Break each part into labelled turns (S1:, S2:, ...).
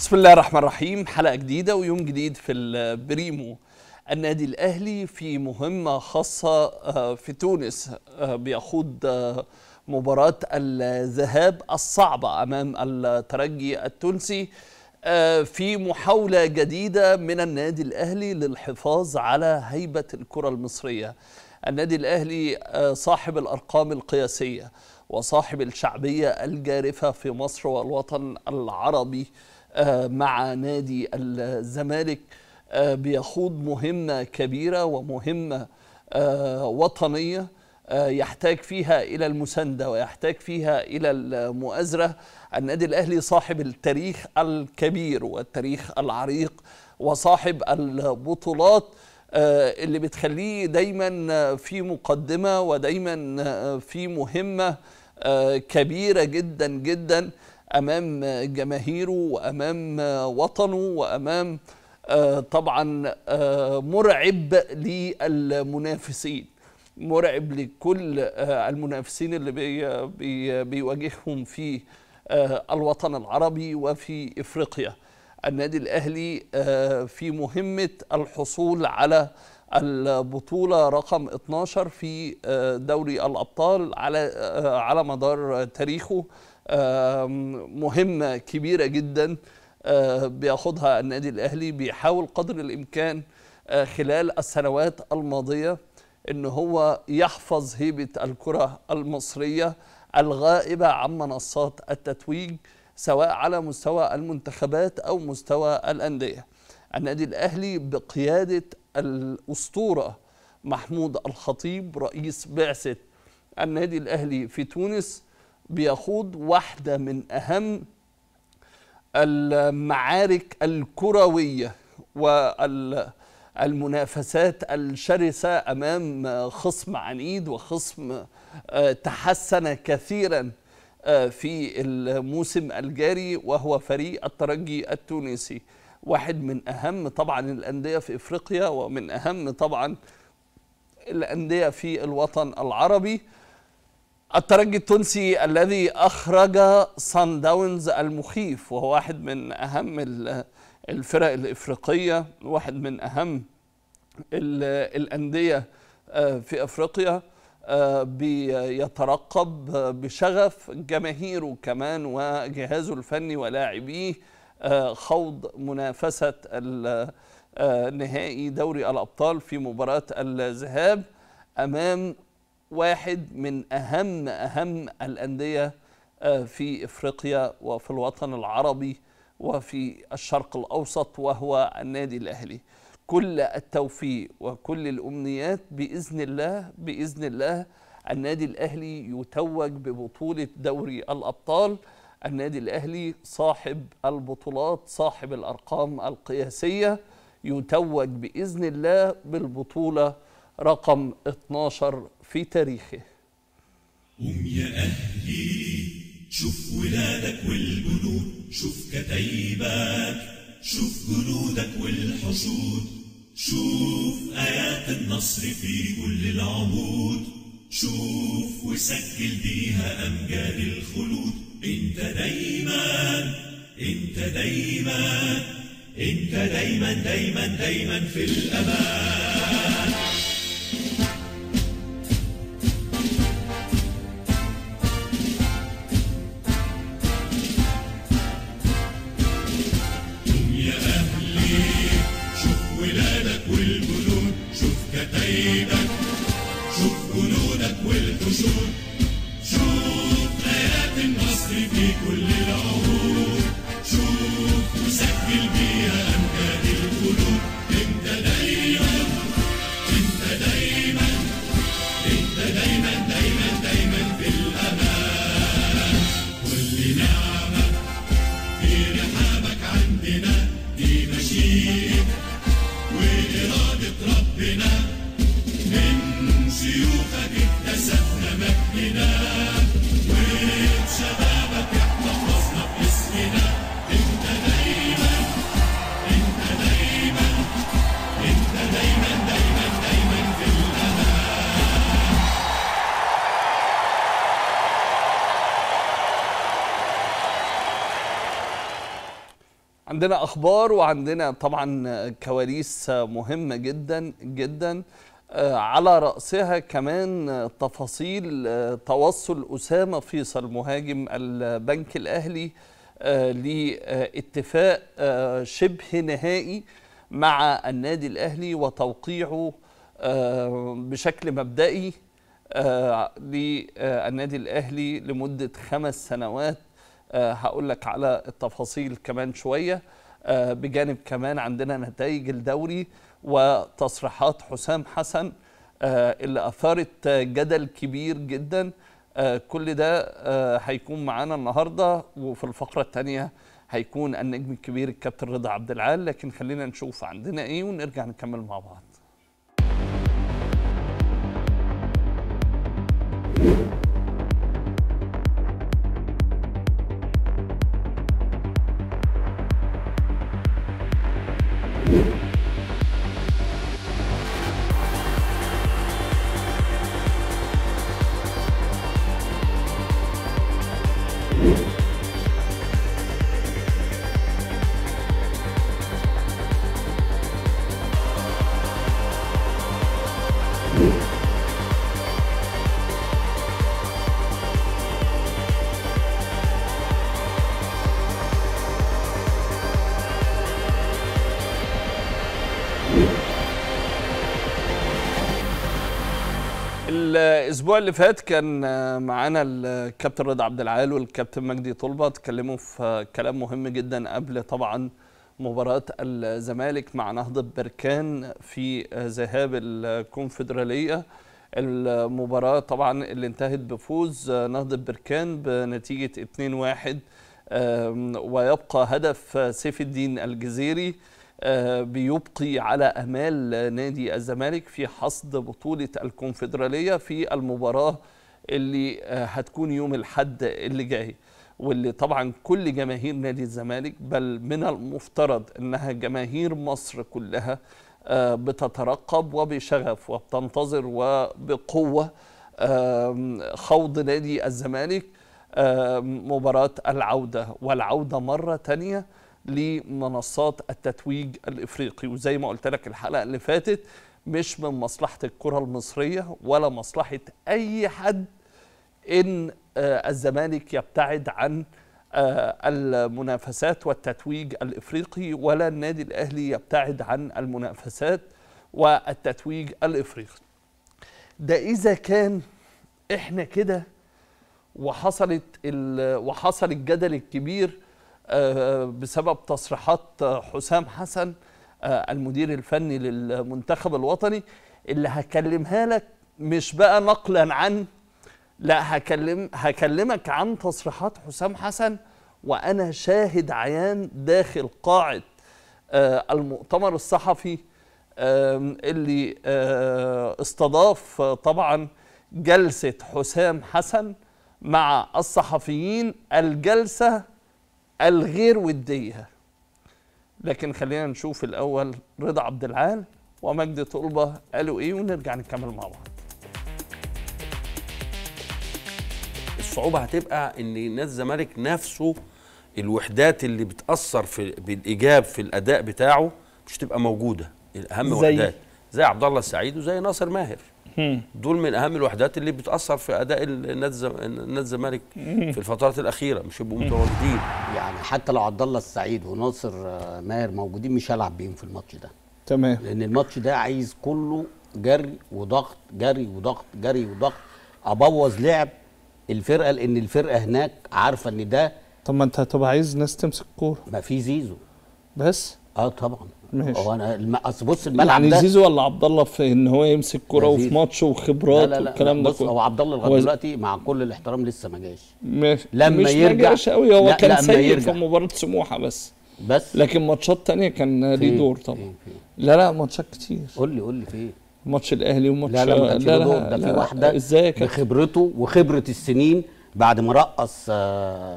S1: بسم الله الرحمن الرحيم حلقة جديدة ويوم جديد في البريمو النادي الأهلي في مهمة خاصة آه، في تونس آه، بيخوض آه، مباراة الذهاب الصعبة أمام الترجي التونسي آه، في محاولة جديدة من النادي الأهلي للحفاظ على هيبة الكرة المصرية النادي الأهلي آه، صاحب الأرقام القياسية وصاحب الشعبية الجارفة في مصر والوطن العربي آه، مع نادي الزمالك آه، بيخوض مهمة كبيرة ومهمة آه، وطنية آه، يحتاج فيها إلى المساندة ويحتاج فيها إلى المؤازرة النادي الأهلي صاحب التاريخ الكبير والتاريخ العريق وصاحب البطولات آه، اللي بتخليه دايما آه، في مقدمة ودايما آه، في مهمة آه، كبيرة جدا جدا أمام جماهيره وأمام آه، وطنه وأمام آه، طبعا آه، مرعب للمنافسين مرعب لكل آه، المنافسين اللي بي بي بيواجههم في آه، الوطن العربي وفي افريقيا النادي الاهلي آه، في مهمه الحصول على البطوله رقم 12 في آه، دوري الابطال على آه، على مدار تاريخه آه، مهمه كبيره جدا آه، بياخدها النادي الاهلي بيحاول قدر الامكان آه، خلال السنوات الماضيه ان هو يحفظ هيبه الكره المصريه الغائبه عن منصات التتويج سواء على مستوى المنتخبات او مستوى الانديه. النادي الاهلي بقياده الاسطوره محمود الخطيب رئيس بعثه النادي الاهلي في تونس بيخوض واحده من اهم المعارك الكرويه والمنافسات الشرسه امام خصم عنيد وخصم آه، تحسن كثيرا آه، في الموسم الجاري وهو فريق الترجي التونسي واحد من اهم طبعا الانديه في افريقيا ومن اهم طبعا الانديه في الوطن العربي الترجي التونسي الذي اخرج صن داونز المخيف وهو واحد من اهم ال- الفرق الافريقيه واحد من اهم ال- الانديه آه، في افريقيا آه، بيترقب آه، بشغف جماهيره كمان وجهازه الفني ولاعبيه آه، خوض منافسه ال- آه، نهائي دوري الابطال في مباراه الذهاب امام واحد من اهم اهم الانديه آه، في افريقيا وفي الوطن العربي وفي الشرق الاوسط وهو النادي الاهلي. كل التوفيق وكل الامنيات باذن الله باذن الله النادي الاهلي يتوج ببطوله دوري الابطال. النادي الاهلي صاحب البطولات صاحب الارقام القياسيه يتوج باذن الله بالبطوله رقم 12 في تاريخه.
S2: قوم يا أهلي شوف ولادك والجنود شوف كتايبك شوف جنودك والحشود شوف آيات النصر في كل العهود شوف وسجل بيها أمجاد الخلود انت دايما انت دايما انت دايما دايما دايما في الأمان قوم يا أهلي شوف ولادك والجنود شوف كتايبك شوف جنودك والحشود شوف آيات النصر في كل العهود شوف وسجل بيها أمجاد الخلود انت دايما انت دايما انت دايما دايما دايما في الأمان كل نعمة في رحابك عندنا دي مشيئة وإرادة ربنا من شيوخك اكتسبنا مجدنا وشبابك احتفظنا باسمنا انت دايما انت دايما انت دايما دايما دايما في الأمان
S1: عندنا اخبار وعندنا طبعا كواليس مهمه جدا جدا آه، على راسها كمان آه، تفاصيل آه، توصل اسامه فيصل مهاجم البنك الاهلي آه، لاتفاق آه، شبه نهائي مع النادي الاهلي وتوقيعه آه، بشكل مبدئي آه، للنادي الاهلي لمده خمس سنوات آه، هقول لك على التفاصيل كمان شويه آه، بجانب كمان عندنا نتائج الدوري وتصريحات حسام حسن آه، اللي اثارت آه، جدل كبير جدا آه، كل ده آه، هيكون معانا النهارده وفي الفقره الثانيه هيكون النجم الكبير الكابتن رضا عبد العال لكن خلينا نشوف عندنا ايه ونرجع نكمل مع بعض الاسبوع اللي فات كان آه، معانا الكابتن رضا عبد العال والكابتن مجدي طلبه اتكلموا في آه، كلام مهم جدا قبل طبعا مباراة الزمالك مع نهضة بركان في آه، ذهاب الكونفدرالية المباراة طبعا اللي انتهت بفوز آه، نهضة بركان بنتيجة 2-1 آم، ويبقى هدف آه، سيف الدين الجزيري آه، بيبقي على امال نادي الزمالك في حصد بطوله الكونفدراليه في المباراه اللي آه، هتكون يوم الاحد اللي جاي واللي طبعا كل جماهير نادي الزمالك بل من المفترض انها جماهير مصر كلها آه، بتترقب وبشغف وبتنتظر وبقوه آم، خوض نادي الزمالك آم، مباراه العوده والعوده مره تانيه لمنصات التتويج الافريقي وزي ما قلت لك الحلقه اللي فاتت مش من مصلحه الكره المصريه ولا مصلحه اي حد ان آه، الزمالك يبتعد عن آه، المنافسات والتتويج الافريقي ولا النادي الاهلي يبتعد عن المنافسات والتتويج الافريقي ده اذا كان احنا كده وحصلت ال- وحصل الجدل الكبير آه، بسبب تصريحات آه، حسام حسن آه، المدير الفني للمنتخب الوطني اللي هكلمها لك مش بقى نقلا عن لا هكلم هكلمك عن تصريحات حسام حسن وانا شاهد عيان داخل قاعه آه، المؤتمر الصحفي آم، اللي آه، استضاف آه، طبعا جلسه حسام حسن مع الصحفيين الجلسه الغير وديه لكن خلينا نشوف الاول رضا عبد العال ومجدي طلبه قالوا ايه ونرجع نكمل مع بعض
S3: الصعوبه هتبقى ان نادي الزمالك نفسه الوحدات اللي بتاثر في بالايجاب في الاداء بتاعه مش تبقى موجوده اهم
S1: زي؟
S3: وحدات زي عبد الله السعيد وزي ناصر ماهر دول من اهم الوحدات اللي بتاثر في اداء النادي الزم- نادي الزمالك في الفترات الاخيره مش يبقوا متواجدين
S4: يعني حتى لو عبد الله السعيد وناصر آه، ماهر موجودين مش هلعب بيهم في الماتش ده
S5: تمام
S4: لان الماتش ده عايز كله جري وضغط جري وضغط جري وضغط ابوظ لعب الفرقه لان الفرقه هناك عارفه ان ده
S5: طب ما انت هتبقى عايز ناس تمسك كوره
S4: ما في زيزو
S5: بس
S4: اه طبعا
S5: ماشي.
S4: هو انا الم... اصل بص الملعب
S5: يعني
S4: ده
S5: زيزو ولا عبد الله في ان هو يمسك كوره
S4: لا،
S5: وفي
S4: زيزو.
S5: ماتش
S4: لا
S5: وخبرات
S4: لا لا,
S5: والكلام
S4: لا
S5: ده
S4: بص هو
S5: كله
S4: عبد الله
S5: هو
S4: لغايه
S5: ز-
S4: دلوقتي مع كل الاحترام لسه ما جاش
S5: ماشي
S4: لما
S5: مش
S4: يرجع-
S5: ما جاش قوي هو
S4: لا،
S5: كان
S4: لما
S5: سيء في
S4: يرجع.
S5: مباراه سموحه بس
S4: بس
S5: لكن ماتشات تانية كان ليه
S4: فين؟
S5: دور طبعا
S4: فين؟ فين؟
S5: لا لا ماتشات كتير
S4: قول لي قول لي في ايه
S5: ماتش الاهلي وماتش
S4: لا لا ما كانش له دور ده في واحده
S5: ازاي يا كابتن
S4: بخبرته وخبره السنين بعد ما رقص آه،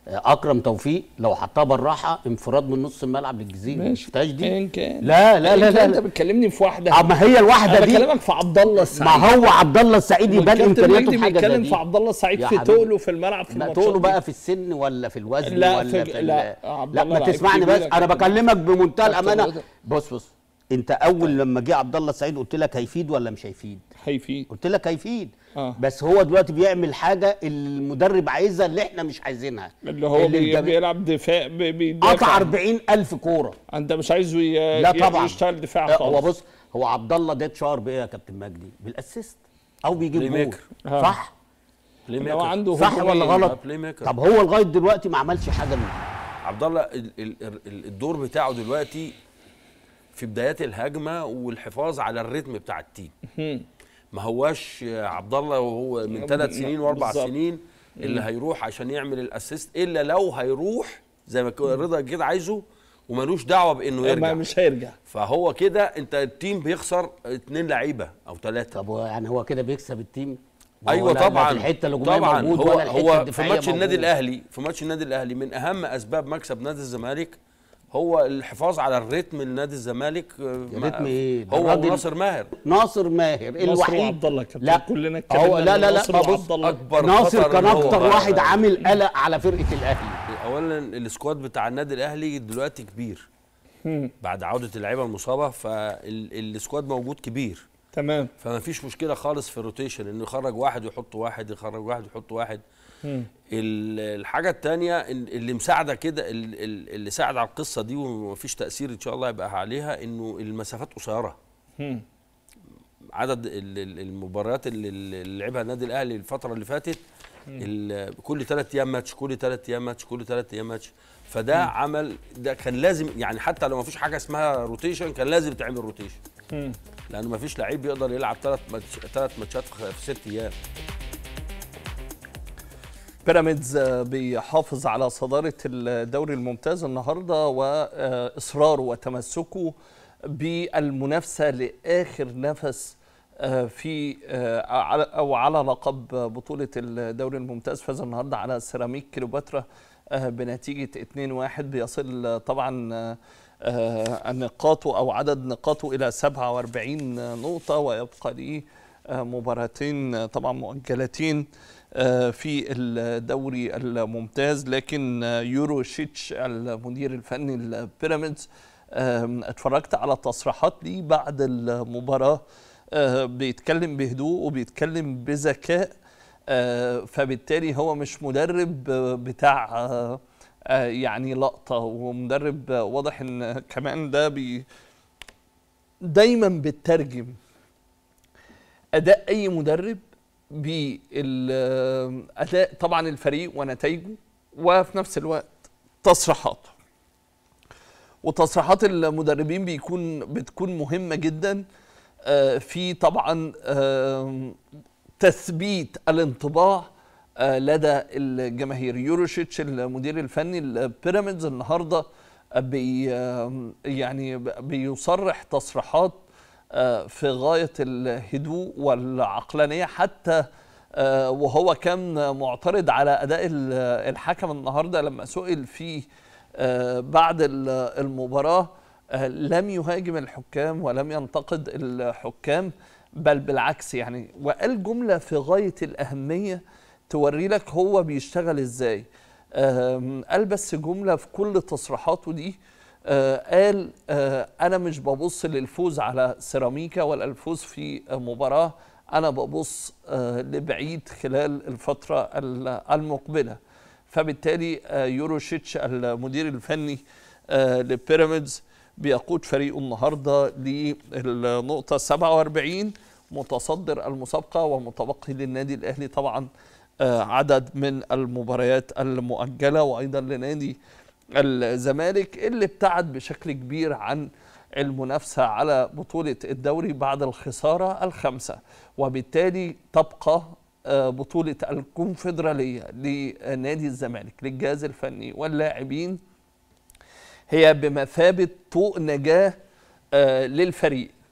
S4: آه، اكرم توفيق لو حطها بالراحه انفراد من نص الملعب للجزيره
S5: ماشي
S4: شفتهاش دي
S5: ايا كان
S4: لا لا لا
S5: أياً كان
S4: لا,
S5: انت
S4: لا.
S5: بتكلمني في واحده
S4: آه، ما هي الواحده
S5: انا
S4: دي
S5: بكلمك في عبد الله
S4: ما
S5: السعيد
S4: هو عبد الله السعيد يبان
S5: والكابتن
S4: امكانياته
S5: مجدي
S4: في حاجه زي
S5: بيتكلم
S4: دي
S5: في عبد الله السعيد
S4: يا
S5: في
S4: حبيبي.
S5: تقله في الملعب في
S4: لا
S5: الماتشات
S4: تقوله
S5: دي.
S4: بقى في السن ولا في الوزن
S5: لا،
S4: ولا
S5: في-
S4: في,
S5: لا،
S4: ال-
S5: عبد
S4: لا
S5: الله
S4: ما
S5: لعيب
S4: تسمعني
S5: كبير
S4: بس
S5: يا
S4: انا
S5: كابتن.
S4: بكلمك بمنتهى
S5: كابتن
S4: الامانه
S5: رضا.
S4: بص بص انت اول لما جه عبد الله السعيد قلت لك هيفيد ولا مش هيفيد
S5: هيفيد
S4: قلت لك هيفيد
S5: آه.
S4: بس هو دلوقتي بيعمل حاجه المدرب عايزها اللي احنا مش عايزينها
S5: اللي هو بي
S4: الجميع-
S5: بيلعب دفاع بي- بيدافع
S4: قطع 40 الف كوره
S5: انت مش عايزه ي...
S4: لا
S5: ي-
S4: طبعا
S5: يشتغل دفاع
S4: آه،
S5: خالص
S4: هو بص هو عبد الله ده اتشهر بايه يا كابتن مجدي بالاسيست او بيجيب
S3: بلاي
S4: جول
S3: ميكر.
S5: آه.
S4: صح
S3: بلاي
S5: إن هو
S3: ميكر.
S5: عنده
S4: صح
S5: هجومين.
S4: ولا غلط
S3: بلاي ميكر.
S4: طب هو لغايه دلوقتي ما عملش حاجه من دي
S3: عبد الله ال- ال- ال- الدور بتاعه دلوقتي في بدايات الهجمه والحفاظ على الريتم بتاع التيم ما هواش عبد الله وهو من ثلاث سنين واربع
S5: بالظبط.
S3: سنين اللي هيروح عشان يعمل الاسيست الا لو هيروح زي ما كان رضا كده عايزه وملوش دعوه بانه
S5: ما
S3: يرجع
S5: مش هيرجع
S3: فهو كده انت التيم بيخسر اتنين لعيبه او ثلاثه
S4: طب هو يعني هو كده بيكسب التيم ما هو
S3: ايوه
S4: لا- لا
S3: طبعا
S4: في الحته الهجوميه
S3: طبعا
S4: موجود
S3: هو
S4: ولا الحته
S3: هو في
S4: الدفاعيه
S3: ماتش النادي
S4: موجود.
S3: الاهلي في ماتش النادي الاهلي من اهم اسباب مكسب نادي الزمالك هو الحفاظ على الريتم لنادي الزمالك آه، ما-
S4: ريتم إيه؟ ده
S3: هو
S4: الراجل-
S3: وناصر ماهر
S4: ناصر ماهر
S5: ناصر
S4: الوحيد
S5: وعبد الله كابتن
S4: لا
S5: كلنا
S4: هو
S5: اتكلمنا
S4: لا
S5: إن
S4: لا لا
S5: ناصر
S4: ما بص
S5: وعبد الله
S3: اكبر
S4: ناصر
S3: خطر
S4: كان
S3: إن هو
S4: اكتر
S3: بقى-
S4: واحد عامل قلق على فرقه الاهلي
S3: اولا السكواد بتاع النادي الاهلي دلوقتي كبير بعد عوده اللعيبه المصابه فالسكواد موجود كبير
S5: تمام
S3: فما فيش مشكله خالص في الروتيشن انه يخرج واحد ويحط واحد يخرج واحد ويحط واحد ال- الحاجه الثانيه اللي مساعده كده ال- ال- اللي ساعد على القصه دي ومفيش تاثير ان شاء الله يبقى عليها انه المسافات قصيره
S5: مم.
S3: عدد ال- ال- المباريات اللي اللي لعبها النادي الاهلي الفتره اللي فاتت ال- كل ثلاث ايام ماتش كل ثلاث ايام ماتش كل ثلاث ايام ماتش فده عمل ده كان لازم يعني حتى لو ما فيش حاجه اسمها روتيشن كان لازم تعمل روتيشن
S5: مم.
S3: لانه ما فيش لعيب يقدر يلعب ثلاث ماتش ثلاث ماتشات في في ست ايام
S1: بيراميدز آه، بيحافظ على صدارة الدوري الممتاز النهاردة وإصراره وتمسكه بالمنافسة لآخر نفس آه، في آه، على- أو على لقب بطولة الدوري الممتاز فاز النهاردة على سيراميك كليوباترا آه، بنتيجة 2-1 بيصل آه، طبعا آه، آه، نقاطه أو عدد نقاطه إلى 47 نقطة ويبقى ليه آه، مباراتين آه، طبعا مؤجلتين آه، في الدوري الممتاز لكن آه، يورو شيتش المدير الفني البيراميدز آم، اتفرجت على تصريحات ليه بعد المباراة آه، بيتكلم بهدوء وبيتكلم بذكاء آه، فبالتالي هو مش مدرب آه، بتاع آه، آه، يعني لقطة ومدرب آه، واضح ان كمان ده بي دايما بترجم اداء اي مدرب بالاداء طبعا الفريق ونتائجه وفي نفس الوقت تصريحاته وتصريحات المدربين بيكون بتكون مهمه جدا آه، في طبعا آم، تثبيت الانطباع آه، لدى الجماهير يوروشيتش المدير الفني البيراميدز النهارده آه، بي آم، يعني ب- بيصرح تصريحات آه، في غايه الهدوء والعقلانيه حتى آه، وهو كان معترض على اداء ال- الحكم النهارده لما سئل فيه آه، بعد ال- المباراه آه، لم يهاجم الحكام ولم ينتقد الحكام بل بالعكس يعني وقال جمله في غايه الاهميه توري لك هو بيشتغل ازاي آم، قال بس جمله في كل تصريحاته دي آه، قال آه، انا مش ببص للفوز على سيراميكا ولا الفوز في آه، مباراه انا ببص آه، لبعيد خلال الفتره ال- المقبله فبالتالي آه، يوروشيتش المدير الفني آه، لبيراميدز بيقود فريقه النهارده للنقطه 47 متصدر المسابقه ومتبقي للنادي الاهلي طبعا آه، عدد من المباريات المؤجله وايضا لنادي الزمالك اللي ابتعد بشكل كبير عن المنافسه على بطوله الدوري بعد الخساره الخامسه وبالتالي تبقى آه، بطوله الكونفدراليه لنادي الزمالك للجهاز الفني واللاعبين هي بمثابه طوق نجاه آه، للفريق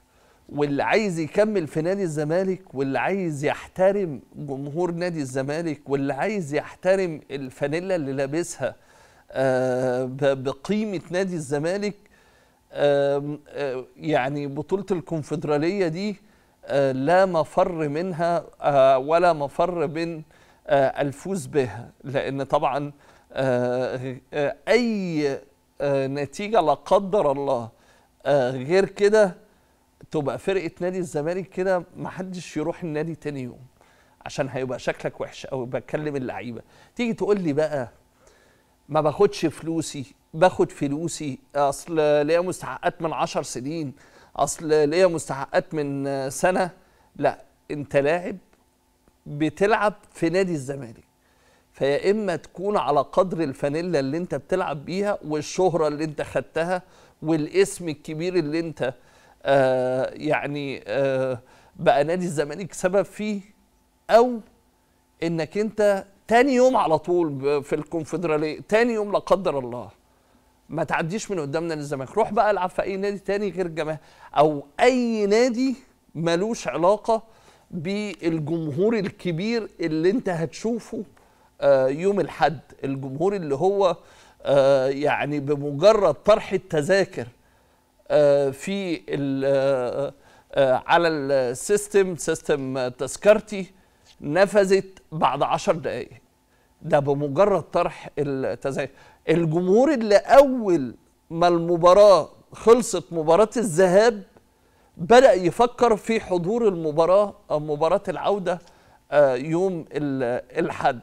S1: واللي عايز يكمل في نادي الزمالك واللي عايز يحترم جمهور نادي الزمالك واللي عايز يحترم الفانيلا اللي لابسها آه، ب- بقيمة نادي الزمالك آم، آه، يعني بطولة الكونفدرالية دي آه، لا مفر منها آه، ولا مفر من آه، الفوز بها لأن طبعا آه، آه، أي آه، نتيجة لا قدر الله آه، غير كده تبقى فرقة نادي الزمالك كده محدش يروح النادي تاني يوم عشان هيبقى شكلك وحش أو بكلم اللعيبة تيجي تقول لي بقى ما باخدش فلوسي باخد فلوسي اصل ليا مستحقات من عشر سنين اصل ليا مستحقات من آه، سنه لا انت لاعب بتلعب في نادي الزمالك فيا اما تكون على قدر الفانيلا اللي انت بتلعب بيها والشهره اللي انت خدتها والاسم الكبير اللي انت آه يعني آه بقى نادي الزمالك سبب فيه او انك انت تاني يوم على طول ب- في الكونفدراليه تاني يوم لا قدر الله ما تعديش من قدام نادي الزمالك روح بقى العب في اي نادي تاني غير الجماهير او اي نادي ملوش علاقه بالجمهور الكبير اللي انت هتشوفه آه، يوم الحد الجمهور اللي هو آه، يعني بمجرد طرح التذاكر آه، في ال- آه، آه، على السيستم سيستم تذكرتي نفذت بعد عشر دقائق ده بمجرد طرح التذاكر الجمهور اللي اول ما المباراه خلصت مباراه الذهاب بدا يفكر في حضور المباراه أو مباراه العوده آه، يوم ال- الحد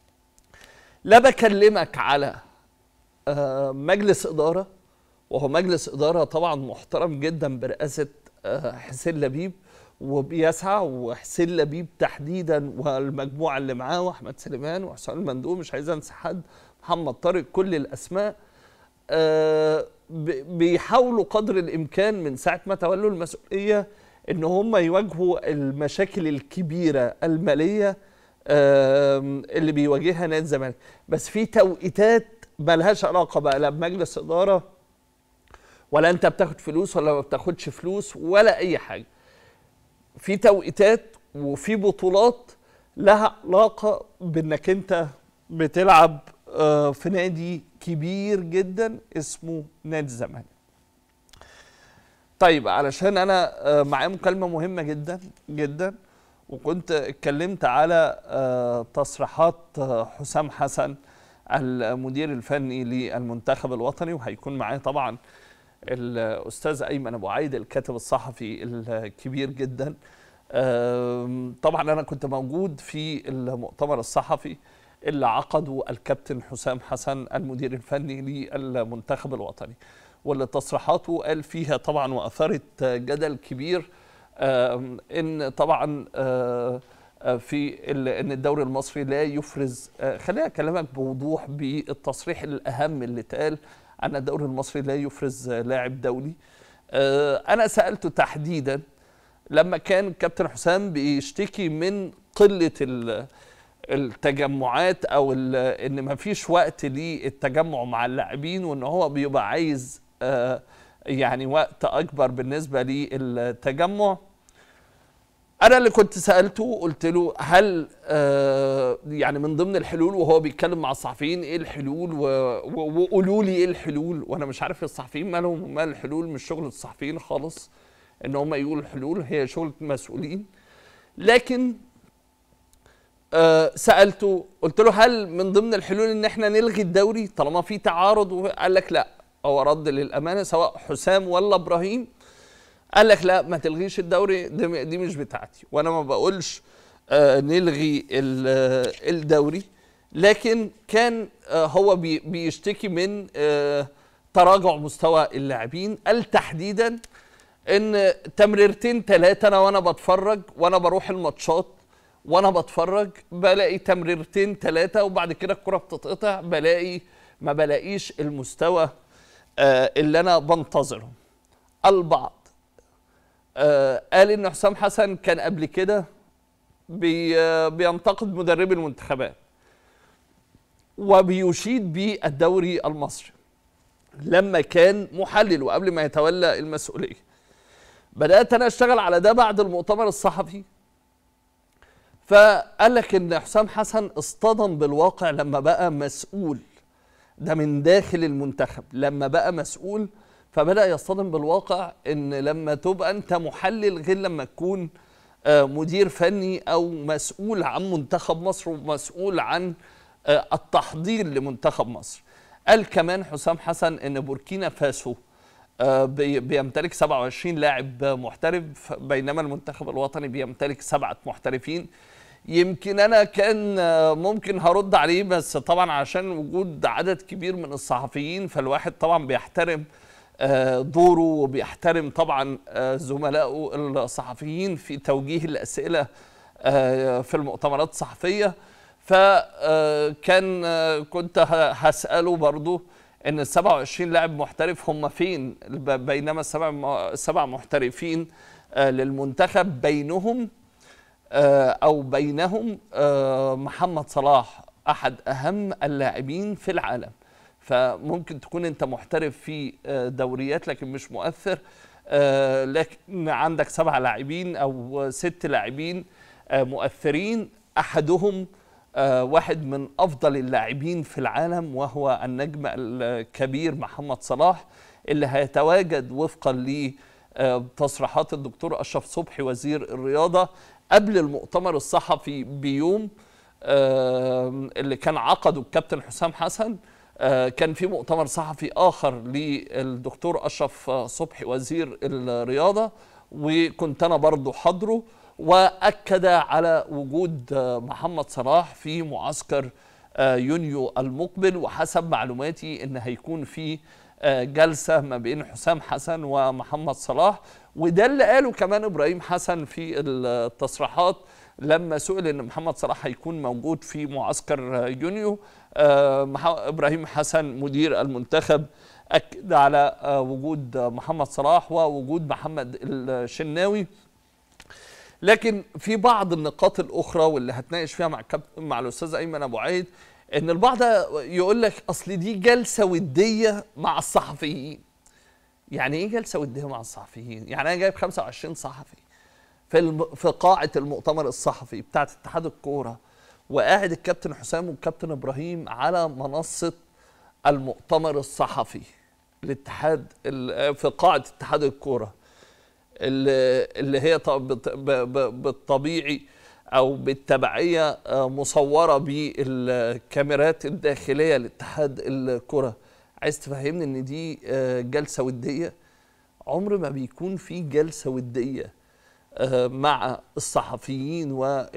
S1: لا بكلمك على آه، مجلس اداره وهو مجلس اداره طبعا محترم جدا برئاسه آه، حسين لبيب وبيسعى وحسين لبيب تحديدا والمجموعه اللي معاه واحمد سليمان وحسام المندوب مش عايز انسى حد محمد طارق كل الاسماء آه، ب- بيحاولوا قدر الامكان من ساعه ما تولوا المسؤوليه ان هم يواجهوا المشاكل الكبيره الماليه آم، اللي بيواجهها نادي الزمالك بس في توقيتات ملهاش علاقه بقى لا بمجلس اداره ولا انت بتاخد فلوس ولا ما بتاخدش فلوس ولا اي حاجه في توقيتات وفي بطولات لها علاقه بانك انت بتلعب آه، في نادي كبير جدا اسمه نادي الزمالك طيب علشان انا آه، معايا مكالمه مهمه جدا جدا وكنت اتكلمت على آه، تصريحات آه، حسام حسن المدير الفني للمنتخب الوطني وهيكون معايا طبعا الاستاذ ايمن ابو عايد الكاتب الصحفي الكبير جدا آم، طبعا انا كنت موجود في المؤتمر الصحفي اللي عقده الكابتن حسام حسن المدير الفني للمنتخب الوطني واللي تصريحاته قال فيها طبعا واثارت جدل كبير آم، ان طبعا آه، آه، في ال- ان الدوري المصري لا يفرز آه، خليني اكلمك بوضوح بالتصريح الاهم اللي اتقال ان الدوري المصري لا يفرز آه، لاعب دولي آه، انا سالته تحديدا لما كان كابتن حسام بيشتكي من قله ال- التجمعات او ال- ان ما فيش وقت للتجمع مع اللاعبين وان هو بيبقى عايز آه، يعني وقت اكبر بالنسبه للتجمع انا اللي كنت سالته قلت له هل آه يعني من ضمن الحلول وهو بيتكلم مع الصحفيين ايه الحلول و- و- وقولوا لي ايه الحلول وانا مش عارف الصحفيين مالهم ومال الحلول مش شغل الصحفيين خالص ان هم يقولوا الحلول هي شغل المسؤولين لكن آه سالته قلت له هل من ضمن الحلول ان احنا نلغي الدوري طالما في تعارض وقال لك لا هو رد للامانه سواء حسام ولا ابراهيم قال لك لا ما تلغيش الدوري دي, دي مش بتاعتي وانا ما بقولش آه نلغي ال- آه، الدوري لكن كان آه هو بي بيشتكي من آه تراجع مستوى اللاعبين قال تحديدا ان تمريرتين ثلاثه انا وانا بتفرج وانا بروح الماتشات وانا بتفرج بلاقي تمريرتين ثلاثه وبعد كده الكره بتتقطع بلاقي ما بلاقيش المستوى آه اللي انا بنتظره البعض آه قال ان حسام حسن كان قبل كده بي آه بينتقد مدربي المنتخبات وبيشيد بالدوري المصري لما كان محلل وقبل ما يتولى المسؤوليه بدات انا اشتغل على ده بعد المؤتمر الصحفي فقال لك ان حسام حسن اصطدم بالواقع لما بقى مسؤول ده من داخل المنتخب لما بقى مسؤول فبدا يصطدم بالواقع ان لما تبقى انت محلل غير لما تكون آه، مدير فني او مسؤول عن منتخب مصر ومسؤول عن آه، التحضير لمنتخب مصر قال كمان حسام حسن ان بوركينا فاسو آه، بي- بيمتلك 27 لاعب محترف بينما المنتخب الوطني بيمتلك سبعة محترفين يمكن انا كان آه، ممكن هرد عليه بس طبعا عشان وجود عدد كبير من الصحفيين فالواحد طبعا بيحترم آه، دوره وبيحترم طبعا آه، زملائه الصحفيين في توجيه الاسئله آه، في المؤتمرات الصحفيه فكان كنت ه- هساله برضو ان ال 27 لاعب محترف هم فين ب- بينما السبع م- السبع محترفين آه، للمنتخب بينهم آه، او بينهم آه، محمد صلاح احد اهم اللاعبين في العالم فممكن تكون انت محترف في آه، دوريات لكن مش مؤثر آه، لكن عندك سبع لاعبين او ست لاعبين آه، مؤثرين احدهم آه، واحد من افضل اللاعبين في العالم وهو النجم الكبير محمد صلاح اللي هيتواجد وفقا لتصريحات الدكتور اشرف صبحي وزير الرياضه قبل المؤتمر الصحفي بيوم آه، اللي كان عقده الكابتن حسام حسن آه، كان في مؤتمر صحفي اخر للدكتور اشرف صبحي وزير الرياضه وكنت انا برضو حاضره واكد على وجود آه، محمد صلاح في معسكر آه، يونيو المقبل وحسب معلوماتي ان هيكون في آه، جلسه ما بين حسام حسن ومحمد صلاح وده اللي قاله كمان ابراهيم حسن في التصريحات لما سئل ان محمد صلاح هيكون موجود في معسكر آه، يونيو آه، مح- ابراهيم حسن مدير المنتخب اكد على آه، وجود آه، محمد صلاح ووجود محمد الشناوي لكن في بعض النقاط الاخرى واللي هتناقش فيها مع كاب... مع الاستاذ ايمن ابو عيد ان البعض يقول لك اصل دي جلسه وديه مع الصحفيين يعني ايه جلسه وديه مع الصحفيين يعني انا جايب 25 صحفي في الم... في قاعه المؤتمر الصحفي بتاعه اتحاد الكوره وقاعد الكابتن حسام والكابتن ابراهيم على منصه المؤتمر الصحفي الاتحاد ال- في قاعه اتحاد الكوره اللي اللي هي ط- بت- ب- ب- بالطبيعي او بالتبعيه آه، مصوره بالكاميرات الداخليه لاتحاد الكره عايز تفهمني ان دي آه، جلسه وديه عمر ما بيكون في جلسه وديه آه، مع الصحفيين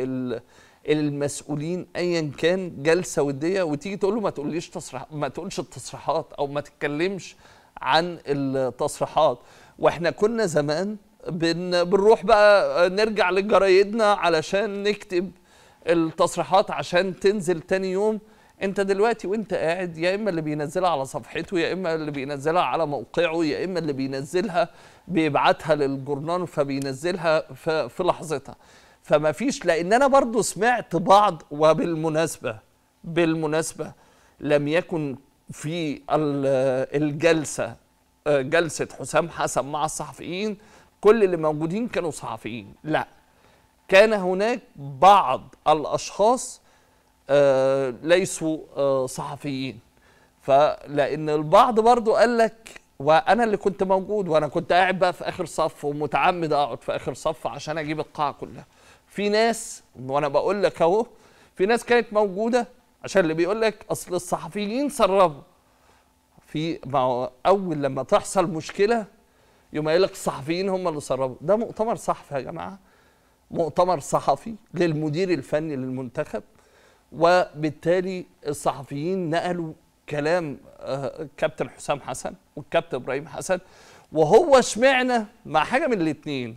S1: والمسؤولين ايا كان جلسه وديه وتيجي تقول له ما تقوليش تصريح ما تقولش التصريحات او ما تتكلمش عن التصريحات واحنا كنا زمان بن بنروح بقى نرجع لجرايدنا علشان نكتب التصريحات عشان تنزل تاني يوم انت دلوقتي وانت قاعد يا اما اللي بينزلها على صفحته يا اما اللي بينزلها على موقعه يا اما اللي بينزلها بيبعتها للجورنال فبينزلها ف- في لحظتها فما فيش لان انا برضو سمعت بعض وبالمناسبه بالمناسبه لم يكن في ال- الجلسه آه، جلسه حسام حسن مع الصحفيين كل اللي موجودين كانوا صحفيين لا كان هناك بعض الاشخاص آه، ليسوا آه، صحفيين فلان البعض برضو قال لك وانا اللي كنت موجود وانا كنت قاعد بقى في اخر صف ومتعمد اقعد في اخر صف عشان اجيب القاعه كلها في ناس وانا بقول لك اهو في ناس كانت موجوده عشان اللي بيقول لك اصل الصحفيين سربوا في ما هو اول لما تحصل مشكله يوم قايل لك الصحفيين هم اللي سربوا ده مؤتمر صحفي يا جماعه مؤتمر صحفي للمدير الفني للمنتخب وبالتالي الصحفيين نقلوا كلام آه، كابتن حسام حسن والكابتن ابراهيم حسن وهو اشمعنى مع حاجه من الاثنين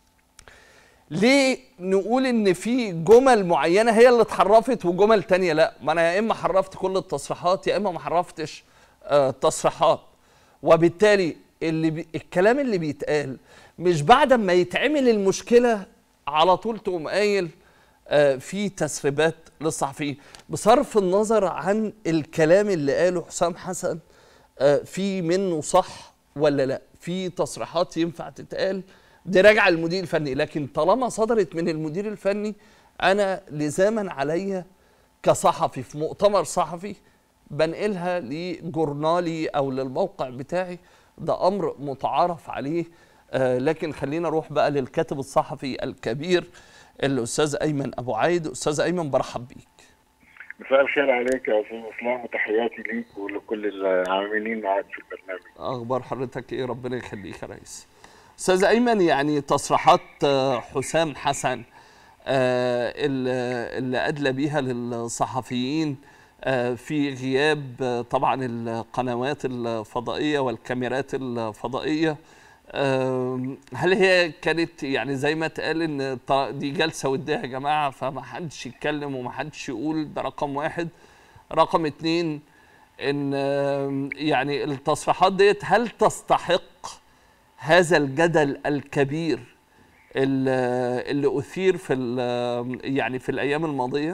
S1: ليه نقول ان في جمل معينه هي اللي اتحرفت وجمل تانية لا ما انا يا اما حرفت كل التصريحات يا اما ما حرفتش آه، تصريحات وبالتالي اللي بي الكلام اللي بيتقال مش بعد ما يتعمل المشكله على طول تقوم قايل آه، في تسريبات للصحفيين بصرف النظر عن الكلام اللي قاله حسام حسن آه، في منه صح ولا لا في تصريحات ينفع تتقال دي راجعه للمدير الفني لكن طالما صدرت من المدير الفني انا لزاما عليا كصحفي في مؤتمر صحفي بنقلها لجورنالي او للموقع بتاعي ده امر متعارف عليه آه لكن خلينا نروح بقى للكاتب الصحفي الكبير الاستاذ ايمن ابو عايد استاذ ايمن برحب بيك
S6: مساء الخير عليك يا استاذ اسلام وتحياتي ليك ولكل العاملين معاك في البرنامج
S1: اخبار حضرتك ايه ربنا يخليك يا ريس استاذ ايمن يعني تصريحات آه، حسام حسن آه، اللي اللي ادلى بيها للصحفيين آه، في غياب آه، طبعا القنوات الفضائيه والكاميرات الفضائيه آم، هل هي كانت يعني زي ما اتقال ان ط- دي جلسه وديه يا جماعه فما حدش يتكلم وما حدش يقول ده رقم واحد رقم اتنين ان آم، يعني التصريحات ديت هل تستحق هذا الجدل الكبير اللي اللي اثير في ال- يعني في الايام الماضيه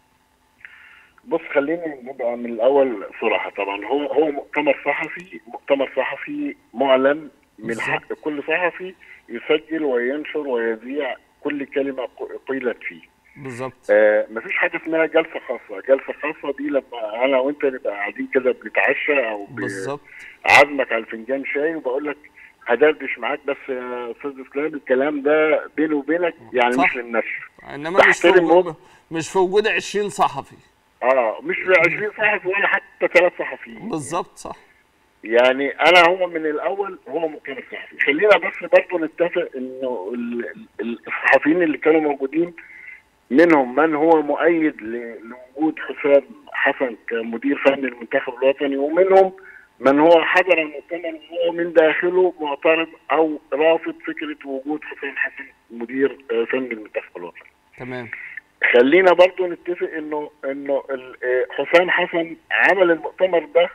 S6: بص خليني نبقى من الاول صراحه طبعا هو هو مؤتمر صحفي مؤتمر صحفي معلن من حق كل صحفي يسجل وينشر ويذيع كل كلمه ق- قيلت فيه
S1: بالظبط
S6: آه مفيش حاجه اسمها جلسه خاصه جلسه خاصه دي لما انا وانت نبقى قاعدين كده بنتعشى او ب-
S1: بالظبط
S6: عازمك على فنجان شاي وبقول لك هدردش معاك بس يا استاذ اسلام الكلام ده بيني وبينك يعني
S1: صح.
S6: مش للنشر
S1: انما مش في
S6: بحترم
S1: وجود مش في وجود 20 صحفي
S6: اه مش في 20 صحفي ولا حتى ثلاث صحفيين
S1: بالظبط صح
S6: يعني انا هو من الاول هو مؤتمر صحفي خلينا بس برضه نتفق انه ال- ال- الصحفيين اللي كانوا موجودين منهم من هو مؤيد ل- لوجود حسام حسن كمدير فني للمنتخب الوطني ومنهم من هو حضر المؤتمر وهو من داخله معترض او رافض فكره وجود حسام حسن مدير آه، فني للمنتخب الوطني
S1: تمام
S6: خلينا برضو نتفق انه انه ال- آه، حسام حسن عمل المؤتمر ده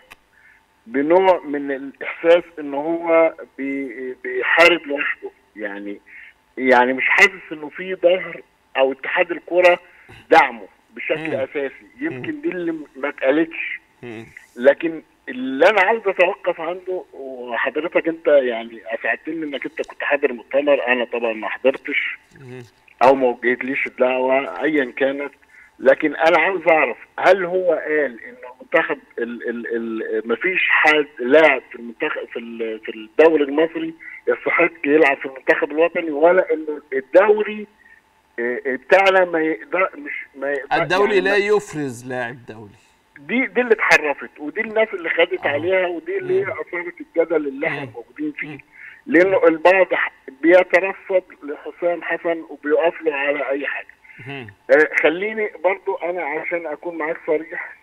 S6: بنوع من الاحساس ان هو بي- بيحارب لوحده يعني يعني مش حاسس انه في ظهر او اتحاد الكره دعمه بشكل
S1: مم.
S6: اساسي يمكن دي اللي ما اتقالتش
S1: مم.
S6: لكن اللي انا عاوز اتوقف عنده وحضرتك انت يعني اسعدتني انك انت كنت حاضر المؤتمر انا طبعا ما حضرتش
S1: مم.
S6: او ما وجهتليش الدعوه ايا كانت لكن انا عاوز اعرف هل هو قال ان المنتخب ال ال ال مفيش حد لاعب في المنتخب في ال- في الدوري المصري يستحق يلعب في المنتخب الوطني ولا انه الدوري آه، بتاعنا ما يقدر مش ما يقدر
S1: الدولي
S6: يعني
S1: لا يفرز لاعب دولي
S6: دي دي اللي اتحرفت ودي الناس اللي خدت
S1: آه.
S6: عليها ودي اللي هي
S1: مم.
S6: اثارت الجدل اللي احنا
S1: مم.
S6: موجودين فيه لانه البعض ح- بيترصد لحسام حسن وبيقف له على اي حاجه
S1: مم.
S6: آه، خليني برضو انا عشان اكون معاك صريح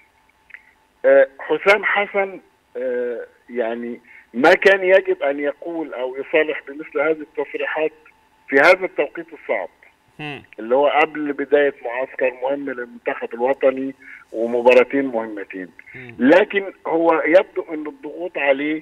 S6: آه، حسام حسن آه، يعني ما كان يجب ان يقول او يصالح بمثل هذه التصريحات في هذا التوقيت الصعب
S1: مم.
S6: اللي هو قبل بدايه معسكر مهم للمنتخب الوطني ومباراتين مهمتين
S1: مم.
S6: لكن هو يبدو ان الضغوط عليه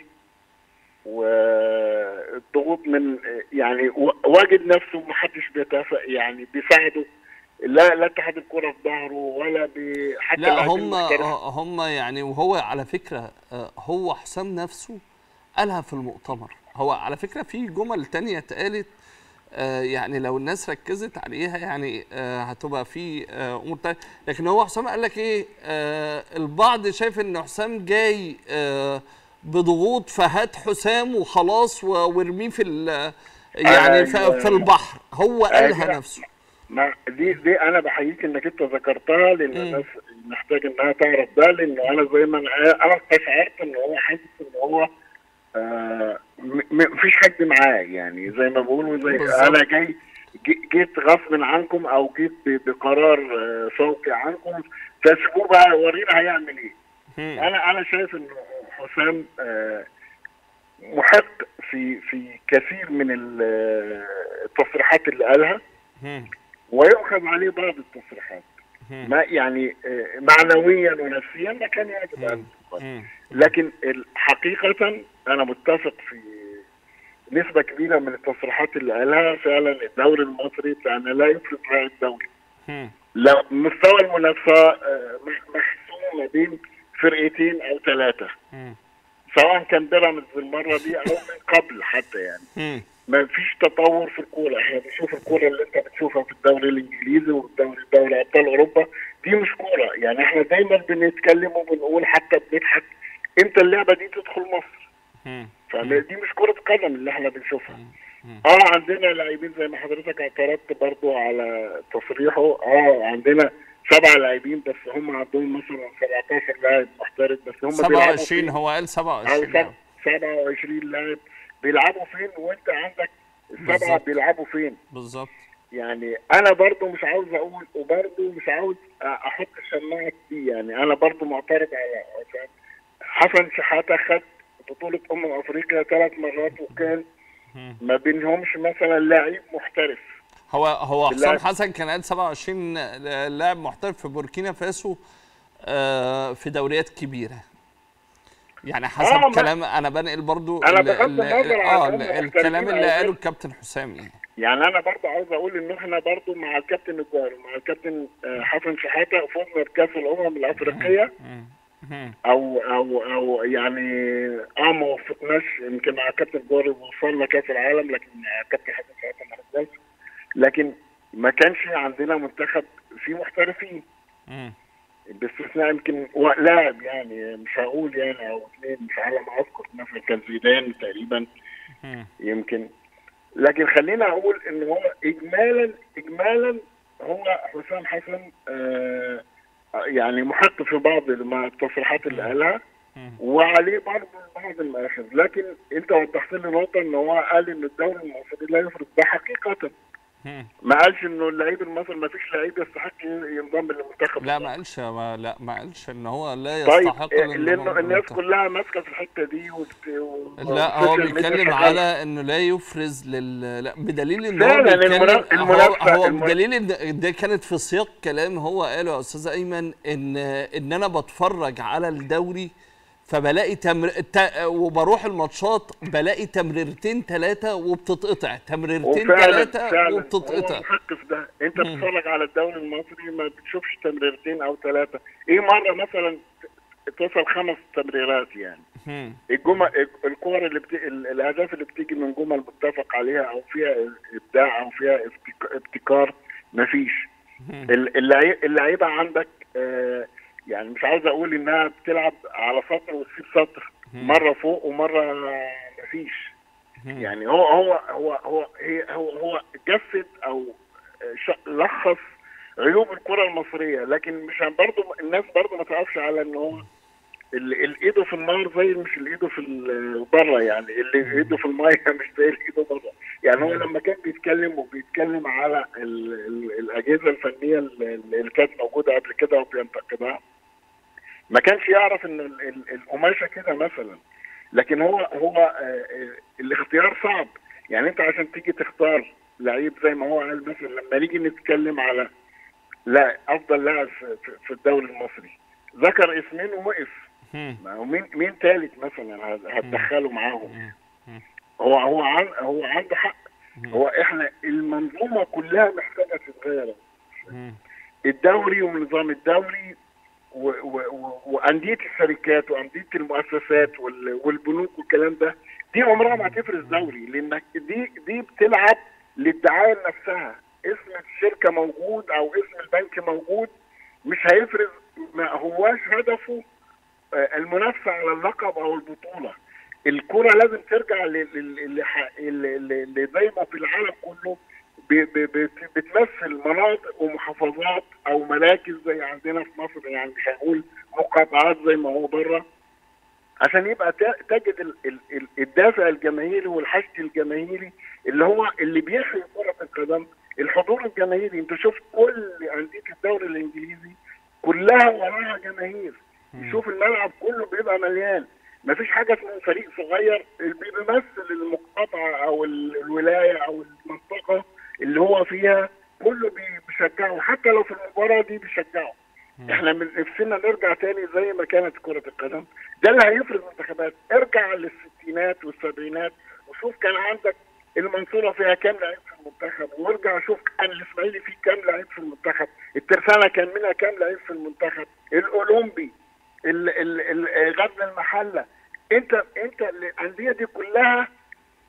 S6: والضغوط من يعني و- واجد نفسه محدش بيتفق يعني بيساعده لا لا اتحاد الكره في ظهره ولا بي حتى
S1: لا
S6: اللاعبين
S1: هم
S6: المحترفين.
S1: هم يعني وهو على فكره آه، هو حسام نفسه قالها في المؤتمر هو على فكره في جمل تانية اتقالت آه، يعني لو الناس ركزت عليها يعني آه، هتبقى في آه، امور تانية لكن هو حسام قال لك ايه آه، البعض شايف ان حسام جاي آه، بضغوط فهات حسام وخلاص و- وارميه في ال- يعني في
S6: أيوة.
S1: في البحر هو قالها
S6: أيوة.
S1: نفسه
S6: ما دي دي انا بحييك انك انت ذكرتها لان
S1: مم.
S6: الناس محتاج انها تعرف ده لانه انا زي ما انا انا استشعرت ان هو حاسس ان هو آه م- م- مفيش حد معاه يعني زي ما بيقولوا زي
S1: بالظبط.
S6: انا جاي جي- جيت غصب عنكم او جيت ب- بقرار آه، صوتي عنكم فسيبوه بقى ورينا هيعمل ايه
S1: مم.
S6: انا انا شايف ان حسام آه، محق في في كثير من ال- آه، التصريحات اللي قالها
S1: مم.
S6: ويؤخذ عليه بعض التصريحات
S1: مم.
S6: ما يعني آه، معنويا ونفسيا ما كان يجب ان تقال.
S1: مم.
S6: لكن ال- حقيقة أنا متفق في نسبة كبيرة من التصريحات اللي قالها فعلا الدوري المصري بتاعنا لا يفرض رأي الدوري
S1: مم.
S6: لا مستوى المنافسة آه، مح- محسوم ما بين فرقتين أو ثلاثة
S1: مم.
S6: سواء كان بيراميدز المرة دي أو من قبل حتى يعني
S1: مم.
S6: ما فيش تطور في الكوره احنا بنشوف الكوره اللي انت بتشوفها في الدوري الانجليزي والدوري دوري ابطال اوروبا دي مش كوره يعني احنا دايما بنتكلم وبنقول حتى بنضحك امتى اللعبه دي تدخل مصر فدي مش كره قدم اللي احنا بنشوفها اه عندنا لاعبين زي ما حضرتك اعترضت برضو على تصريحه اه عندنا سبعة لاعبين بس هم عندهم مثلا 17 لاعب محترف بس هم بيلعبوا
S1: 27
S6: فين؟
S1: هو قال
S6: او
S1: 27
S6: سب- 27 لاعب بيلعبوا فين وانت عندك السبعه
S1: بالظبط.
S6: بيلعبوا فين
S1: بالظبط
S6: يعني انا برضو مش عاوز اقول وبرضو مش عاوز احط الشماعه دي يعني انا برضو معترض على حسام حسن شحاته خد بطوله امم افريقيا ثلاث مرات وكان ما بينهمش مثلا لعيب محترف
S1: هو هو حسام
S6: اللاعب-
S1: حسن كان قال 27 لاعب محترف في بوركينا فاسو آه، في دوريات كبيره يعني حسب
S6: آه، ما-
S1: كلام انا بنقل برضو
S6: أنا
S1: ال-
S6: بغض
S1: ال-
S6: النظر عن
S1: اه
S6: هم
S1: ال-
S6: محترفين
S1: الكلام
S6: أو
S1: اللي
S6: غير.
S1: قاله الكابتن حسام يعني
S6: يعني انا برضو عاوز اقول ان احنا برضو مع الكابتن الجوهري ومع الكابتن آه، حسن شحاته فزنا بكاس الامم الافريقيه او او او يعني اه ما وفقناش يمكن مع الكابتن الجوهري وصلنا كاس العالم لكن مع الكابتن حسن شحاته ما حصلش لكن ما كانش عندنا منتخب فيه محترفين
S1: مم.
S6: باستثناء يمكن و- لاعب يعني مش هقول يعني او اثنين مش على ما اذكر مثلا كان زيدان تقريبا
S1: مم.
S6: يمكن لكن خلينا اقول ان هو اجمالا اجمالا هو حسام حسن آه يعني محق في بعض الم- التصريحات اللي قالها وعليه برضه بعض المآخذ لكن انت وضحت لي نقطه ان هو قال ان الدوري المصري لا يفرض ده حقيقه
S1: مم.
S6: ما قالش انه اللعيب المصري ما فيش لعيب يستحق ينضم للمنتخب
S1: لا ما قالش ما لا ما قالش ان هو لا
S6: طيب
S1: يستحق
S6: آه،
S1: الانضمام
S6: لانه الناس
S1: للمنتخب.
S6: كلها ماسكه في الحته دي وبت... و-
S1: لا هو
S6: والسوشيال ميديا
S1: بيتكلم
S6: شغالة.
S1: على انه لا يفرز لل لا بدليل ان هو
S6: فعلاً
S1: بيتكلم
S6: المنا-
S1: هو,
S6: المنافسة-
S1: هو
S6: الم-
S1: بدليل ان ده كانت في سياق كلام هو قاله يا استاذ ايمن ان ان انا بتفرج على الدوري فبلاقي تمر... ت... وبروح الماتشات بلاقي تمريرتين ثلاثه وبتتقطع تمريرتين
S6: وفعلا
S1: ثلاثه
S6: فعلا هو
S1: وبتتقطع
S6: محق في ده انت بتتفرج على الدوري المصري ما بتشوفش تمريرتين او ثلاثه ايه مره مثلا توصل خمس تمريرات يعني
S1: مم.
S6: الجمل الكور اللي بت... ال- الاهداف اللي بتيجي من جمل متفق عليها او فيها ابداع او فيها ابتك- ابتكار مفيش ال- اللعي- اللعيبه عندك آه يعني مش عاوز اقول انها بتلعب على سطر وتسيب سطر مره فوق ومره مفيش يعني هو هو هو هو هي هو هو جسد او ش- لخص عيوب الكره المصريه لكن مش برضه الناس برضه ما تعرفش على ان هو اللي اللي ايده في النار زي مش اللي ايده في ال- بره يعني اللي ايده في الميه مش زي اللي ايده بره يعني هو لما كان بيتكلم وبيتكلم على ال ال الاجهزه الفنيه اللي اللي كانت موجوده قبل كده وبينتقدها ما كانش يعرف ان ال- ال- القماشه كده مثلا لكن هو هو آه، آه، الاختيار صعب يعني انت عشان تيجي تختار لعيب زي ما هو قال مثلا لما نيجي نتكلم على لا افضل لاعب في- في- في الدوري المصري ذكر اسمين ووقف
S1: مم.
S6: ما هو مين مين ثالث مثلا هت- هتدخله معاهم هو هو عن هو عنده حق هو احنا المنظومه كلها محتاجه تتغير
S1: مم.
S6: الدوري ونظام الدوري و- و- و- وانديه الشركات وانديه المؤسسات وال- والبنوك والكلام ده دي عمرها ما هتفرز دوري لانك دي دي بتلعب للدعايه نفسها اسم الشركه موجود او اسم البنك موجود مش هيفرز ما هواش هدفه آه، المنافسه على اللقب او البطوله الكره لازم ترجع ل- ل- ل- ح- ل- ل- ل- زي ما في العالم كله ب- ب- بت- بتمثل مناطق ومحافظات او مراكز زي عندنا في مصر يعني مش هنقول مقاطعات زي ما هو بره عشان يبقى ت- تجد ال- ال- ال- الدافع الجماهيري والحشد الجماهيري اللي هو اللي بيحيي كرة القدم الحضور الجماهيري انت شوف كل انديه الدوري الانجليزي كلها وراها جماهير شوف الملعب كله بيبقى مليان مفيش حاجه اسمها فريق صغير اللي بيمثل المقاطعه او ال- الولايه او المنطقه اللي هو فيها كله بي- بيشجعه حتى لو في المباراه دي بيشجعه احنا من نفسنا نرجع تاني زي ما كانت كره القدم ده اللي هيفرز منتخبات ارجع للستينات والسبعينات وشوف كان عندك المنصوره فيها كام لعيب في المنتخب وارجع شوف كان الاسماعيلي فيه كام لعيب في المنتخب الترسانه كان منها كام لعيب في المنتخب الاولمبي ال- ال- ال- غزل المحله انت انت الانديه دي كلها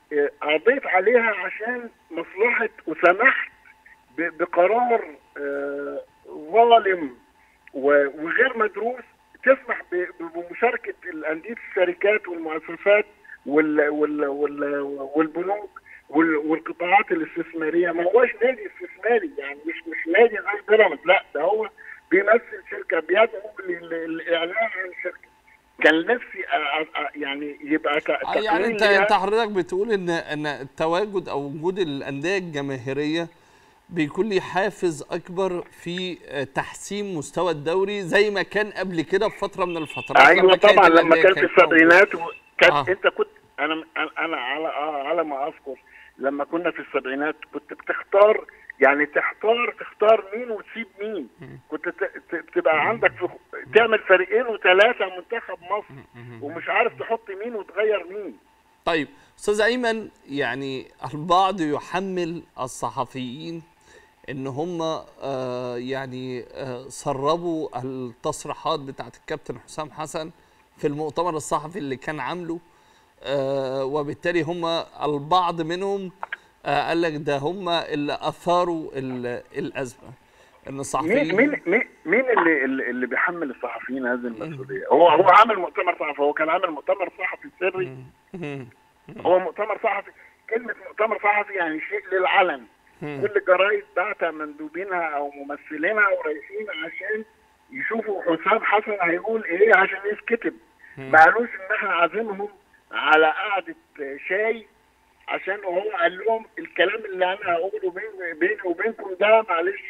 S6: آه، قضيت عليها عشان مصلحه وسمحت ب- بقرار آه، ظالم و- وغير مدروس تسمح ب- ب- بمشاركه الانديه الشركات والمؤسسات وال وال وال والبنوك وال- والقطاعات الاستثماريه ما هوش نادي استثماري يعني مش مش نادي زي بيراميدز لا ده هو بيمثل شركه بيدعو لل- للاعلان عن شركه كان نفسي أ- أ- أ- يعني يبقى ت-
S1: آه، يعني
S6: تقرير
S1: انت
S6: ليها.
S1: انت حضرتك بتقول ان ان التواجد او وجود الانديه الجماهيريه بيكون لي حافز اكبر في آه، تحسين مستوى الدوري زي ما كان قبل كده في فتره من الفترات
S6: ايوه
S1: لما كانت
S6: طبعا لما
S1: الأندية
S6: كان في
S1: كانت موجودة.
S6: السبعينات و- كان
S1: آه.
S6: انت كنت انا انا على آه على ما اذكر لما كنا في السبعينات كنت بتختار يعني تختار تختار مين وتسيب مين كنت ت- ت- تبقى عندك في تعمل فريقين وثلاثه منتخب مصر ومش عارف تحط مين وتغير مين
S1: طيب استاذ ايمن يعني البعض يحمل الصحفيين ان هم آه يعني آه سربوا التصريحات بتاعت الكابتن حسام حسن في المؤتمر الصحفي اللي كان عامله آه وبالتالي هم البعض منهم آه قال لك ده هم اللي اثاروا ال- الازمه ان
S6: مين
S1: الصحفيين
S6: مين مين مين اللي اللي اللي بيحمل الصحفيين هذه المسؤوليه؟ هو هو عامل مؤتمر صحفي هو كان عامل مؤتمر صحفي سري هو مؤتمر صحفي كلمه مؤتمر صحفي يعني شيء للعلن كل الجرايد بعت مندوبينها او ممثلينها او رئيسين عشان يشوفوا حسام حسن هيقول ايه عشان يتكتب ما قالوش ان احنا عازمهم على قعده شاي عشان هو قال لهم الكلام اللي انا هقوله بين بيني وبينكم ده معلش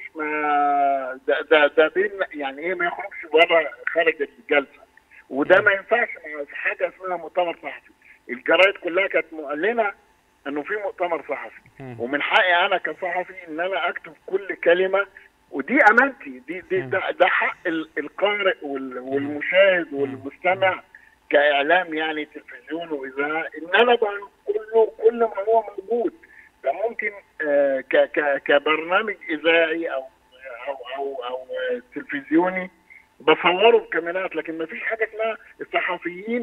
S6: ما ده ده, ده بين يعني ايه ما يخرجش بره خارج الجلسه وده ما ينفعش مع حاجه اسمها مؤتمر صحفي الجرايد كلها كانت معلنه انه في مؤتمر صحفي ومن حقي انا كصحفي ان انا اكتب كل كلمه ودي امانتي دي, دي ده, ده حق ال- القارئ وال- والمشاهد والمستمع كاعلام يعني تلفزيون واذاعه ان انا بقى كله كل ما هو موجود ده ممكن آه، ك ك كبرنامج اذاعي او او او, أو آه، تلفزيوني بصوره بكاميرات لكن ما فيش حاجه اسمها الصحفيين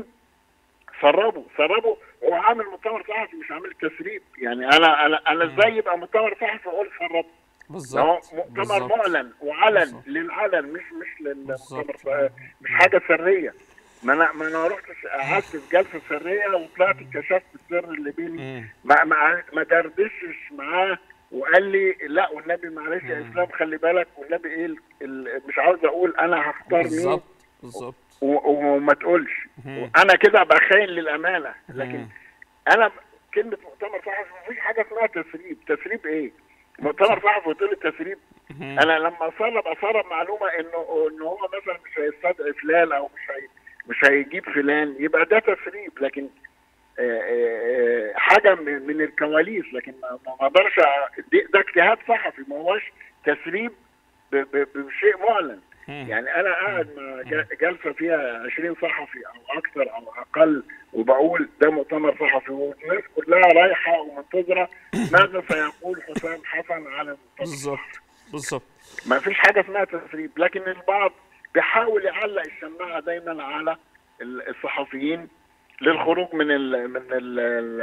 S6: سربوا سربوا هو عامل مؤتمر صحفي مش عامل تسريب يعني انا انا انا ازاي يبقى مؤتمر صحفي واقول سربت ده هو
S1: بالظبط
S6: مؤتمر
S1: بالظبط.
S6: معلن وعلن
S1: بالظبط.
S6: للعلن مش مش للمؤتمر
S1: بالظبط.
S6: ف- مش حاجه سريه ما انا ما انا رحت قعدت في جلسه سريه وطلعت كشفت السر اللي بيني
S1: مم.
S6: ما ما ما دردشش معاه وقال لي لا والنبي معلش يا اسلام خلي بالك والنبي ايه ال- ال- مش عاوز اقول انا هختار مين
S1: بالظبط بالظبط
S6: و- وما تقولش انا كده ابقى خاين للامانه لكن انا كلمه مؤتمر صحفي مفيش حاجه اسمها تسريب تسريب ايه مؤتمر صحفي وتقول لي تسريب انا لما اسرب اسرب معلومه انه انه هو مثلا مش هيستدعي فلان او مش هي مش هيجيب فلان يبقى ده تسريب لكن آه، آه، آه، حاجه من من الكواليس لكن ما ما اقدرش أ- دي- ده اجتهاد صحفي ما هوش تسريب ب- ب- بشيء معلن يعني انا قاعد مع ج- جلسه فيها 20 صحفي او اكثر او اقل وبقول ده مؤتمر صحفي والناس كلها رايحه ومنتظره ماذا سيقول حسام حسن على المؤتمر
S1: بالظبط بالظبط
S6: ما فيش حاجه اسمها تسريب لكن البعض بيحاول يعلق الشماعه دايما على ال- الصحفيين للخروج من ال من ال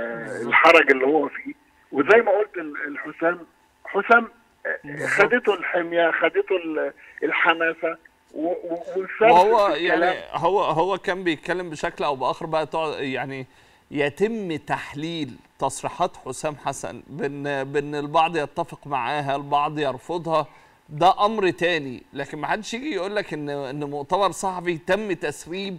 S6: الحرج اللي هو فيه وزي ما قلت ال- الحسام حسام آه، خدته الحميه خدته ال- الحماسه و- و- والسرد
S1: وهو
S6: في الكلام.
S1: يعني هو هو كان بيتكلم بشكل او باخر بقى تقعد يعني يتم تحليل تصريحات حسام حسن بان بان البعض يتفق معاها البعض يرفضها ده امر تاني لكن ما حدش يجي يقول لك ان ان مؤتمر صحفي تم تسريب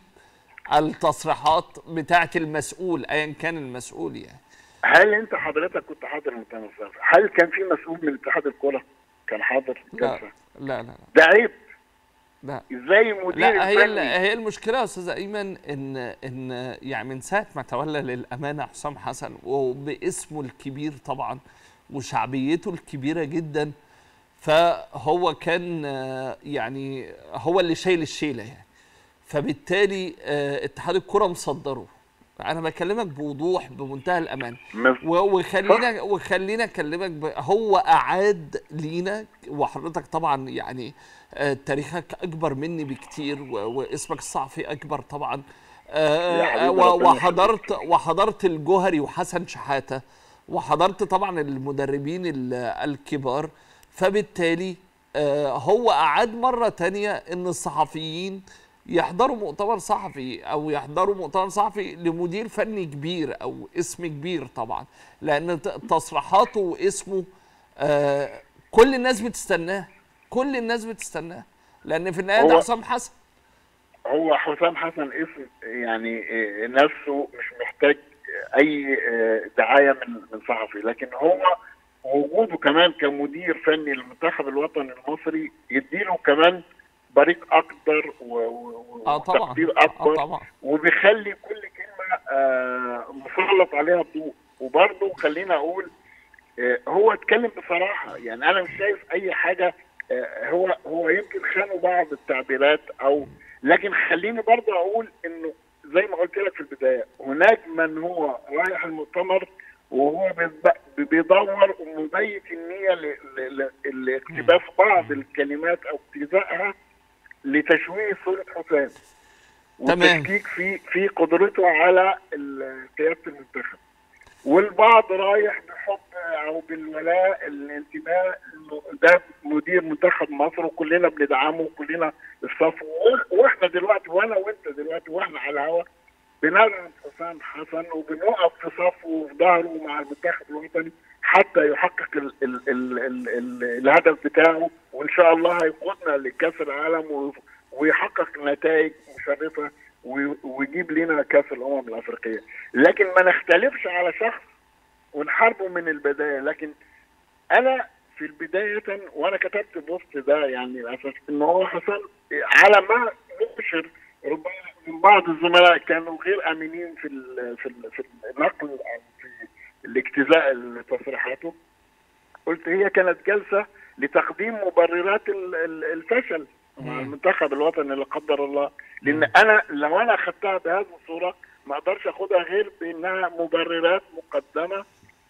S1: التصريحات بتاعه المسؤول ايا كان المسؤول يعني
S6: هل انت حضرتك كنت حاضر المؤتمر الصحفي؟ هل كان في مسؤول من اتحاد الكره كان حاضر
S1: لا
S6: الجلسه؟
S1: لا لا
S6: ده عيب
S1: لا
S6: ازاي مدير
S1: لا هي ال-
S6: الفني
S1: هي المشكله يا استاذ ايمن ان ان يعني من ساعه ما تولى للامانه حسام حسن وباسمه الكبير طبعا وشعبيته الكبيره جدا فهو كان آه، يعني هو اللي شايل الشيله يعني فبالتالي آه، اتحاد الكره مصدره انا بكلمك بوضوح بمنتهى الامان
S6: مف-
S1: و- وخلينا وخلينا اكلمك ب- هو اعاد لينا وحضرتك طبعا يعني آه، تاريخك اكبر مني بكتير و- واسمك الصحفي اكبر طبعا آه،
S6: يا حبيبي
S1: و-
S6: ربنا
S1: وحضرت وحضرت الجوهري وحسن شحاته وحضرت طبعا المدربين ال- الكبار فبالتالي آه، هو اعاد مره تانية ان الصحفيين يحضروا مؤتمر صحفي او يحضروا مؤتمر صحفي لمدير فني كبير او اسم كبير طبعا لان ت- تصريحاته واسمه آه، كل الناس بتستناه كل الناس بتستناه لان في النهايه ده
S6: هو-
S1: حسام حسن
S6: هو حسام حسن اسم يعني آه، نفسه مش محتاج اي آه، دعايه من من صحفي لكن هو وجوده كمان كمدير فني للمنتخب الوطني المصري يديله كمان بريق اكبر و- و-
S1: اه طبعا
S6: وتقدير
S1: اه
S6: اكبر
S1: طبعا
S6: وبيخلي كل كلمه آه، مسلط عليها الضوء وبرضه خلينا اقول آه، هو اتكلم بصراحه يعني انا مش شايف اي حاجه آه، هو هو يمكن خانوا بعض التعبيرات او لكن خليني برضه اقول انه زي ما قلت لك في البدايه هناك من هو رايح المؤتمر وهو بيض- بيدور ومبيت النيه ل- ل- ل- لاقتباس بعض الكلمات او اجتزائها لتشويه صوره حسام
S1: تمام.
S6: والتشكيك في في قدرته على ال- قياده المنتخب والبعض رايح بحب او بالولاء الانتماء إنه ده مدير منتخب مصر وكلنا بندعمه وكلنا الصف و- واحنا دلوقتي وانا وانت دلوقتي واحنا على الهوا بندعم حسام حسن وبنقف في صفه وفي ظهره مع المنتخب الوطني حتى يحقق ال ال ال ال ال الهدف بتاعه وان شاء الله هيقودنا لكاس العالم و- ويحقق نتائج مشرفه وي- ويجيب لنا كاس الامم الافريقيه لكن ما نختلفش على شخص ونحاربه من البدايه لكن انا في البدايه وانا كتبت بوست ده يعني على اساس ان هو حصل على ما نشر ربما من بعض الزملاء كانوا غير امنين في ال في ال في النقل او في الاجتزاء لتصريحاته قلت هي كانت جلسه لتقديم مبررات ال- ال- الفشل مع المنتخب الوطني لا قدر الله لان انا لو انا اخذتها بهذه الصوره ما اقدرش اخدها غير بانها مبررات مقدمه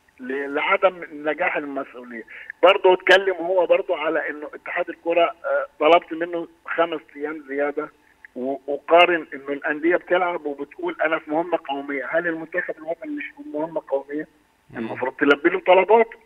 S6: ل- لعدم نجاح المسؤوليه برضه اتكلم هو برضه على انه اتحاد الكره آه، طلبت منه خمس ايام زياده و- وقارن انه الانديه بتلعب وبتقول انا في مهمه قوميه هل المنتخب الوطني مش في مهمه قوميه المفروض تلبي له طلباته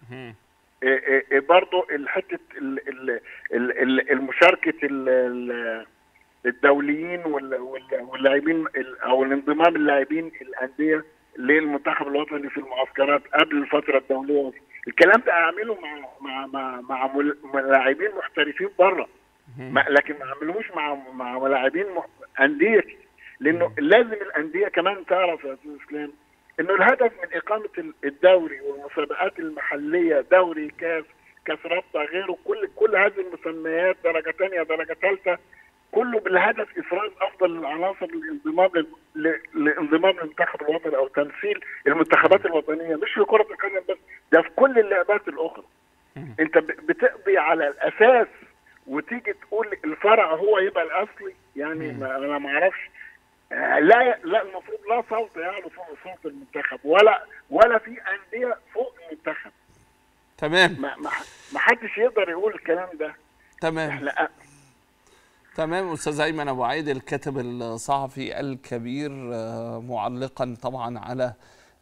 S6: إيه إيه إيه برضه الحته ال- ال- ال- ال- المشاركه ال- ال- الدوليين وال- وال- واللاعبين ال- او الانضمام اللاعبين الانديه للمنتخب الوطني في المعسكرات قبل الفتره الدوليه الكلام ده اعمله مع مع مع مع مل- مع لاعبين محترفين بره ما لكن ما اعملوش مع مع لاعبين مح- انديه لانه لازم الانديه كمان تعرف يا استاذ اسلام انه الهدف من اقامه ال- الدوري والمسابقات المحليه دوري كاس كاس رابطه غيره كل كل هذه المسميات درجه ثانيه درجه ثالثه كله بالهدف افراز افضل العناصر للانضمام لل- ل- لانضمام للمنتخب الوطني او تمثيل المنتخبات الوطنيه مش في كره القدم بس ده في كل اللعبات الاخرى انت ب- بتقضي على الاساس وتيجي تقول الفرع هو يبقى الاصلي يعني ما انا ما اعرفش آه، لا لا المفروض لا صوت يعلو فوق صوت المنتخب ولا ولا في انديه فوق المنتخب
S1: تمام
S6: ما ما ما حدش يقدر يقول الكلام ده
S1: تمام
S6: احنا
S1: تمام استاذ ايمن ابو عيد الكاتب الصحفي الكبير آه، معلقا طبعا على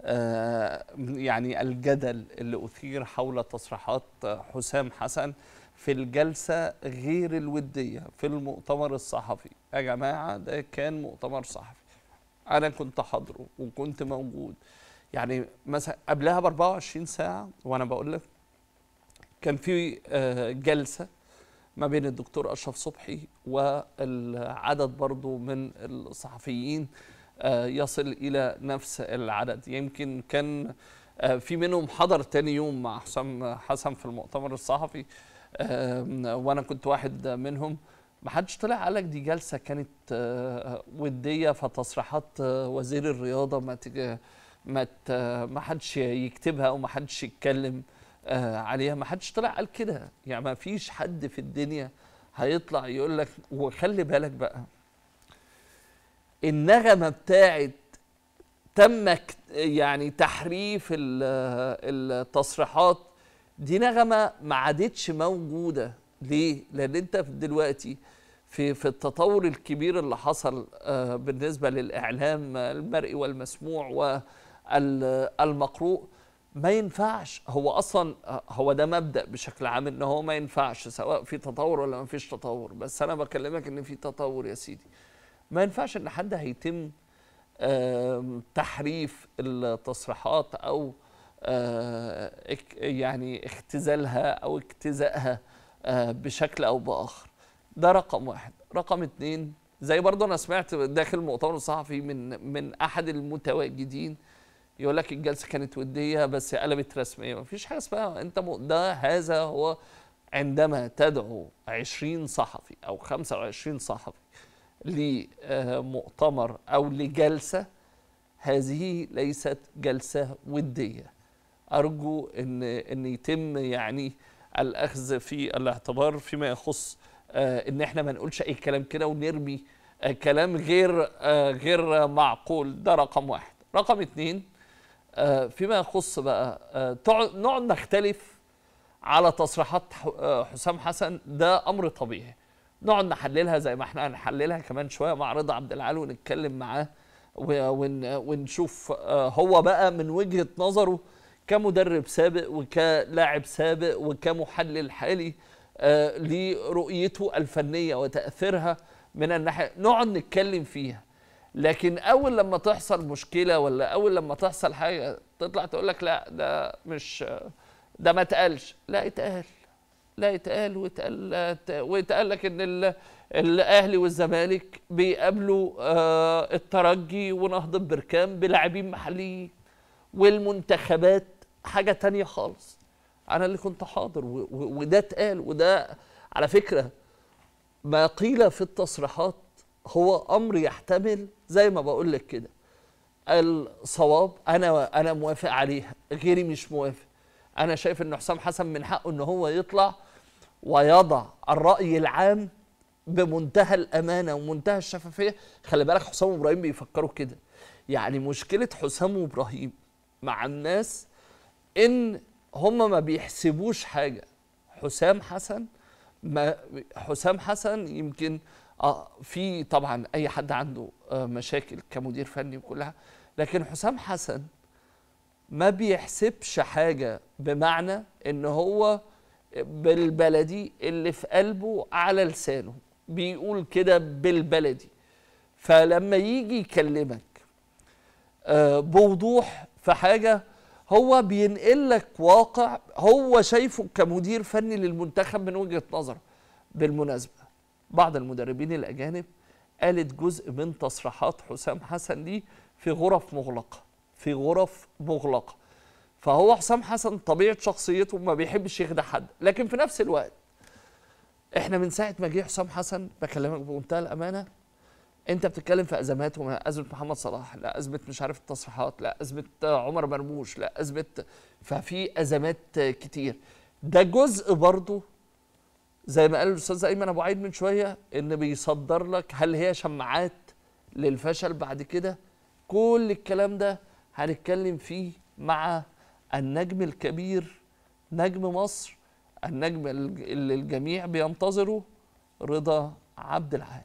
S1: آه، يعني الجدل اللي اثير حول تصريحات آه، حسام حسن في الجلسه غير الوديه في المؤتمر الصحفي يا جماعه ده كان مؤتمر صحفي انا كنت حاضره وكنت موجود يعني مثلا قبلها ب 24 ساعه وانا بقول لك كان في آه، جلسه ما بين الدكتور اشرف صبحي والعدد برضو من الصحفيين آه، يصل الى نفس العدد يمكن كان آه، في منهم حضر تاني يوم مع حسام حسن في المؤتمر الصحفي آم، وانا كنت واحد منهم ما حدش طلع قال لك دي جلسه كانت آه، وديه فتصريحات آه، وزير الرياضه ما تج- ما ت- ما حدش يكتبها او ما حدش يتكلم آه، عليها ما حدش طلع قال كده يعني ما فيش حد في الدنيا هيطلع يقول لك وخلي بالك بقى النغمه بتاعت تم ك- يعني تحريف ال- التصريحات دي نغمه ما عادتش موجوده ليه؟ لان انت في دلوقتي في في التطور الكبير اللي حصل آه، بالنسبه للاعلام المرئي والمسموع والمقروء ما ينفعش هو اصلا آه، هو ده مبدا بشكل عام ان هو ما ينفعش سواء في تطور ولا ما فيش تطور بس انا بكلمك ان في تطور يا سيدي ما ينفعش ان حد هيتم آم، تحريف التصريحات او آه، اك- يعني اختزالها او اجتزائها آه، بشكل او باخر ده رقم واحد رقم اتنين زي برضه انا سمعت داخل المؤتمر الصحفي من من احد المتواجدين يقول لك الجلسه كانت وديه بس قلبت رسميه مفيش حاجه اسمها انت م... ده هذا هو عندما تدعو 20 صحفي او 25 صحفي لمؤتمر او لجلسه هذه ليست جلسه وديه ارجو ان ان يتم يعني الاخذ في الاعتبار فيما يخص آه ان احنا ما نقولش اي كلام كده ونرمي آه كلام غير آه غير معقول ده رقم واحد رقم اتنين آه فيما يخص بقى آه تقعد- نقعد نختلف على تصريحات ح- آه، حسام حسن ده امر طبيعي نقعد نحللها زي ما احنا هنحللها كمان شويه مع رضا عبد العال ونتكلم معاه و- ون- ونشوف آه، هو بقى من وجهه نظره كمدرب سابق وكلاعب سابق وكمحلل حالي آه، لرؤيته الفنيه وتاثيرها من الناحيه نقعد نتكلم فيها لكن اول لما تحصل مشكله ولا اول لما تحصل حاجه تطلع تقول لك لا ده مش ده ما اتقالش لا اتقال لا يتقال ويتقال ويتقال لك ان ال- الاهلي والزمالك بيقابلوا آه، الترجي ونهضه بركان بلاعبين محليين والمنتخبات حاجه تانية خالص انا اللي كنت حاضر و- و- وده اتقال وده على فكره ما قيل في التصريحات هو امر يحتمل زي ما بقول لك كده الصواب انا انا موافق عليها غيري مش موافق انا شايف ان حسام حسن من حقه ان هو يطلع ويضع الراي العام بمنتهى الامانه ومنتهى الشفافيه خلي بالك حسام وابراهيم بيفكروا كده يعني مشكله حسام وابراهيم مع الناس ان هم ما بيحسبوش حاجه حسام حسن ما حسام حسن يمكن اه في طبعا اي حد عنده آه مشاكل كمدير فني وكلها لكن حسام حسن ما بيحسبش حاجه بمعنى ان هو بالبلدي اللي في قلبه على لسانه بيقول كده بالبلدي فلما يجي يكلمك آه، بوضوح في حاجه هو بينقل لك واقع هو شايفه كمدير فني للمنتخب من وجهه نظره بالمناسبه بعض المدربين الاجانب قالت جزء من تصريحات حسام حسن دي في غرف مغلقه في غرف مغلقه فهو حسام حسن طبيعه شخصيته ما بيحبش يخدع حد لكن في نفس الوقت احنا من ساعه ما جه حسام حسن بكلمك بمنتهى الامانه انت بتتكلم في ازمات وما ازمه محمد صلاح لا ازمه مش عارف التصريحات لا ازمه عمر مرموش لا ازمه ففي ازمات كتير ده جزء برضه زي ما قال الاستاذ ايمن ابو عيد من شويه ان بيصدر لك هل هي شماعات للفشل بعد كده كل الكلام ده هنتكلم فيه مع النجم الكبير نجم مصر النجم الج- اللي الجميع بينتظره رضا عبد العال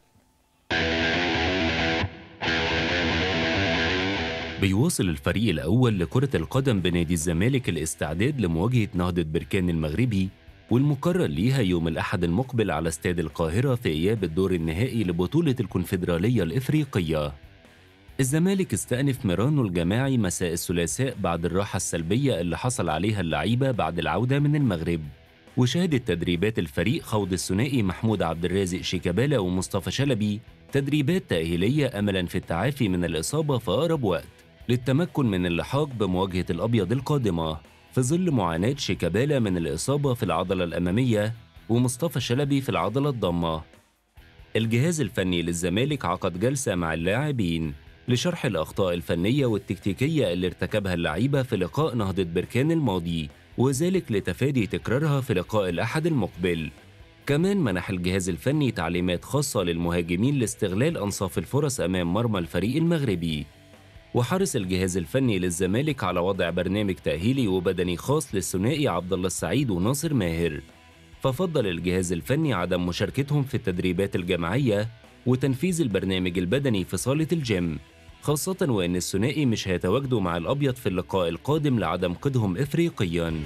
S7: بيواصل الفريق الأول لكرة القدم بنادي الزمالك الاستعداد لمواجهة نهضة بركان المغربي والمقرر ليها يوم الأحد المقبل على استاد القاهرة في إياب الدور النهائي لبطولة الكونفدرالية الإفريقية. الزمالك استأنف ميرانو الجماعي مساء الثلاثاء بعد الراحة السلبية اللي حصل عليها اللعيبة بعد العودة من المغرب. وشهدت تدريبات الفريق خوض الثنائي محمود عبد الرازق شيكابالا ومصطفى شلبي تدريبات تأهيلية أملا في التعافي من الإصابة في أقرب وقت للتمكن من اللحاق بمواجهة الأبيض القادمة في ظل معاناة شيكابالا من الإصابة في العضلة الأمامية ومصطفى شلبي في العضلة الضمة الجهاز الفني للزمالك عقد جلسة مع اللاعبين لشرح الأخطاء الفنية والتكتيكية اللي ارتكبها اللعيبة في لقاء نهضة بركان الماضي وذلك لتفادي تكرارها في لقاء الأحد المقبل كمان منح الجهاز الفني تعليمات خاصة للمهاجمين لاستغلال أنصاف الفرص أمام مرمى الفريق المغربي وحرص الجهاز الفني للزمالك على وضع برنامج تأهيلي وبدني خاص للثنائي عبد الله السعيد وناصر ماهر ففضل الجهاز الفني عدم مشاركتهم في التدريبات الجماعية وتنفيذ البرنامج البدني في صالة الجيم خاصة وأن الثنائي مش هيتواجدوا مع الأبيض في اللقاء القادم لعدم قيدهم إفريقياً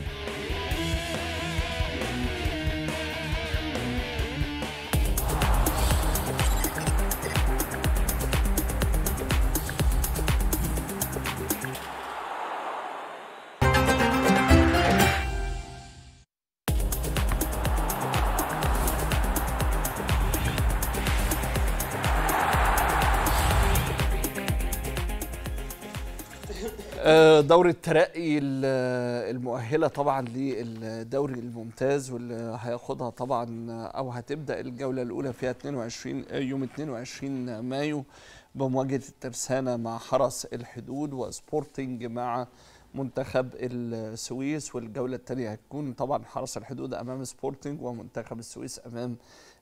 S1: آه، دوري الترقي ال- المؤهله طبعا للدوري الممتاز واللي هياخدها طبعا او هتبدا الجوله الاولى فيها 22 آه، يوم 22 مايو بمواجهه الترسانه مع حرس الحدود وسبورتنج مع منتخب السويس والجوله الثانيه هتكون طبعا حرس الحدود امام سبورتنج ومنتخب السويس امام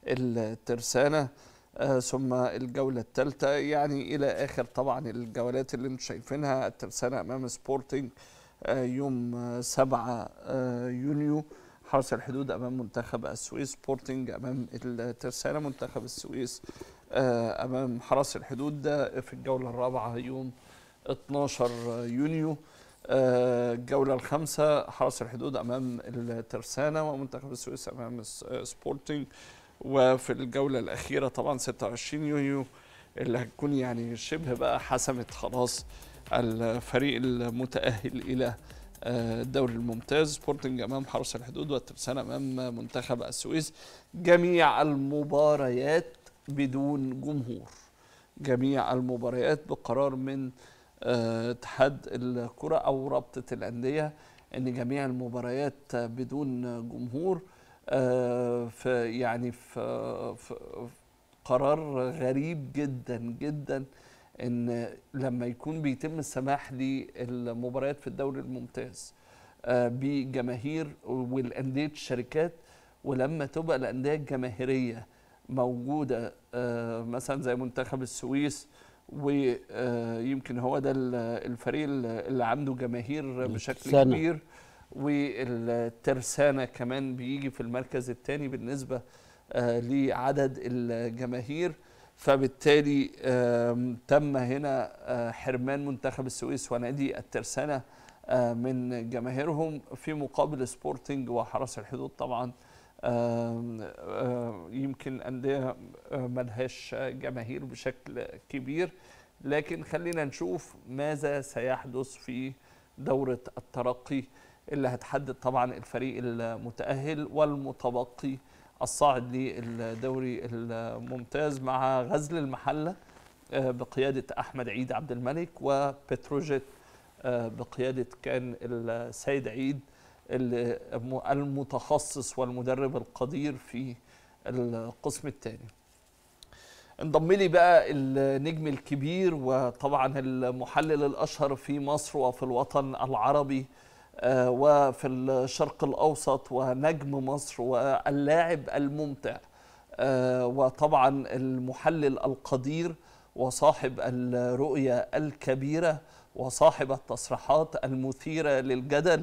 S1: الترسانه آه، ثم الجولة الثالثة يعني إلى آخر طبعا الجولات اللي انتم شايفينها الترسانة أمام سبورتنج آه، يوم آه، 7 آه، يونيو حرس الحدود أمام منتخب السويس سبورتنج أمام الترسانة منتخب السويس آه، أمام حرس الحدود ده في الجولة الرابعة يوم 12 يونيو آه، الجولة الخامسة حرس الحدود أمام الترسانة ومنتخب السويس أمام الس- آه، سبورتنج وفي الجولة الأخيرة طبعا 26 يونيو اللي هتكون يعني شبه بقى حسمت خلاص الفريق المتأهل إلى آه، الدوري الممتاز سبورتنج أمام حرس الحدود والترسانة أمام منتخب السويس جميع المباريات بدون جمهور جميع المباريات بقرار من آه، اتحاد الكرة أو رابطة الأندية أن جميع المباريات بدون جمهور آه، في يعني في, في قرار غريب جدا جدا ان لما يكون بيتم السماح للمباريات في الدوري الممتاز آه، بجماهير والانديه الشركات ولما تبقى الانديه الجماهيريه موجوده آه، مثلا زي منتخب السويس ويمكن هو ده ال- الفريق اللي عنده جماهير بشكل
S4: الترسانة.
S1: كبير والترسانة كمان بيجي في المركز الثاني بالنسبة آه، لعدد الجماهير فبالتالي آم، تم هنا آه، حرمان منتخب السويس ونادي الترسانة آه، من جماهيرهم في مقابل سبورتنج وحرس الحدود طبعا آم، آه، يمكن أندية آه، ملهاش جماهير بشكل كبير لكن خلينا نشوف ماذا سيحدث في دورة الترقي اللي هتحدد طبعا الفريق المتأهل والمتبقي الصاعد للدوري الممتاز مع غزل المحلة آه، بقيادة أحمد عيد عبد الملك وبتروجيت آه، بقيادة كان السيد عيد اللي م- المتخصص والمدرب القدير في القسم الثاني انضم لي بقى النجم الكبير وطبعا المحلل الاشهر في مصر وفي الوطن العربي آه، وفي الشرق الاوسط ونجم مصر واللاعب الممتع آه، وطبعا المحلل القدير وصاحب الرؤيه الكبيره وصاحب التصريحات المثيره للجدل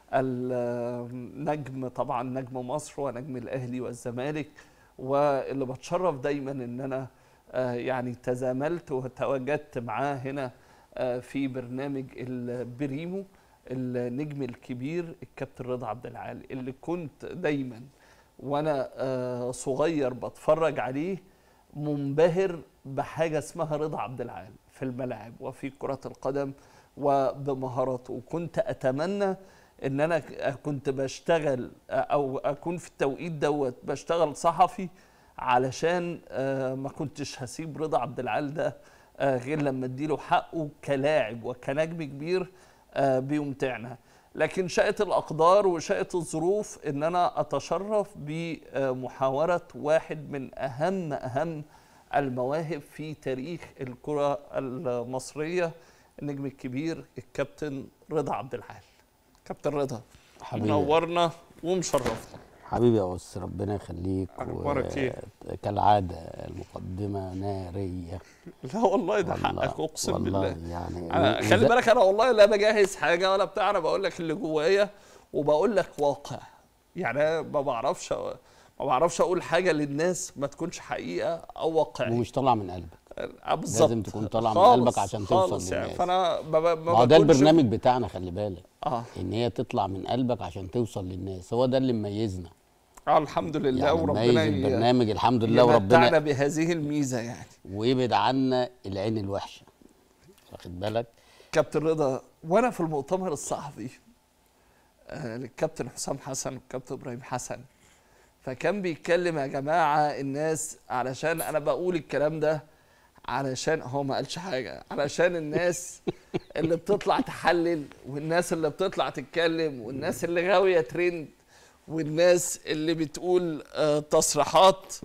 S1: النجم طبعا نجم مصر ونجم الاهلي والزمالك واللي بتشرف دايما ان انا آه، يعني تزاملت وتواجدت معاه هنا آه، في برنامج البريمو النجم الكبير الكابتن رضا عبد العال اللي كنت دايما وانا آه، صغير بتفرج عليه منبهر بحاجه اسمها رضا عبد العال في الملاعب وفي كره القدم وبمهاراته وكنت اتمنى ان انا ك- كنت بشتغل او اكون في التوقيت دوت بشتغل صحفي علشان آه، ما كنتش هسيب رضا عبد العال ده آه، غير لما اديله حقه كلاعب وكنجم كبير آه، بيمتعنا لكن شاءت الاقدار وشاءت الظروف ان انا اتشرف بمحاوره واحد من اهم اهم المواهب في تاريخ الكره المصريه النجم الكبير الكابتن رضا عبد العال كابتن رضا
S4: حبيبي.
S1: منورنا ومشرفنا
S4: حبيبي يا أس ربنا يخليك
S1: أخبارك إيه؟
S4: كالعادة المقدمة نارية
S1: لا والله ده
S4: والله-
S1: حقك اقسم
S4: والله
S1: بالله
S4: يعني
S1: أنا خلي
S4: وز-
S1: بالك انا والله لا بجهز حاجه ولا بتاع انا بقول لك اللي جوايا وبقول لك واقع يعني أنا ما بعرفش ما بعرفش اقول حاجه للناس ما تكونش حقيقه او واقعيه
S4: ومش طالعه من قلبك
S1: آه، بالظبط
S4: لازم تكون طالعة من
S1: خالص-
S4: قلبك عشان توصل
S1: خالص يعني
S4: للناس.
S1: فانا ما, ما,
S4: ما هو ده
S1: بكونش-
S4: البرنامج بتاعنا خلي بالك
S1: اه
S4: ان هي تطلع من قلبك عشان توصل للناس هو ده اللي مميزنا
S1: اه الحمد لله
S4: يعني
S1: وربنا
S4: مميز
S1: ي-
S4: البرنامج الحمد لله
S1: يمتعنا
S4: وربنا
S1: بهذه الميزه يعني
S4: ويبعد عنا العين الوحشه واخد بالك
S1: كابتن رضا وانا في المؤتمر الصحفي آه للكابتن حسام حسن والكابتن ابراهيم حسن فكان بيتكلم يا جماعه الناس علشان انا بقول الكلام ده علشان هو ما قالش حاجه علشان الناس اللي بتطلع تحلل والناس اللي بتطلع تتكلم والناس اللي غاويه ترند والناس اللي بتقول آه تصريحات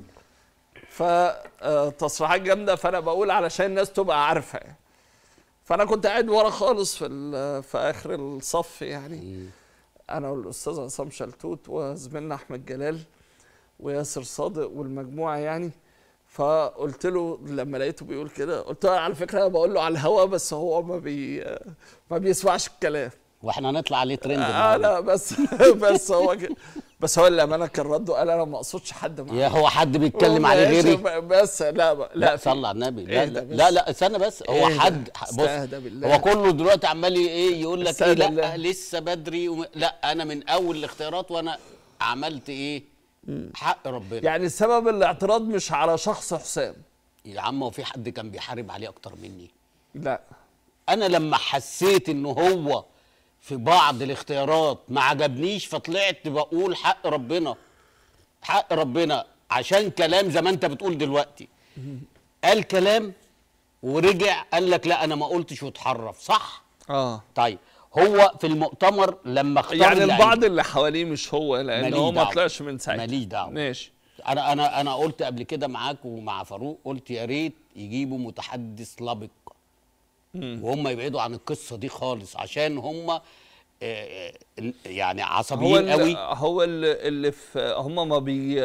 S1: فتصريحات جامده فانا بقول علشان الناس تبقى عارفه يعني. فانا كنت قاعد ورا خالص في ال- في اخر الصف يعني انا والاستاذ عصام شلتوت وزميلنا احمد جلال وياسر صادق والمجموعه يعني فقلت له لما لقيته بيقول كده قلت له على فكره انا بقول له على الهوا بس هو ما بي ما بيسمعش الكلام
S4: واحنا هنطلع عليه ترند
S1: آه
S4: النهاردة.
S1: لا بس بس هو كده بس هو اللي امانه كان رده قال انا ما اقصدش حد معايا
S4: يا هو حد بيتكلم عليه
S1: ماشي،
S4: غيري
S1: بس لا لا,
S4: لا
S1: في-
S4: صلى على النبي لا
S1: اهدى
S4: لا,
S1: بس.
S4: لا لا استنى بس هو
S1: اهدى.
S4: حد بص
S1: استهدى بالله.
S4: هو كله دلوقتي عمال ايه يقول لك ايه
S1: استهدى
S4: لا
S1: بالله.
S4: لسه بدري وم... لا انا من اول الاختيارات وانا عملت ايه حق ربنا
S1: يعني سبب الاعتراض مش على شخص حسام
S4: يا عم هو في حد كان بيحارب عليه اكتر مني
S1: لا
S4: انا لما حسيت ان هو في بعض الاختيارات ما عجبنيش فطلعت بقول حق ربنا حق ربنا عشان كلام زي ما انت بتقول دلوقتي قال كلام ورجع قال لك لا انا ما قلتش واتحرف صح
S1: اه
S4: طيب هو في المؤتمر لما اختار
S1: يعني
S4: اللعيبة-
S1: البعض اللي حواليه مش هو لان
S4: ماليش
S1: هو ما
S4: دعوة.
S1: طلعش من ساعتها
S4: ماليش دعوة.
S1: ماشي
S4: انا انا انا قلت قبل كده معاك ومع فاروق قلت يا ريت يجيبوا متحدث لبق وهم يبعدوا عن القصه دي خالص عشان هم آه، آه، يعني
S1: هو
S4: عصبيين
S1: اللي
S4: قوي
S1: هو اللي, اللي في هم ما بي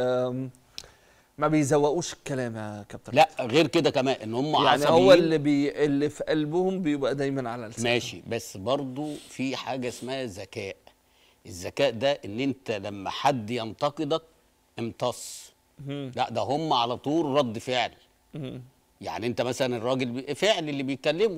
S1: ما بيزوقوش الكلام يا كابتن
S4: لا غير كده كمان ان هم
S1: يعني
S4: عصبيين
S1: هو اللي بي اللي في قلبهم بيبقى دايما على لسانهم
S4: ماشي بس برضو في حاجه اسمها ذكاء الذكاء ده ان انت لما حد ينتقدك امتص لا ده هم على طول رد فعل يعني انت مثلا الراجل بي- فعل اللي بيتكلموا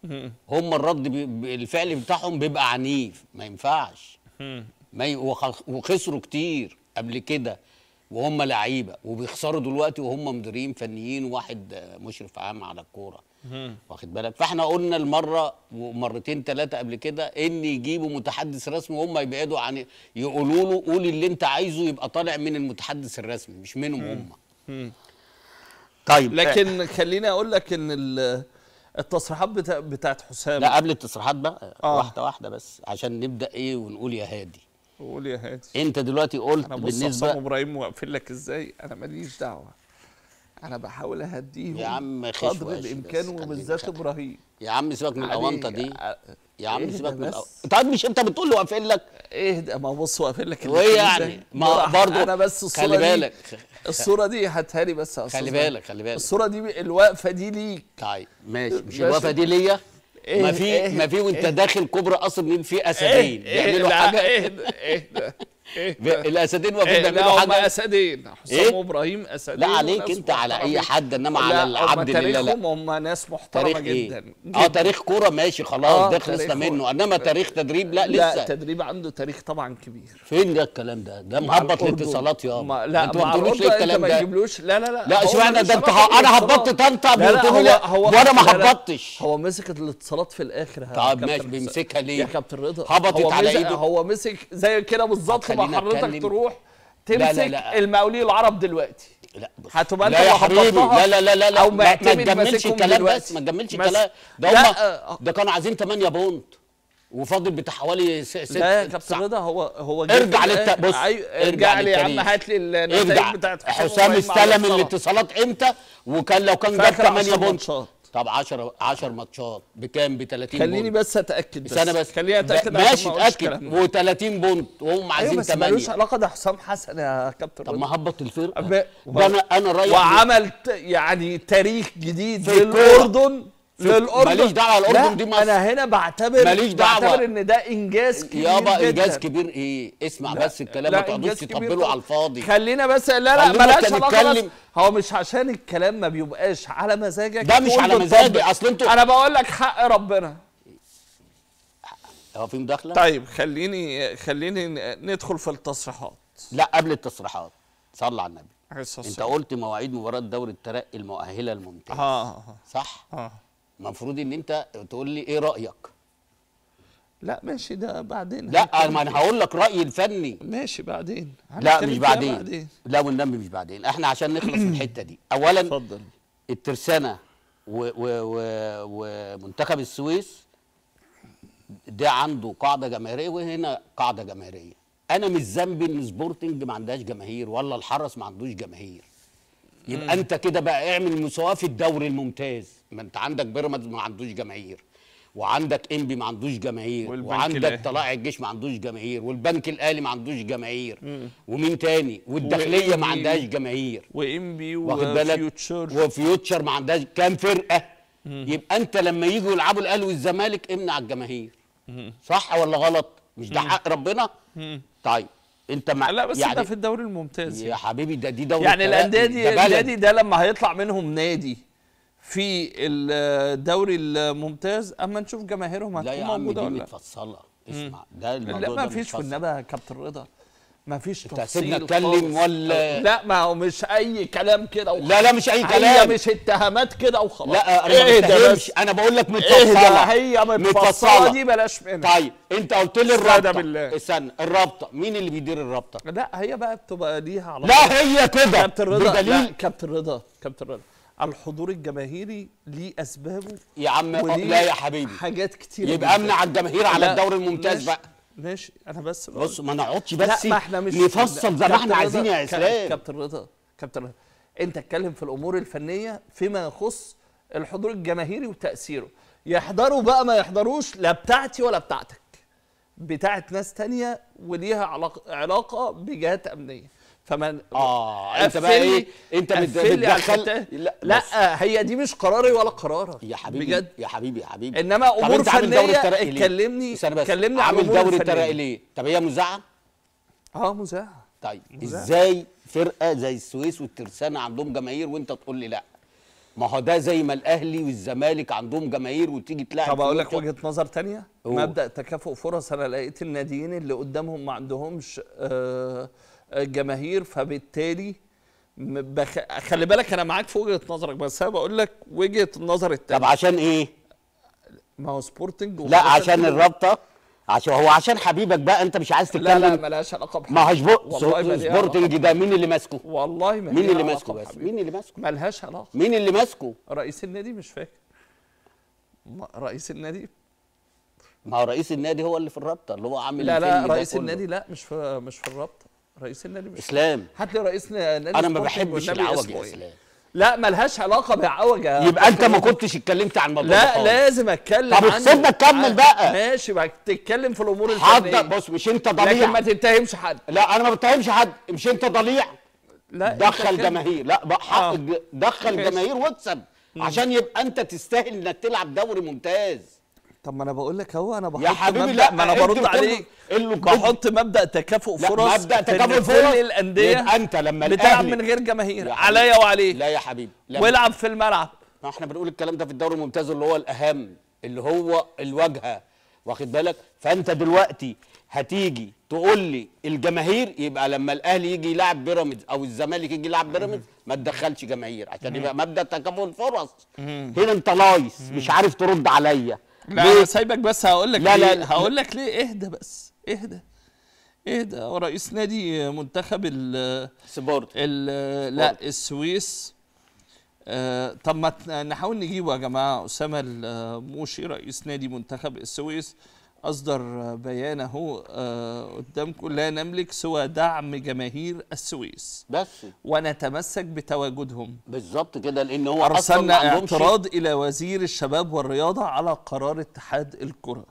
S4: هم الرد بي بي- الفعل بتاعهم بيبقى عنيف ما ينفعش ما ي... وخ- وخسروا كتير قبل كده وهم لعيبه وبيخسروا دلوقتي وهم مديرين فنيين وواحد آه، مشرف عام على الكوره واخد بالك فاحنا قلنا المره ومرتين ثلاثه قبل كده ان يجيبوا متحدث رسمي وهم يبعدوا عن يقولوا له قول اللي انت عايزه يبقى طالع من المتحدث الرسمي مش منهم هم طيب
S1: لكن خليني اقول لك ان ال- التصريحات بتا... بتاعت حسام
S4: لا قبل التصريحات بقى
S1: آه.
S4: واحده واحده بس عشان نبدا ايه ونقول يا هادي
S1: قول يا هادي
S4: انت دلوقتي قلت
S1: انا بص حسام
S4: بالنسبه
S1: ابراهيم واقفل لك ازاي انا ماليش دعوه انا بحاول اهديهم
S4: يا عم خش
S1: قدر
S4: وقش
S1: الامكان
S4: بس، خليك
S1: وبالذات
S4: خ-
S1: ابراهيم
S4: يا عم سيبك من
S1: عليه-
S4: الاونطه دي
S1: ع-
S4: يا عم
S1: اهدى
S4: سيبك من
S1: بس.
S4: الأو- طيب مش انت بتقول لي واقفل لك
S1: اهدى ما بص واقفل لك
S4: وايه
S1: الاتنين
S4: يعني
S1: ازاي؟
S4: ما
S1: براحة.
S4: برضه
S1: انا بس الصوره
S4: خلي
S1: دي-
S4: بالك
S1: الصوره دي هاتها لي بس يا أستاذ
S4: خلي
S1: مهدي.
S4: بالك خلي بالك
S1: الصوره دي الوقفه دي ليك
S4: طيب ماشي مش
S1: ماشي.
S4: الوقفه دي ليا
S1: إيه-
S4: ما في
S1: إيه-
S4: ما في وانت
S1: إيه.
S4: داخل كوبري قصر النيل في اسدين
S1: ايه
S4: بيعملوا
S1: لا
S4: حاجه
S1: اهدى اهدى
S4: ب- الاسدين واقفين
S1: إيه لا
S4: بيعملوا
S1: هم
S4: حاجه
S1: اسدين حسام
S4: إيه؟
S1: وابراهيم اسدين
S4: لا عليك
S1: وناس
S4: انت على اي
S1: محترمين.
S4: حد انما
S1: لا،
S4: على
S1: هم
S4: العبد لله لا
S1: تاريخهم هم ناس محترمه
S4: تاريخ ايه؟
S1: جدا
S4: اه تاريخ كوره ماشي خلاص
S1: آه،
S4: ده خلصنا
S1: تاريخ
S4: منه
S1: كورة.
S4: انما تاريخ تدريب لا
S1: لا
S4: لسه
S1: التدريب عنده تاريخ طبعا كبير
S4: فين ده الكلام ده؟ ده
S1: مع
S4: مهبط
S1: الأردن.
S4: الاتصالات يابا
S1: ما لا
S4: انت
S1: مع
S4: ما بتقولوش ليه
S1: الأردن
S4: الكلام
S1: انت ما
S4: ده؟
S1: تجيبلوش لا لا لا
S4: لا
S1: هو
S4: اشمعنى
S1: ملوش
S4: ده انت
S1: علاقة
S4: ه- انا
S1: بالاتصالات.
S4: هبطت طنطا
S1: لا لا
S4: بتقولوا لي
S1: هو هو
S4: وانا ما
S1: لا لا،
S4: هبطتش
S1: هو مسك الاتصالات في الاخر يا
S4: طب
S1: كابتن
S4: ماشي
S1: حسام.
S4: بيمسكها ليه؟
S1: يا كابتن رضا
S4: هبطت
S1: هو
S4: على
S1: مسك-
S4: ايده؟
S1: هو مسك زي كده بالظبط ما
S4: خلينا
S1: حضرتك
S4: أتكلم.
S1: تروح
S4: لا، لا،
S1: تمسك
S4: لا.
S1: المقاولين العرب دلوقتي
S4: لا بص
S1: هتبقى انت
S4: لا يا
S1: اللي
S4: حبيبي
S1: هبطتها
S4: لا لا لا لا, لا
S1: او
S4: ما, ما
S1: معتمد
S4: تجملش
S1: ماسكهم
S4: الكلام
S1: دلوقتي.
S4: بس ما تجملش
S1: مس-
S4: الكلام ده
S1: لا،
S4: هم
S1: آه.
S4: ده كانوا عايزين 8 بونت وفاضل بتاع حوالي 6
S1: لا يا كابتن رضا هو هو جه
S4: ارجع
S1: في
S4: للت-
S1: الآخر.
S4: بص،
S1: أيوة،
S4: ارجع
S1: ارجع لي يا عم
S4: للتاريخ.
S1: هات لي النتائج
S4: ارجع
S1: بتاعت
S4: حسام
S1: إبراهيم على
S4: استلم
S1: الصلاة.
S4: الاتصالات امتى وكان لو كان
S1: في
S4: جاب
S1: آخر
S4: 8
S1: 10
S4: بونت
S1: ماتشات.
S4: طب 10 10 ماتشات بكام ب 30
S1: خليني
S4: بونت
S1: بس اتاكد بس
S4: استنى بس
S1: خليني اتاكد
S4: ب-
S1: عشان
S4: ماشي
S1: ما أقولش
S4: اتاكد
S1: كلام ده.
S4: و30 بونت وهم
S1: ايوه
S4: عايزين
S1: بس ملوش
S4: 8
S1: علاقه ده حسام حسن يا كابتن
S4: طب
S1: رضا
S4: ما هبط الفرقه
S1: ب-
S4: ده انا انا رايح
S1: وعمل ت- يعني تاريخ جديد
S4: في الكورة.
S1: للاردن للاردن
S4: ماليش دعوة الأردن
S1: لا،
S4: دي مصر.
S1: انا هنا بعتبر
S4: ماليش دعوة.
S1: بعتبر ان ده انجاز كبير
S4: يابا
S1: جدا
S4: انجاز كبير ايه اسمع بس الكلام ما
S1: لا،
S4: تقعدوش
S1: إنجاز كبير
S4: تطبلوا
S1: طبعا.
S4: على الفاضي
S1: خلينا بس لا لا
S4: خلينا
S1: ملاش
S4: كان
S1: علاقه بس
S4: نتكلم.
S1: هو مش عشان الكلام ما بيبقاش على مزاجك
S4: ده مش
S1: تقول
S4: على
S1: بتطبل.
S4: مزاجي، أصل انتوا-
S1: انا بقول لك حق ربنا
S4: هو في مداخله
S1: طيب خليني خليني ندخل في التصريحات
S4: لا قبل التصريحات صلى على النبي
S1: عليه الصلاة
S4: انت
S1: والسلام.
S4: قلت مواعيد مباراه دوري الترقي المؤهله الممتاز
S1: اه
S4: صح
S1: اه
S4: المفروض ان انت تقول لي ايه رايك
S1: لا ماشي ده بعدين
S4: لا
S1: هنتكلم
S4: ما انا
S1: فيه.
S4: هقول لك رايي الفني
S1: ماشي بعدين
S4: لا
S1: هنتكلم
S4: مش
S1: فيها
S4: بعدين لا والنبي مش بعدين احنا عشان نخلص من الحته دي اولا
S1: اتفضل
S4: الترسانه و و و ومنتخب السويس ده عنده قاعده جماهيريه وهنا قاعده جماهيريه انا مش ذنبي ان سبورتنج ما عندهاش جماهير ولا الحرس ما عندوش جماهير يبقى انت كده بقى اعمل مساواه في الدوري الممتاز ما انت عندك بيراميدز ما عندوش جماهير وعندك انبي ما عندوش جماهير
S1: والبنك
S4: وعندك
S1: الأهلي.
S4: طلائع الجيش ما عندوش جماهير والبنك الاهلي ما عندوش جماهير ومين تاني والداخليه ما
S1: وإنبي.
S4: عندهاش جماهير
S1: وانبي
S4: واخد بالك
S1: وفيوتشر
S4: وفيوتشر ما عندهاش كام فرقه يبقى انت لما يجوا يلعبوا الاهلي والزمالك امنع الجماهير صح ولا غلط مش ده حق ربنا طيب انت مع
S1: لا بس
S4: يعني
S1: ده في الدوري الممتاز
S4: يا حبيبي ده دي دوري
S1: يعني
S4: الترقي،
S1: الانديه دي
S4: ده بلد.
S1: النادي ده لما هيطلع منهم نادي في الدوري الممتاز اما نشوف جماهيرهم
S4: لا
S1: هتكون
S4: يا عم
S1: موجوده
S4: دي
S1: ولا لا
S4: متفصله اسمع ده الموضوع
S1: لا ما
S4: ده
S1: فيش
S4: متفصل.
S1: والنبي يا كابتن رضا ما فيش
S4: انت
S1: تفصيل
S4: هتسيبنا نتكلم
S1: خالص.
S4: ولا-
S1: لا ما هو مش اي كلام كده وخلاص.
S4: لا لا مش اي
S1: هي
S4: كلام
S1: مش اتهامات كده وخلاص
S4: لا انا ما
S1: ايه ده
S4: بتهمش
S1: بس
S4: انا بقول لك
S1: ايه
S4: متفصله
S1: ده هي متفصله دي بلاش منها
S4: طيب انت قلت لي
S1: استهدى
S4: الرابطه
S1: بالله.
S4: استنى الرابطه مين اللي بيدير الرابطه
S1: لا هي بقى بتبقى ليها علاقه
S4: لا هي كده
S1: كابتن رضا لا
S4: بدليل
S1: كابتن رضا كابتن رضا الحضور الجماهيري ليه اسبابه
S4: يا عم
S1: وليه
S4: لا يا حبيبي
S1: حاجات كتير
S4: يبقى امنع الجماهير على
S1: لا،
S4: الدوري الممتاز
S1: ماشي-
S4: بقى
S1: ماشي انا بس بقول.
S4: بص ما نقعدش
S1: لا
S4: بس
S1: ما احنا مش
S4: نفصل زي ما
S1: كابتن
S4: احنا
S1: رضا-
S4: عايزين يا
S1: كا-
S4: اسلام
S1: كابتن رضا كابتن رضا انت اتكلم في الامور الفنيه فيما يخص الحضور الجماهيري وتاثيره يحضروا بقى ما يحضروش لا بتاعتي ولا بتاعتك بتاعت ناس تانية وليها علاقه علاقه بجهات امنيه فما
S4: اه انت بقى
S1: قفل لي-
S4: ايه انت بت-
S1: قفل لي على
S4: بتدخل
S1: الحتة.
S4: لا,
S1: لا
S4: بص.
S1: هي دي مش قراري ولا قرارك
S4: يا حبيبي
S1: بجد
S4: يا حبيبي يا حبيبي
S1: انما
S4: طب
S1: امور
S4: انت عامل دوري
S1: فنيه
S4: الترقي ليه؟
S1: اتكلمني
S4: استنى بس
S1: كلمني عن
S4: عامل
S1: الامور
S4: دوري
S1: الفنية.
S4: الترقي ليه؟ طب هي مذاعه؟
S1: اه مذاعه
S4: طيب
S1: مذاعة.
S4: ازاي فرقه زي السويس والترسانه عندهم جماهير وانت تقول لي لا؟ ما هو ده زي ما الاهلي والزمالك عندهم جماهير وتيجي تلاعب
S1: طب اقول لك
S4: فيوتشر.
S1: وجهه نظر تانية
S4: قول.
S1: مبدا تكافؤ فرص انا لقيت الناديين اللي قدامهم ما عندهمش آه، آه، جماهير فبالتالي م- بخ... خلي بالك انا معاك في وجهه نظرك بس انا بقول لك وجهه النظر
S4: طب
S1: التانية
S4: عشان ايه؟
S1: ما هو سبورتنج
S4: لا عشان الرابطه عشان هو عشان حبيبك بقى انت مش عايز
S1: لا لا
S4: تتكلم
S1: ملهاش علاقه بحاجه
S4: ما هو سبو-
S1: والله ما ليها
S4: سبورتنج
S1: علاقة.
S4: ده مين اللي ماسكه؟
S1: والله ما
S4: مين
S1: ليها
S4: اللي
S1: علاقة
S4: ماسكه بس؟
S1: بحبيبي.
S4: مين اللي ماسكه؟
S1: ملهاش علاقه
S4: مين اللي ماسكه؟
S1: رئيس النادي مش فاكر ما- رئيس النادي
S4: ما هو رئيس النادي هو اللي في الرابطه اللي هو عامل
S1: لا لا
S4: الفيلم ده
S1: رئيس
S4: كله.
S1: النادي لا مش في مش في الرابطه رئيس النادي مش
S4: اسلام
S1: هات لي رئيس نادي
S4: انا ما
S1: سبورتنج
S4: بحبش
S1: والنبي
S4: العوج
S1: اسمه
S4: يا
S1: إيه؟
S4: اسلام
S1: لا ملهاش علاقه بعوجه
S4: يبقى انت ما كنتش اتكلمت عن الموضوع ده
S1: لا
S4: خالص.
S1: لازم اتكلم
S4: طب
S1: عنه.
S4: سيبنا نكمل
S1: ع-
S4: بقى.
S1: ماشي بقى تتكلم في الامور
S4: حد
S1: الفنيه
S4: بص مش انت
S1: لكن
S4: ضليع
S1: ما تتهمش حد
S4: لا انا ما بتهمش حد مش انت ضليع
S1: لا أنت
S4: دخل
S1: كده.
S4: جماهير لا بقى حق
S1: آه.
S4: ج- دخل
S1: ماشي.
S4: جماهير واكسب عشان يبقى انت تستاهل انك تلعب دوري ممتاز
S1: طب ما انا بقول لك اهو انا بحط
S4: يا حبيبي
S1: مبدأ
S4: لا
S1: ما انا
S4: انت
S1: برد
S4: بتقول
S1: عليك
S4: اللي
S1: بحط مبدا تكافؤ
S4: لا
S1: فرص
S4: مبدا
S1: في
S4: تكافؤ
S1: إن
S4: فرص
S1: كل الانديه
S4: يبقى انت لما
S1: بتلعب
S4: الأهلي-
S1: من غير جماهير
S4: يا
S1: عليا
S4: حبيبي.
S1: وعليك
S4: لا يا حبيبي لا
S1: والعب في الملعب
S4: ما احنا بنقول الكلام ده في الدوري الممتاز اللي هو الاهم اللي هو الواجهه واخد بالك فانت دلوقتي هتيجي تقول لي الجماهير يبقى لما الاهلي يجي يلعب بيراميدز او الزمالك يجي يلعب بيراميدز ما تدخلش جماهير عشان يبقى مبدا تكافؤ الفرص هنا انت لايص مش عارف ترد عليا
S1: لا
S4: ليه؟
S1: انا سايبك بس هقول لك
S4: لا، لا،
S1: ليه
S4: لا.
S1: هقول لك ليه اهدى بس اهدى اهدى ورئيس نادي منتخب ال
S4: سبورت
S1: ال لا السويس آه طب ما ت- نحاول نجيبه يا جماعه اسامه الموشي رئيس نادي منتخب السويس اصدر بيانه آه قدامكم لا نملك سوى دعم جماهير السويس
S4: بس
S1: ونتمسك بتواجدهم
S4: بالظبط كده لان هو اصلا ما
S1: أرسلنا
S4: عندهمش
S1: اعتراض إلى وزير الشباب والرياضة على قرار اتحاد الكرة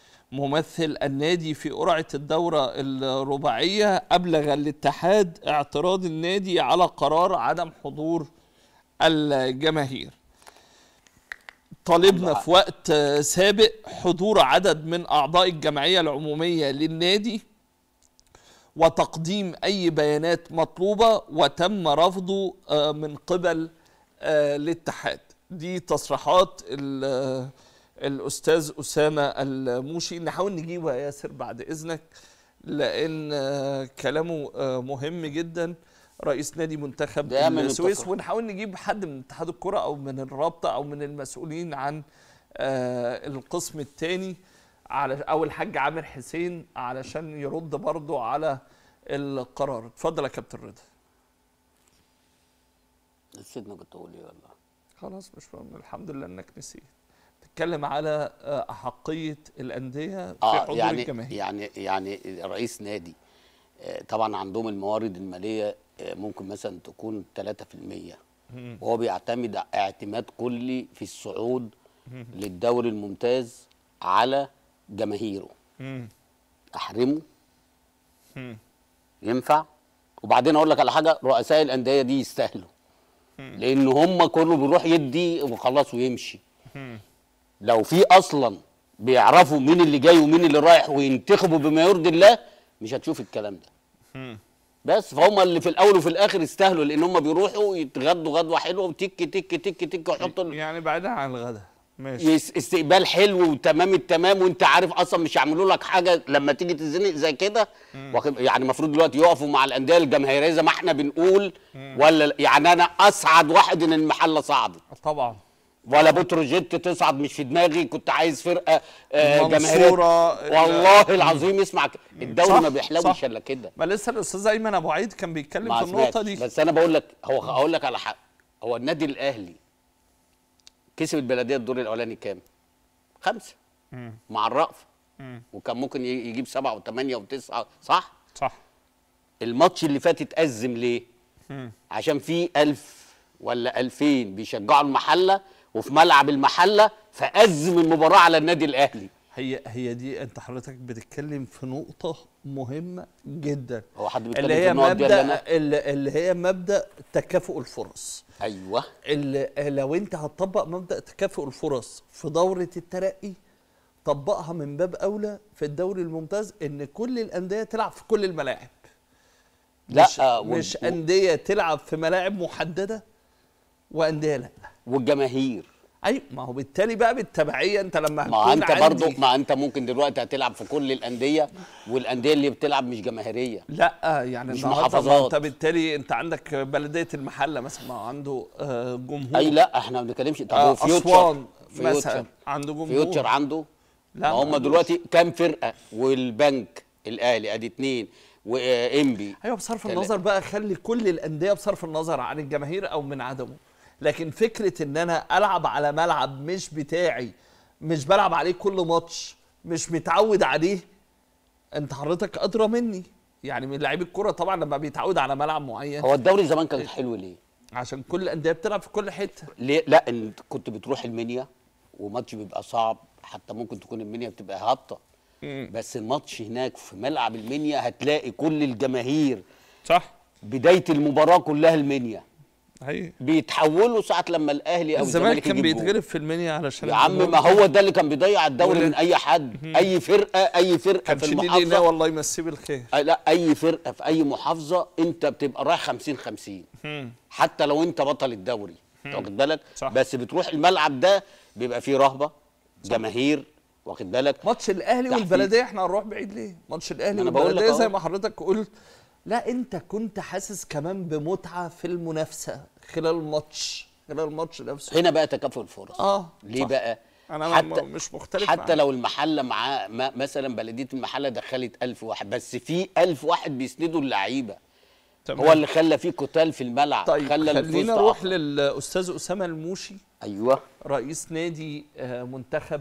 S1: ممثل النادي في قرعة الدورة الرباعية أبلغ الاتحاد اعتراض النادي على قرار عدم حضور الجماهير طالبنا في وقت آه، سابق حضور عدد من اعضاء الجمعيه العموميه للنادي وتقديم اي بيانات مطلوبه وتم رفضه آه، من قبل آه، الاتحاد دي تصريحات ال- آه، الاستاذ اسامه الموشي نحاول نجيبه يا ياسر بعد اذنك لان آه، كلامه آه، مهم جدا رئيس نادي منتخب
S4: ده من
S1: السويس
S4: التصريح.
S1: ونحاول نجيب حد من اتحاد الكره او من الرابطه او من المسؤولين عن آه، القسم الثاني على او الحاج عامر حسين علشان يرد برضو على القرار اتفضل يا كابتن رضا
S4: نسيتنا كنت اقول ايه والله
S1: خلاص مش مهم الحمد لله انك نسيت تتكلم على آه، احقيه الانديه في
S4: اه
S1: حضور
S4: يعني
S1: الجماهير
S4: يعني يعني رئيس نادي آه، طبعا عندهم الموارد الماليه آه، ممكن مثلا تكون 3% وهو بيعتمد اعتماد كلي في الصعود للدوري الممتاز على جماهيره
S1: مم.
S4: احرمه ينفع وبعدين اقول لك على حاجه رؤساء الانديه دي يستاهلوا لان هم كله بيروح يدي وخلاص ويمشي لو في اصلا بيعرفوا مين اللي جاي ومين اللي رايح وينتخبوا بما يرضي الله مش هتشوف الكلام ده بس فهم اللي في الاول وفي الاخر يستاهلوا لان هم بيروحوا يتغدوا غدوه حلوه وتك تك تك تك يحطوا
S1: يعني بعيدا عن الغداء ماشي
S4: يس- استقبال حلو وتمام التمام وانت عارف اصلا مش هيعملوا لك حاجه لما تيجي تتزنق زي كده واخد- يعني المفروض دلوقتي يقفوا مع الانديه الجماهيريه زي ما احنا بنقول ولا لا؟ يعني انا اسعد واحد ان المحله صعدت
S1: طبعا
S4: ولا بتروجيت تصعد مش في دماغي كنت عايز فرقه آه، جماهيريه
S1: المنصورة، ال-
S4: والله العظيم اسمع ك- الدوري
S1: صح،
S4: ما بيحلوش
S1: صح.
S4: الا كده
S1: ما لسه الاستاذ ايمن ابو عيد كان بيتكلم
S4: ما
S1: في النقطه
S4: سمعتش.
S1: دي
S4: بس انا بقول لك هو هقول لك على حق هو النادي الاهلي كسب البلديه الدور الاولاني كام؟ خمسه مع الرأفة وكان ممكن ي- يجيب سبعه وثمانيه وتسعه صح؟
S1: صح
S4: الماتش اللي فات اتأزم ليه؟ عشان في ألف ولا ألفين بيشجعوا المحلة وفي ملعب المحلة فأزم المباراة على النادي الأهلي
S1: هي هي دي انت حضرتك بتتكلم في نقطة مهمة جدا
S4: هو حد بيتكلم
S1: اللي
S4: في
S1: هي
S4: النقط دي ولا
S1: مبدأ
S4: أنا؟
S1: اللي اللي هي مبدأ تكافؤ الفرص
S4: أيوه
S1: اللي لو انت هتطبق مبدأ تكافؤ الفرص في دورة الترقي طبقها من باب أولى في الدوري الممتاز إن كل الأندية تلعب في كل الملاعب
S4: لا
S1: مش,
S4: آه،
S1: مش
S4: وال-
S1: أندية تلعب في ملاعب محددة وأندية لا
S4: والجماهير
S1: أيوة ما هو بالتالي بقى بالتبعية أنت لما
S4: ما
S1: هتكون
S4: انت
S1: عندي-
S4: برضو ما انت ممكن دلوقتي هتلعب في كل الانديه والانديه اللي بتلعب مش جماهيريه
S1: لا يعني
S4: مش
S1: النهارده ما
S4: محافظات.
S1: انت بالتالي انت عندك بلديه المحله مثلا ما عنده آه، جمهور
S4: اي لا احنا ما بنتكلمش طب
S1: آه،
S4: هو فيوتشر
S1: اسوان
S4: فيوتشر
S1: مثلا عنده جمهور
S4: فيوتشر عنده
S1: لا،
S4: ما
S1: ما
S4: هم
S1: عندوش.
S4: دلوقتي كام فرقه والبنك الاهلي ادي اتنين وانبي
S1: ايوه بصرف
S4: تلا-
S1: النظر بقى خلي كل الانديه بصرف النظر عن الجماهير او من عدمه لكن فكره ان انا العب على ملعب مش بتاعي مش بلعب عليه كل ماتش مش متعود عليه انت حضرتك ادرى مني يعني من لعيب الكوره طبعا لما بيتعود على ملعب معين
S4: هو الدوري زمان كان حلو ليه؟
S1: عشان كل الانديه بتلعب في كل حته
S4: ليه لا ان كنت بتروح المنيا وماتش بيبقى صعب حتى ممكن تكون المنيا بتبقى هابطه بس الماتش هناك في ملعب المنيا هتلاقي كل الجماهير
S1: صح
S4: بدايه المباراه كلها المنيا
S1: ايوه
S4: بيتحولوا ساعه لما الاهلي او
S1: الزمالك
S4: الزمالك
S1: كان
S4: يجيب جول.
S1: بيتغلب في المنيا علشان
S4: يا عم
S1: الجمهور.
S4: ما هو ده اللي كان بيضيع الدوري
S1: ولا-
S4: من اي حد اي فرقه اي فرقه
S1: كان
S4: في
S1: شديد الله
S4: المحافظه
S1: والله يمسيه بالخير
S4: أي- لا اي فرقه في اي محافظه انت بتبقى رايح 50 50 حتى لو انت بطل الدوري أنت واخد بالك
S1: صح.
S4: بس بتروح الملعب ده بيبقى فيه رهبه جماهير واخد بالك
S1: ماتش الاهلي
S4: تحفيز.
S1: والبلديه احنا هنروح بعيد ليه؟ ماتش الاهلي
S4: ما أنا بقول لك
S1: والبلديه زي
S4: أهو.
S1: ما حضرتك قلت لا انت كنت حاسس كمان بمتعه في المنافسه خلال الماتش خلال الماتش نفسه
S4: هنا بقى تكافؤ الفرص
S1: اه
S4: ليه
S1: صح.
S4: بقى
S1: انا حتى مش مختلف
S4: حتى
S1: معاك.
S4: لو المحله معاه ما- مثلا بلديه المحله دخلت ألف واحد بس في ألف واحد بيسندوا اللعيبه
S1: تمام.
S4: هو اللي خلى فيه قتال في الملعب
S1: طيب
S4: خلى الفوز
S1: خلينا نروح
S4: تأخر.
S1: للاستاذ اسامه الموشي
S4: ايوه
S1: رئيس نادي آه، منتخب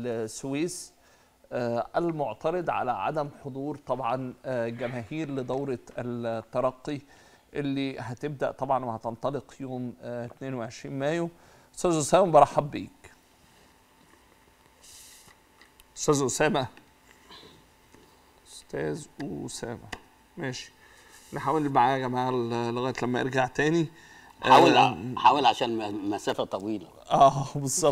S1: السويس آه، المعترض على عدم حضور طبعا آه، جماهير لدورة الترقي اللي هتبدأ طبعا وهتنطلق يوم آه، 22 مايو أستاذ أسامة برحب بيك أستاذ أسامة أستاذ أسامة ماشي نحاول معاه يا جماعة ل- لغاية لما يرجع تاني
S4: حاول حاول عشان م- مسافه طويله
S1: اه بالظبط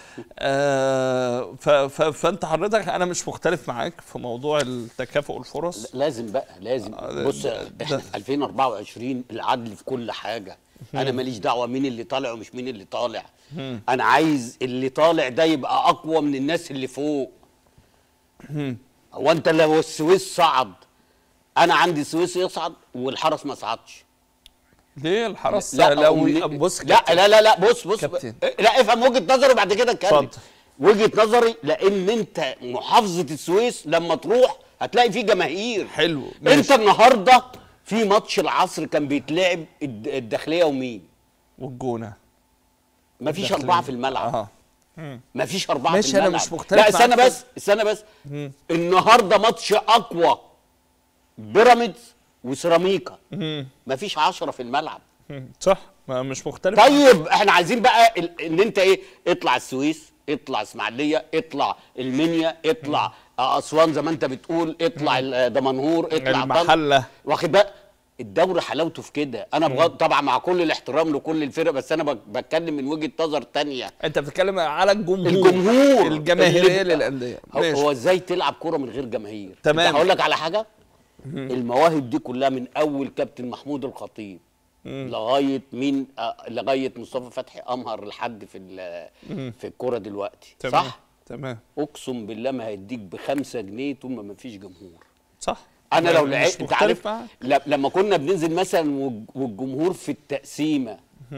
S1: آه ف ف فانت حضرتك انا مش مختلف معاك في موضوع التكافؤ الفرص
S4: لازم بقى لازم
S1: ده-
S4: بص
S1: ده-
S4: احنا 2024 العدل في كل حاجه انا ماليش دعوه مين اللي طالع ومش مين اللي طالع انا عايز اللي طالع ده يبقى اقوى من الناس اللي فوق هو انت لو السويس صعد انا عندي السويس يصعد والحرس ما صعدش
S1: ليه الحرس
S4: لا
S1: لو
S4: أو-
S1: بص
S4: لا لا لا لا بص بص
S1: كابتن.
S4: لا افهم وجهه نظري وبعد كده اتكلم
S1: اتفضل.
S4: وجهه نظري لان انت محافظه السويس لما تروح هتلاقي فيه جماهير
S1: حلو
S4: انت
S1: ماشي
S4: النهارده في ماتش العصر كان بيتلعب الد- الداخليه ومين
S1: والجونه
S4: مفيش
S1: الداخلية.
S4: اربعه في الملعب
S1: اه
S4: مفيش اربعه
S1: ماشي،
S4: في
S1: أنا
S4: الملعب
S1: مش مختلف
S4: لا استنى
S1: معاك.
S4: بس استنى بس النهارده ماتش اقوى بيراميدز وسيراميكا مفيش عشرة في الملعب
S1: مم. صح ما مش مختلف
S4: طيب احنا عايزين بقى ال- ان انت ايه اطلع السويس اطلع اسماعيليه اطلع المنيا اطلع آه، اسوان زي ما انت بتقول اطلع ال- دمنهور اطلع طنطا.
S1: المحله
S4: واخد بقى الدوري حلاوته في كده انا بغض طبعا مع كل الاحترام لكل الفرق بس انا بك- بتكلم من وجهه نظر تانية
S1: انت بتتكلم على الجمهور
S4: الجمهور
S1: الجماهيريه
S4: اللي-
S1: للانديه
S4: هو,
S1: ماشي
S4: هو ازاي تلعب كرة من غير جماهير
S1: تمام.
S4: هقول لك على حاجه المواهب دي كلها من اول كابتن محمود الخطيب لغايه مين آه، لغايه مصطفى فتحي امهر لحد في ال- في الكوره دلوقتي
S1: تمام
S4: صح
S1: تمام
S4: اقسم بالله ما هيديك بخمسة جنيه طول ما فيش جمهور
S1: صح
S4: انا لو
S1: مش
S4: لعبت انت
S1: مختلف
S4: عارف
S1: معاك.
S4: ل- لما كنا بننزل مثلا والج- والجمهور في التقسيمه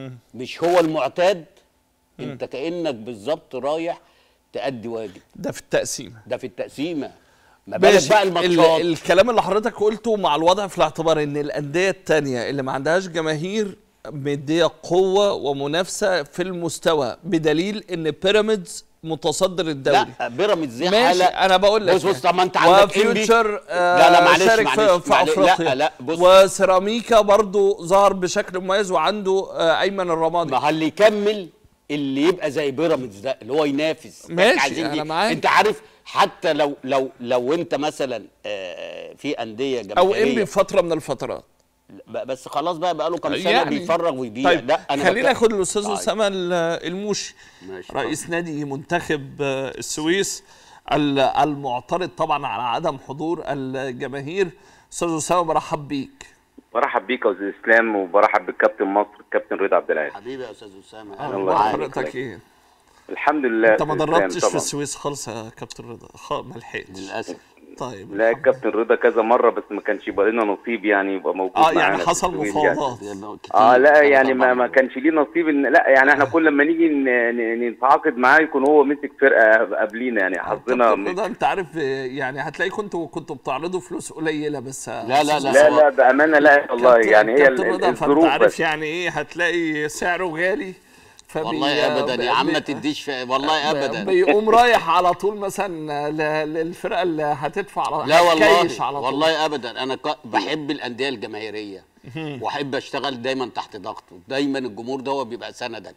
S4: مش هو المعتاد انت كانك بالظبط رايح تأدي واجب
S1: ده في التقسيم
S4: ده في التقسيمه ما بالك
S1: ماشي
S4: بقى
S1: ال-
S4: الماتشات
S1: الكلام اللي حضرتك قلته مع الوضع في الاعتبار ان الانديه التانية اللي ما عندهاش جماهير مديه قوه ومنافسه في المستوى بدليل ان بيراميدز متصدر الدوري
S4: لا بيراميدز دي
S1: ماشي
S4: حاله
S1: انا بقول لك
S4: بص بص طب ما انت عندك إنبي.
S1: وفيوتشر آه
S4: لا لا معلش
S1: شارك
S4: معلش
S1: في, في
S4: معلش
S1: افريقيا
S4: لا لا بص
S1: وسيراميكا برضو ظهر بشكل مميز وعنده آه ايمن الرمادي
S4: ما هو اللي يكمل اللي يبقى زي بيراميدز ده اللي هو ينافس إحنا
S1: ماشي،
S4: عايزين
S1: أنا
S4: دي.
S1: معاك.
S4: انت عارف حتى لو لو لو انت مثلا آه، في انديه
S1: او
S4: جماهيريه
S1: انبي في فتره من الفترات
S4: ب- بس خلاص بقى بقى له كام سنه
S1: يعني-
S4: بيفرغ ويبيع
S1: طيب
S4: لا انا
S1: خلينا
S4: بك-
S1: ناخد الاستاذ
S4: طيب.
S1: اسامه ال- الموشي
S4: ماشي،
S1: رئيس نادي منتخب آه، السويس ال- المعترض طبعا على عدم حضور الجماهير استاذ اسامه برحب بيك
S8: برحب بيك يا استاذ اسلام وبرحب بالكابتن مصر الكابتن رضا عبد العال
S4: حبيبي يا استاذ اسامه
S8: الله
S1: اخبار
S8: يعينك.
S1: حضرتك ايه
S8: الحمد لله
S1: انت ما
S8: أستاذ إسلام
S1: دربتش في
S8: طبعاً.
S1: السويس خالص يا كابتن رضا خ- ما لحقتش
S4: للاسف
S1: طيب
S8: لا الكابتن رضا كذا مره بس ما كانش يبقى لنا نصيب يعني يبقى موجود
S1: اه
S8: معانا
S1: يعني
S8: في
S1: حصل
S8: السويس يعني.
S1: مفاوضات
S4: كتير.
S8: اه لا
S4: ثلاث
S8: يعني
S4: أربع
S8: ما, ما
S4: مرات.
S8: كانش ليه نصيب ان لا يعني احنا كل ما نيجي ن- ن- نتعاقد معاه يكون هو مسك فرقه قبلينا يعني حظنا
S1: كابتن
S8: مش-
S1: رضا انت عارف آه، يعني هتلاقي كنتوا كنتوا بتعرضوا فلوس قليله بس آه،
S4: لا، لا،
S1: أستاذ
S4: لا.
S8: لا لا بامانه لا والله
S1: كابتن-
S8: يعني هي
S1: كابتن
S8: ال-
S1: رضا فانت
S8: الظروف
S1: عارف
S8: بس
S1: يعني ايه هتلاقي سعره غالي فبي
S4: والله ابدا يا عم ما
S1: بي-
S4: تديش في- والله ابدا
S1: بيقوم رايح على طول مثلا ل- للفرقه اللي هتدفع على
S4: لا
S1: هتكيش
S4: والله
S1: على طول
S4: والله ابدا انا ك- بحب الانديه الجماهيريه واحب اشتغل دايما تحت ضغط دايما الجمهور ده هو بيبقى سندك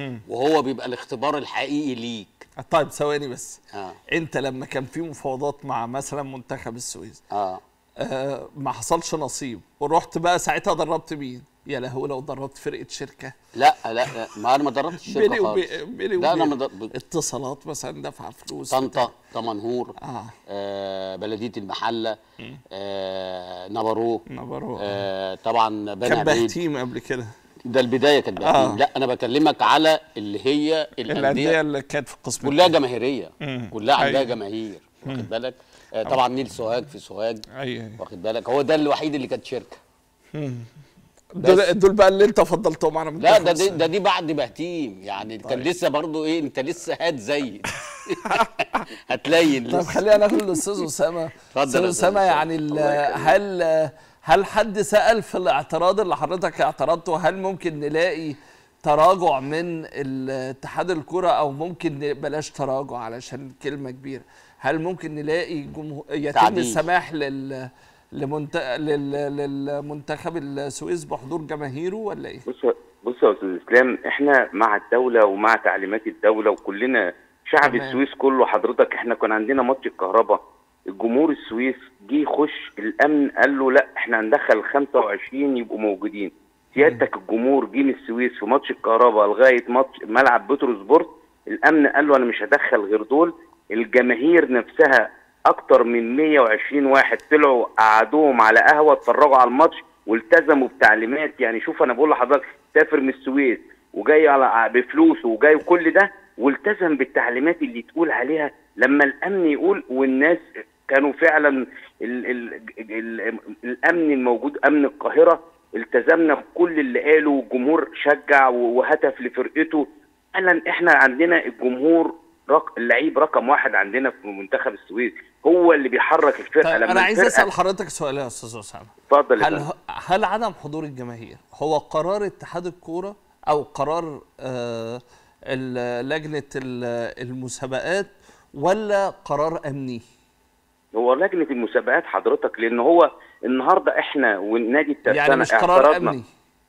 S4: وهو بيبقى الاختبار الحقيقي ليك
S1: طيب ثواني بس
S4: اه
S1: انت لما كان في مفاوضات مع مثلا منتخب السويس
S4: اه
S1: آه ما حصلش نصيب ورحت بقى ساعتها دربت مين يا لهوي لو دربت فرقه شركه
S4: لا لا لا، ما انا ما دربتش
S1: بيني
S4: الشركه
S1: وبي-
S4: خالص
S1: بيني
S4: لا انا
S1: وبين
S4: ما در-
S1: اتصالات مثلا دفع فلوس
S4: طنطا دمنهور
S1: اه
S4: آه بلديه المحله آه نبرو
S1: نبرو
S4: آه طبعا بني
S1: كان
S4: عبيد
S1: بهتيم قبل كده
S4: ده البدايه كانت بهتيم
S1: آه.
S4: لا انا بكلمك على اللي هي
S1: الانديه
S4: الانديه
S1: اللي كانت في القسم
S4: كلها
S1: التاني.
S4: جماهيريه
S1: مم.
S4: كلها عندها
S1: أيوة.
S4: جماهير واخد بالك آه طبعا نيل سوهاج في سوهاج
S1: ايوه
S4: واخد بالك هو ده الوحيد اللي كانت شركه
S1: دول دول بقى اللي انت فضلتهم على
S4: لا
S1: منتخب
S4: ده دي
S1: السويس.
S4: ده دي بعد بهتيم يعني كان لسه برضو ايه انت لسه هات زي هتلين
S1: طب
S4: لسه
S1: خلينا ناخد الاستاذ اسامه
S4: اتفضل
S1: استاذ
S4: يا أستاذ
S1: اسامه
S4: أسامة.
S1: يعني ال-
S8: الله يخليك.
S1: هل هل حد سال في الاعتراض اللي حضرتك اعترضته هل ممكن نلاقي تراجع من اتحاد الكره او ممكن ن- بلاش تراجع علشان كلمه كبيره هل ممكن نلاقي جمهور يتم
S4: تعديل.
S1: السماح لل لمنت... لل... للمنتخب السويس بحضور جماهيره ولا ايه؟
S8: بص بص يا استاذ اسلام احنا مع الدوله ومع تعليمات الدوله وكلنا شعب
S1: تمام.
S8: السويس كله حضرتك احنا كان عندنا ماتش الكهرباء الجمهور السويس جه يخش الامن قال له لا احنا هندخل 25 يبقوا موجودين سيادتك الجمهور جه من السويس في ماتش الكهرباء لغايه ماتش ملعب بترو سبورت الامن قال له انا مش هدخل غير دول الجماهير نفسها اكتر من 120 واحد طلعوا قعدوهم على قهوه اتفرجوا على الماتش والتزموا بتعليمات يعني شوف انا بقول لحضرتك سافر من السويس وجاي على بفلوسه وجاي كل ده والتزم بالتعليمات اللي تقول عليها لما الامن يقول والناس كانوا فعلا ال ال ال الامن الموجود امن القاهره التزمنا بكل اللي قاله والجمهور شجع وهتف لفرقته فعلا احنا عندنا الجمهور رق... اللعيب رقم واحد عندنا في منتخب السويس هو اللي بيحرك الفرقه
S1: طيب
S8: لما
S1: انا عايز
S8: الفرقة-
S1: اسال حضرتك سؤال يا استاذ اسامه
S8: اتفضل يا
S1: هل
S8: فندم.
S1: هل عدم حضور الجماهير هو قرار اتحاد الكوره او قرار آه ال- لجنه ال- المسابقات ولا قرار امني؟
S8: هو لجنه المسابقات حضرتك لان هو النهارده احنا والنادي الترسانه
S1: يعني مش قرار
S8: اعترضنا.
S1: امني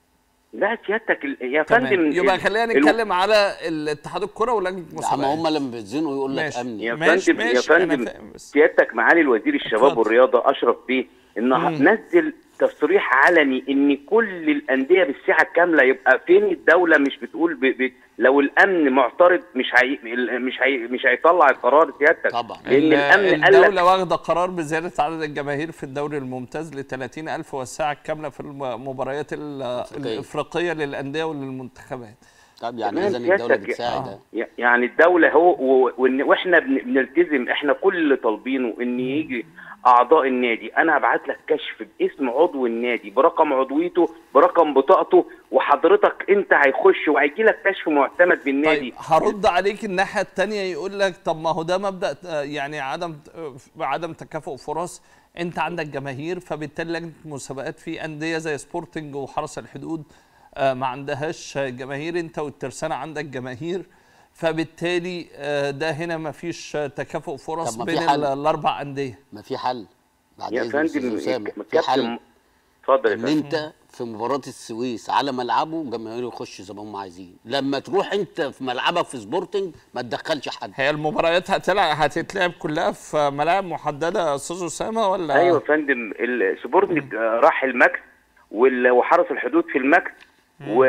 S8: لا سيادتك ال- يا
S1: تمام
S8: فندم
S1: يبقى
S8: ال-
S1: خلينا
S8: ال-
S1: نتكلم على الاتحاد الكوره ولجنه
S4: اما
S1: المسابقات
S4: هم لما بيتزنقوا يقول لك
S1: ماشي.
S4: امني
S8: يا
S1: ماشي،
S8: فندم يا
S1: ماشي، أنا
S8: فندم
S1: فاهم بس.
S8: سيادتك معالي الوزير الشباب
S1: اتفضل.
S8: والرياضه اشرف بيه انه نزل تصريح علني ان كل الانديه بالسعه الكامله يبقى فين الدوله مش بتقول ب... ب... لو الامن معترض مش هي... مش هي... مش هيطلع القرار سيادتك
S4: طبعا.
S8: لان
S1: ال-
S8: الامن قال لك
S1: الدولة واخدة قرار بزيادة عدد الجماهير في الدوري الممتاز ل 30 ألف والساعة الكاملة في المباريات ال-
S4: الأفريقية.
S1: الإفريقية للأندية وللمنتخبات
S4: طب يعني
S8: تمام
S4: اذا الدوله
S8: سيادتك.
S4: بتساعد
S1: آه.
S4: أهو.
S8: ي- يعني الدولة هو و- وإن- واحنا بن- بنلتزم احنا كل اللي طالبينه ان يجي اعضاء النادي انا هبعت لك كشف باسم عضو النادي برقم عضويته برقم بطاقته وحضرتك انت هيخش وهيجي لك كشف معتمد بالنادي
S1: طيب هرد عليك الناحية التانية يقول لك طب ما هو ده مبدأ آه، يعني عدم آه، عدم تكافؤ فرص أنت عندك جماهير فبالتالي لجنة المسابقات في أندية زي سبورتنج وحرس الحدود آه، ما عندهاش جماهير أنت والترسانة عندك جماهير فبالتالي آه، ده هنا ما فيش آه، تكافؤ فرص
S4: طب ما في
S1: بين
S4: حل.
S1: ال- الأربع أندية
S4: ما في حل بعد
S8: يا
S4: اذن استاذ
S8: فندم
S4: اسامه في
S8: كابتن
S4: حل
S8: اتفضل يا
S4: ان
S8: فندم
S4: انت في مباراه السويس على ملعبه جماهيره يخش زي ما هم عايزين لما تروح انت في ملعبك في سبورتنج ما تدخلش حد
S1: هي المباريات هتلعب هتتلعب كلها في ملاعب محددة يا أستاذ أسامة ولا
S8: ايوه يا فندم السبورتنج آه، راح الماكس وال- وحرس الحدود في الماكس و...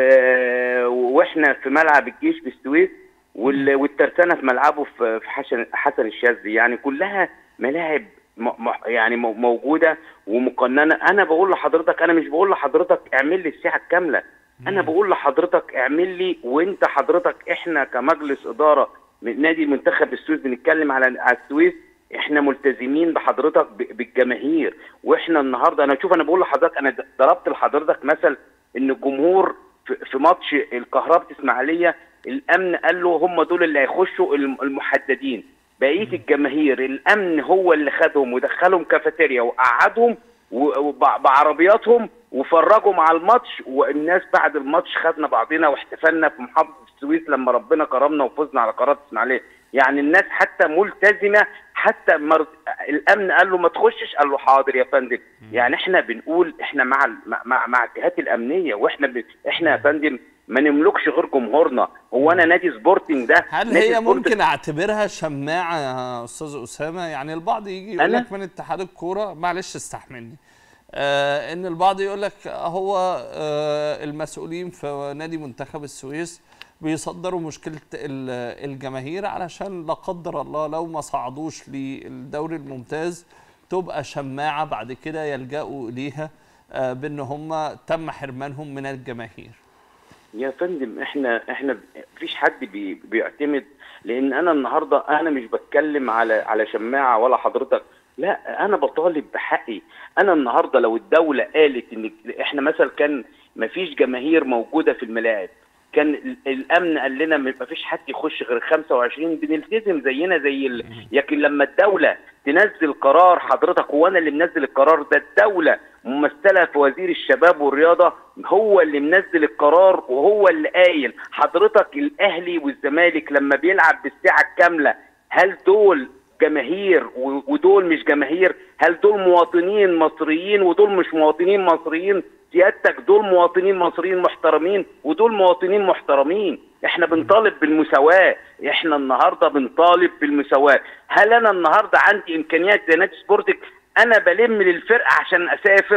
S8: واحنا في ملعب الجيش بالسويس وال... والترسانه في ملعبه في في حسن حسن الشاذلي يعني كلها ملاعب م... م... يعني مو- موجوده ومقننه انا بقول لحضرتك انا مش بقول لحضرتك اعمل لي الساحه الكامله انا بقول لحضرتك اعمل لي وانت حضرتك احنا كمجلس اداره من نادي المنتخب السويس بنتكلم على على السويس احنا ملتزمين بحضرتك ب- بالجماهير واحنا النهارده انا شوف انا بقول لحضرتك انا د- ضربت لحضرتك مثل ان الجمهور في في ماتش الكهرباء اسماعيليه الامن قال له هم دول اللي هيخشوا الم- المحددين بقيه الجماهير الامن هو اللي خدهم ودخلهم كافيتيريا وقعدهم و- وب- بعربياتهم وفرجوا مع الماتش والناس بعد الماتش خدنا بعضنا واحتفلنا في محافظه السويس لما ربنا كرمنا وفزنا على قرارات اسماعيليه يعني الناس حتى ملتزمه حتى مر... الامن قال له ما تخشش قال له حاضر يا فندم يعني احنا بنقول احنا مع ال- مع مع, مع الجهات الامنيه واحنا ب... احنا يا فندم ما نملكش غير جمهورنا هو انا نادي سبورتنج ده
S1: هل
S8: نادي
S1: هي
S8: سبورتنج-
S1: ممكن اعتبرها شماعه يا استاذ اسامه يعني البعض يجي يقول
S8: أنا؟
S1: لك من اتحاد الكوره معلش استحملني آه ان البعض يقول لك هو آه المسؤولين في نادي منتخب السويس بيصدروا مشكله ال- الجماهير علشان لا قدر الله لو ما صعدوش للدوري الممتاز تبقى شماعه بعد كده يلجأوا اليها آه بان هم تم حرمانهم من الجماهير
S8: يا فندم احنا احنا مفيش حد بي بيعتمد لان انا النهارده انا مش بتكلم على على شماعه ولا حضرتك لا انا بطالب بحقي انا النهارده لو الدوله قالت ان احنا مثلا كان مفيش جماهير موجوده في الملاعب كان ال- الامن قال لنا مفيش حد يخش غير 25 بنلتزم زينا زي ال... لكن لما الدوله تنزل قرار حضرتك هو انا اللي منزل القرار ده الدوله ممثله في وزير الشباب والرياضه هو اللي منزل القرار وهو اللي قايل حضرتك الاهلي والزمالك لما بيلعب بالساعه الكامله هل دول جماهير و- ودول مش جماهير هل دول مواطنين مصريين ودول مش مواطنين مصريين سيادتك دول مواطنين مصريين محترمين ودول مواطنين محترمين احنا بنطالب بالمساواة احنا النهاردة بنطالب بالمساواة هل انا النهاردة عندي امكانيات زي نادي سبورتك انا بلم للفرقة عشان اسافر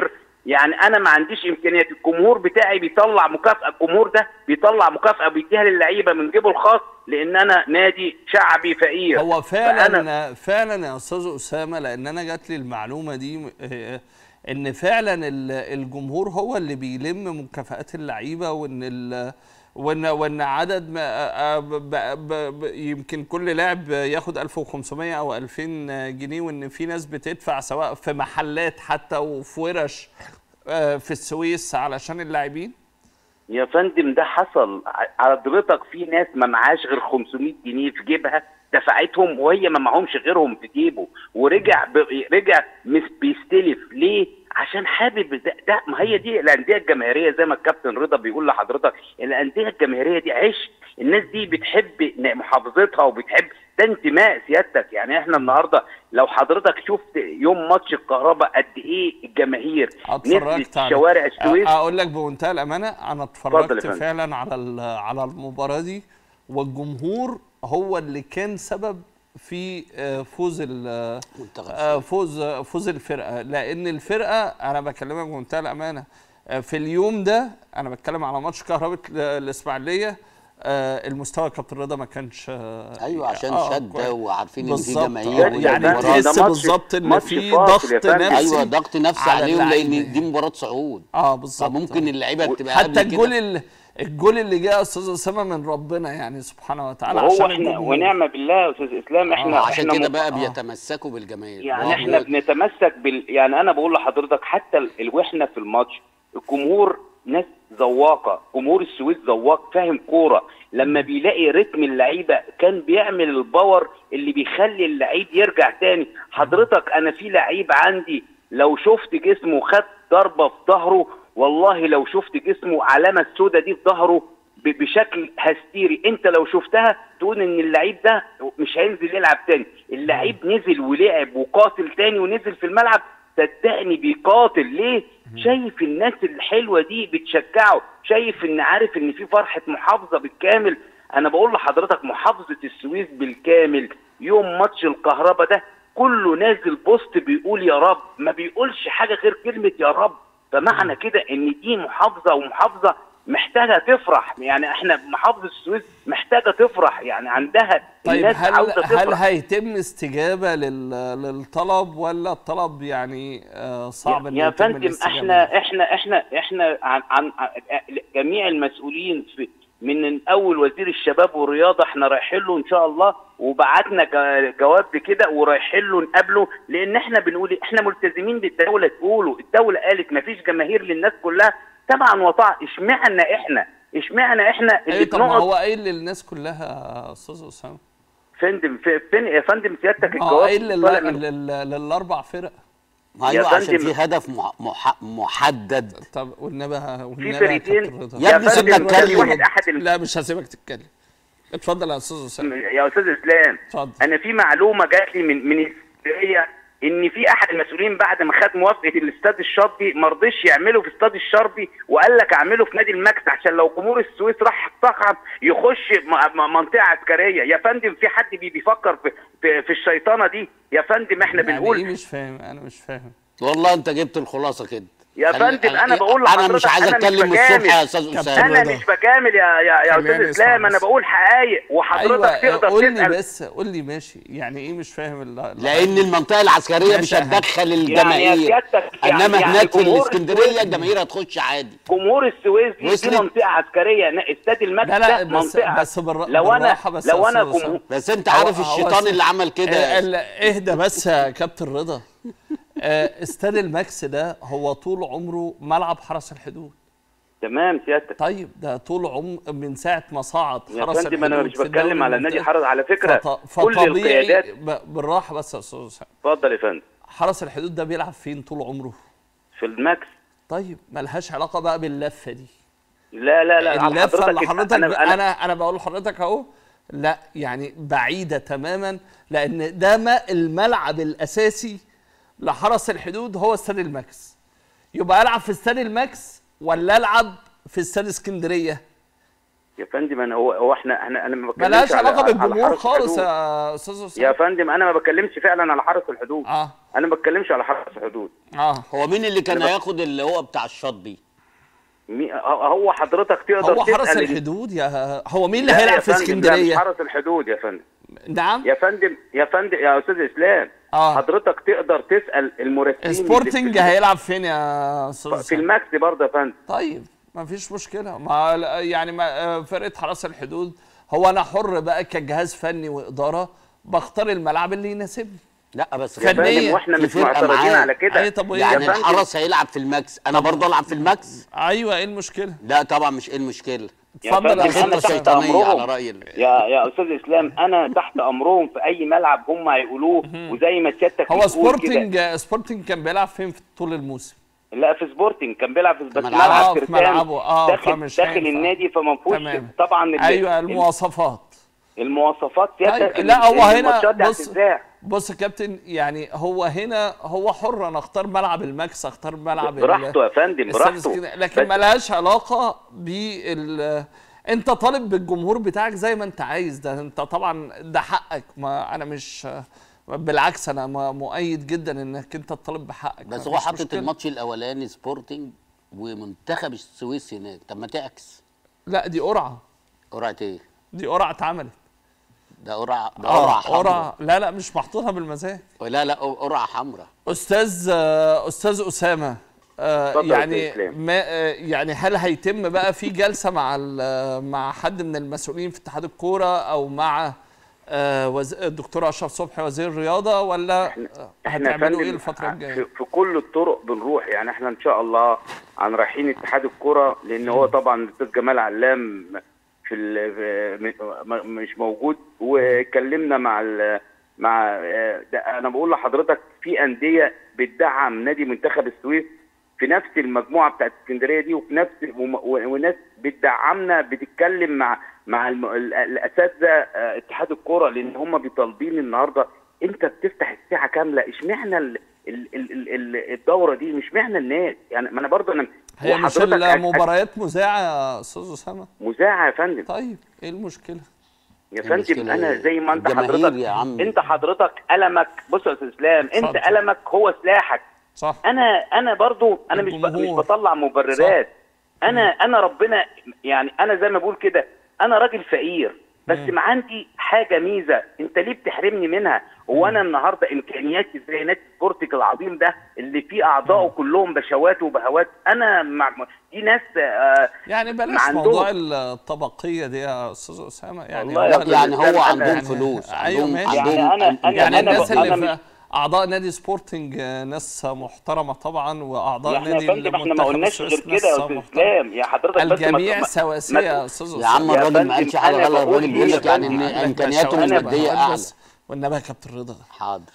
S8: يعني انا ما عنديش امكانيات الجمهور بتاعي بيطلع مكافاه الجمهور ده بيطلع مكافاه بيديها للعيبه من جيبه الخاص لان انا نادي شعبي فقير
S1: هو
S8: فأنا-
S1: فعلا فعلا يا استاذ اسامه لان انا جات لي المعلومه دي آه، ان فعلا ال- الجمهور هو اللي بيلم مكافآت اللعيبه وان ال وان وان عدد ما آه، ب- ب- ب- ب- يمكن كل لاعب ياخد 1500 او 2000 جنيه وان في ناس بتدفع سواء في محلات حتى وفي ورش آه، في السويس علشان اللاعبين
S8: يا فندم ده حصل ع- حضرتك في ناس ما معهاش غير 500 جنيه في جيبها دفعتهم وهي ما معهمش غيرهم في جيبه ورجع ب... رجع مس بيستلف ليه؟ عشان حابب ده, ده ما هي دي الانديه الجماهيريه زي ما الكابتن رضا بيقول لحضرتك الانديه الجماهيريه دي عشق الناس دي بتحب ن- محافظتها وبتحب ده انتماء سيادتك يعني احنا النهارده لو حضرتك شفت يوم ماتش الكهرباء قد ايه الجماهير
S1: اتفرجت
S8: نزلت
S1: على
S8: شوارع السويس
S1: أ- اقول لك بمنتهى الامانه انا
S8: اتفضل يا
S1: اتفرجت
S8: فندم.
S1: فعلا على ال- على المباراه دي والجمهور هو اللي كان سبب في آه، فوز ال-
S4: منتخب
S1: آه، فوز فوز الفرقه لان الفرقه انا بكلمك بمنتهى الامانه آه، في اليوم ده انا بتكلم على ماتش كهرباء ال- الاسماعيليه آه، المستوى كابتن رضا ما كانش آه،
S4: ايوه عشان
S1: آه،
S4: شده
S1: كويس.
S4: وعارفين ان في
S1: بالظبط.
S4: جماهير
S1: آه، يعني
S4: والمباراة-
S1: تحس
S8: ده ماتش-
S1: بالظبط ان
S8: ماتش
S1: في
S8: فاصل
S1: ضغط
S8: يا فندم.
S1: نفسي
S4: ايوه ضغط نفسي
S1: على
S4: عليهم
S1: اللعيبة.
S4: لان دي مباراه صعود
S1: اه بالظبط
S4: فممكن اللعيبه بتبقى
S1: حتى
S4: قبل
S1: الجول
S4: كده
S1: ال- الجول اللي جه يا استاذ اسامه من ربنا يعني سبحانه وتعالى
S8: وهو
S1: عشان
S8: احنا
S1: الجمهور.
S8: ونعم بالله يا استاذ اسلام احنا
S4: عشان
S8: احنا
S4: كده
S8: م-
S4: بقى
S1: آه.
S4: بيتمسكوا بالجماهير
S8: يعني
S4: وهو
S8: احنا
S4: بيقول-
S8: بنتمسك بال يعني انا بقول لحضرتك حتى ال... ال- واحنا في الماتش الجمهور ناس ذواقه جمهور السويس ذواق فاهم كوره لما بيلاقي رتم اللعيبه كان بيعمل الباور اللي بيخلي اللعيب يرجع تاني حضرتك انا في لعيب عندي لو شفت جسمه خد ضربه في ظهره والله لو شفت جسمه علامه السوداء دي في ظهره ب- بشكل هستيري انت لو شفتها تقول ان اللعيب ده مش هينزل يلعب تاني اللعيب نزل ولعب وقاتل تاني ونزل في الملعب صدقني بيقاتل ليه شايف الناس الحلوه دي بتشجعه شايف ان عارف ان في فرحه محافظه بالكامل انا بقول لحضرتك محافظه السويس بالكامل يوم ماتش الكهرباء ده كله نازل بوست بيقول يا رب ما بيقولش حاجه غير كلمه يا رب فمعنى كده ان دي محافظه ومحافظه محتاجه تفرح يعني احنا محافظه السويس محتاجه تفرح يعني عندها
S1: طيب
S8: الناس
S1: هل
S8: عاوزه
S1: هل
S8: تفرح
S1: هيتم استجابه لل للطلب ولا الطلب يعني آه صعب إن
S8: يا
S1: يتم
S8: فندم
S1: الاستجابة
S8: احنا
S1: له؟
S8: احنا احنا احنا عن, عن, عن جميع المسؤولين في من اول وزير الشباب والرياضه احنا رايحين له ان شاء الله وبعتنا جا- جواب بكده ورايحين له نقابله لان احنا بنقول احنا ملتزمين بالدوله تقوله الدوله قالت ما فيش جماهير للناس كلها طبعا وطاعه اشمعنا احنا اشمعنا احنا اللي
S1: ايه طب ما
S8: بنقعد
S1: هو قايل للناس كلها يا استاذ اسامه
S8: فندم في- فين يا فندم سيادتك
S1: اه
S8: الجواب
S1: قايل لل-
S8: طالع من-
S1: لل- للاربع فرق
S4: ما ايوه عشان
S8: فندم-
S4: في هدف مح- مح- محدد
S1: طب والنبي والنبي يا
S8: فرقتين-
S1: كابتن رضا.
S4: يا ابني سيبنا
S8: فندم،
S4: نتكلم.
S8: واحد احد ال-
S1: لا مش هسيبك تتكلم اتفضل يا استاذ اسامه
S8: يا استاذ اسلام
S1: اتفضل.
S8: انا في معلومه جات لي من من اسكندريه ان في احد المسؤولين بعد ما خد موافقه الاستاد الشربي ما رضيش يعمله في استاد الشربي وقال لك اعمله في نادي الماكس عشان لو جمهور السويس راح طقم يخش م- م- منطقه عسكريه يا فندم في حد بي- بيفكر في في, في الشيطانه دي يا فندم احنا
S1: يعني
S8: بنقول
S1: ايه مش فاهم انا مش فاهم
S4: والله انت جبت الخلاصه كده
S8: يا
S4: خلي-
S8: فندم انا بقول
S4: انا
S8: لحضرتك
S4: مش عايز
S8: أنا مش
S4: اتكلم
S8: بجامل.
S4: الصبح يا استاذ
S1: كابتن
S4: اسامه
S8: انا
S1: رضا.
S8: مش بجامل يا يا, يا
S1: خلينا
S8: استاذ
S1: نسمع
S8: اسلام انا
S1: بس.
S8: بقول حقائق وحضرتك
S1: ايوه
S8: تقدر
S1: قول لي
S8: تسال
S1: بس قول لي ماشي يعني ايه مش فاهم ال-
S4: لان المنطقه العسكريه مش
S1: ماشي يا
S4: هتدخل
S8: يعني يا
S4: الجماهير
S8: سيادتك يعني-
S4: انما
S8: يعني
S4: هناك في
S8: جمهور
S4: الاسكندريه
S8: السويس-
S4: الجماهير هتخش عادي
S8: جمهور السويس دي, دي
S4: وصلت؟
S8: منطقه عسكريه نا- استاد المجد
S1: لا لا
S8: ده
S1: بس
S8: منطقه
S1: بس بالر...
S8: لو انا
S1: بالراحه بس
S8: لو
S1: يا
S8: انا
S1: أستاذ
S8: جمهور
S1: أسامة.
S4: بس انت
S1: هو-
S4: عارف
S1: هو
S4: الشيطان
S1: س-
S4: اللي عمل كده
S1: ال- ال- اهدى بس يا كابتن رضا آه، استاد الماكس ده هو طول عمره ملعب حرس الحدود
S8: تمام سيادتك
S1: طيب ده طول عمر من ساعه ما صعد
S8: يا
S1: حرس
S8: فندم انا
S1: الحدود
S8: مش
S1: في الدوري
S8: بتكلم على نادي
S1: الممتاز.
S8: حرس على فكره
S1: فط...
S8: كل
S1: فطبيعي
S8: القيادات
S1: ب... بالراحه بس يا استاذ أسامة.
S8: اتفضل يا فندم
S1: حرس الحدود ده بيلعب فين طول عمره
S8: في الماكس
S1: طيب ملهاش علاقه بقى باللفه دي
S8: لا لا لا على
S1: اللفه اللي حضرتك
S8: انا
S1: انا
S8: انا
S1: انا, أنا بقول لحضرتك اهو لا يعني بعيده تماما لان ده ما الملعب الاساسي لحرس الحدود هو استاد الماكس يبقى العب في استاد الماكس ولا العب في استاد اسكندريه
S8: يا فندم انا هو هو احنا انا انا ما بتكلمش
S1: ملهاش
S8: على-
S1: علاقه
S8: على
S1: بالجمهور
S8: حرس
S1: خالص
S8: الحدود.
S1: يا استاذ
S8: يا
S1: اسامه
S8: فندم انا ما بتكلمش فعلا على حرس الحدود
S1: اه
S8: انا ما بتكلمش على حرس الحدود
S1: اه
S4: هو مين اللي كان هياخد اللي هو بتاع الشاطبي
S8: مي- هو حضرتك تقدر
S1: هو حرس
S8: تسأل
S1: الحدود يا هو مين اللي
S8: لا يا
S1: هيلعب في
S8: فندم، لا، مش
S1: اسكندريه
S8: حرس الحدود يا فندم
S1: نعم
S8: يا فندم يا فندم يا استاذ اسلام
S1: آه.
S8: حضرتك تقدر تسال المراسلين اللي
S1: سبورتنج
S8: في-
S1: هيلعب فين يا استاذ
S8: في
S1: اسامه
S8: الماكس برضه يا فندم
S1: طيب ما فيش مشكله ما يعني ما آه، فرقه حرس الحدود هو انا حر بقى كجهاز فني واداره بختار الملعب اللي يناسبني
S4: لا بس
S1: يا
S8: فندم
S1: فنية.
S8: واحنا
S4: في
S8: مش
S4: فرقة
S8: معترضين
S4: معاه.
S8: على كده
S1: أي طب وإيه؟
S4: يعني
S8: يا فندم،
S4: الحرس هيلعب في الماكس انا برضه العب في الماكس
S1: ايوه ايه المشكله
S4: لا طبعا مش ايه المشكله
S8: يا
S1: اتفضل
S8: فندم،
S1: يا
S8: أنا
S1: استاذ
S4: خطه
S8: تحت
S1: اسامه
S4: شيطانيه
S8: أمرهم.
S4: على راي ال-
S8: يا يا استاذ اسلام انا تحت امرهم في اي ملعب هم هيقولوه وزي ما سيادتك
S1: هو
S8: بتقول كده.
S1: سبورتنج سبورتنج كان بيلعب فين في طول الموسم
S8: لا في سبورتنج كان بيلعب في بس
S4: ملعبه.
S8: ملعب
S1: آه، في
S8: ترتان
S1: ملعبه. آه،
S8: داخل
S1: فمش
S8: داخل
S1: هينفع.
S8: النادي فما فيهوش
S1: تمام.
S8: طبعا ال-
S1: ايوه
S8: ال-
S1: المواصفات
S8: المواصفات
S1: طيب
S8: سيادتك
S1: لا هو هنا
S8: الماتشات دي
S1: بص
S8: هتتذاع.
S1: بص يا كابتن يعني هو هنا هو حر انا اختار ملعب الماكس اختار ملعب ال-
S8: براحته يا فندم
S1: السادس
S8: براحته
S1: كده. لكن
S8: بس-
S1: ملهاش علاقه بال انت طالب بالجمهور بتاعك زي ما انت عايز ده انت طبعا ده حقك ما انا مش بالعكس انا م- مؤيد جدا انك انت تطالب بحقك
S4: بس
S1: ما
S4: هو
S1: فيش
S4: حاطط
S1: مشكلة.
S4: الماتش الاولاني سبورتنج ومنتخب السويس هناك طب ما تعكس
S1: لا دي قرعه
S4: قرعه ايه
S1: دي قرعه اتعملت
S4: ده قرعه ده
S1: اه
S4: قرعه حمراء
S1: قرعه لا لا مش محطوطها بالمزاج
S4: لا لا قرعه حمراء
S1: استاذ آه، استاذ اسامه آه،
S8: اتفضل يا
S1: يعني
S8: أستاذ إسلام.
S1: ما آه، يعني هل هيتم بقى في جلسه مع ال- مع حد من المسؤولين في اتحاد الكوره او مع آه، وز- الدكتور اشرف صبحي وزير الرياضه ولا آه،
S8: احنا يا
S1: هتعملوا ايه
S8: فندم
S1: الفتره
S8: في,
S1: الجايه؟
S8: في كل الطرق بنروح يعني احنا ان شاء الله عن رايحين اتحاد الكرة لان هو طبعا الاستاذ جمال علام في ال- في- م- مش موجود واتكلمنا مع ال مع اه، ده انا بقول لحضرتك في انديه بتدعم نادي منتخب السويس في نفس المجموعه بتاعت اسكندريه دي وفي نفس وم- و- وناس بتدعمنا بتتكلم مع مع الم- ال- الاساتذه اه، اتحاد الكوره لان هم بيطالبين النهارده انت بتفتح الساعه كامله اشمعنى ال- ال- ال- ال- ال- الدوره دي مش معنى الناس يعني ما انا برضه انا
S1: هي مش
S8: وحضرتك أك-
S1: المباريات مذاعه يا استاذ اسامه؟
S8: أك- مذاعه يا فندم
S1: طيب ايه المشكله؟
S8: يا
S4: المشكلة
S8: فندم انا
S4: إيه؟
S8: زي ما انت
S4: الجماهير
S8: حضرتك
S4: يا عم.
S8: انت حضرتك قلمك بص يا استاذ اسلام انت
S1: اتفضل.
S8: قلمك هو سلاحك
S1: صح
S8: انا انا برضو انا مش ب- مش
S1: الجمهور.
S8: بطلع مبررات انا انا ربنا يعني انا زي ما بقول كده انا راجل فقير بس ما عندي حاجه ميزه انت ليه بتحرمني منها هو انا النهارده امكانياتي زي نادي سبورتك العظيم ده اللي فيه اعضائه كلهم بشوات وبهوات انا مع دي ناس آه
S1: يعني
S8: ما
S1: بلاش
S8: عندهم.
S1: موضوع الطبقيه دي يا استاذ اسامه يعني
S8: والله يا
S1: هو
S8: أستاذ
S4: يعني هو
S8: أنا-
S4: عندهم
S1: يعني-
S4: فلوس
S1: أيوة
S4: عندهم
S1: ماشي.
S4: عندهم
S8: يعني أنا- أنا-
S1: يعني
S8: أنا
S1: الناس
S8: ب-
S1: اللي
S8: أنا
S1: في اعضاء نادي سبورتنج آه، ناس محترمه طبعا واعضاء
S8: احنا يا
S1: نادي
S8: فندم احنا ما
S1: المنتخب
S8: قلناش غير
S1: السويس
S8: كده
S1: ناس
S8: يا استاذ
S1: محترمة.
S8: اسلام يا حضرتك بس ما-
S1: الجميع
S8: ما-
S1: سواسيه
S8: ما-
S1: يا استاذ
S4: يا عم
S8: يا
S4: الراجل ما
S8: فندم،
S4: قالش حاجه
S8: أنا
S4: غلط
S8: بقول
S4: الراجل بيقول
S8: إيه
S4: لك
S8: يا
S4: يعني
S8: فندم؟
S4: ان
S1: عندك
S4: امكانياته
S1: بشوات
S4: الماديه
S1: وبهوات
S4: اعلى
S1: بس. والنبي يا كابتن رضا
S4: حاضر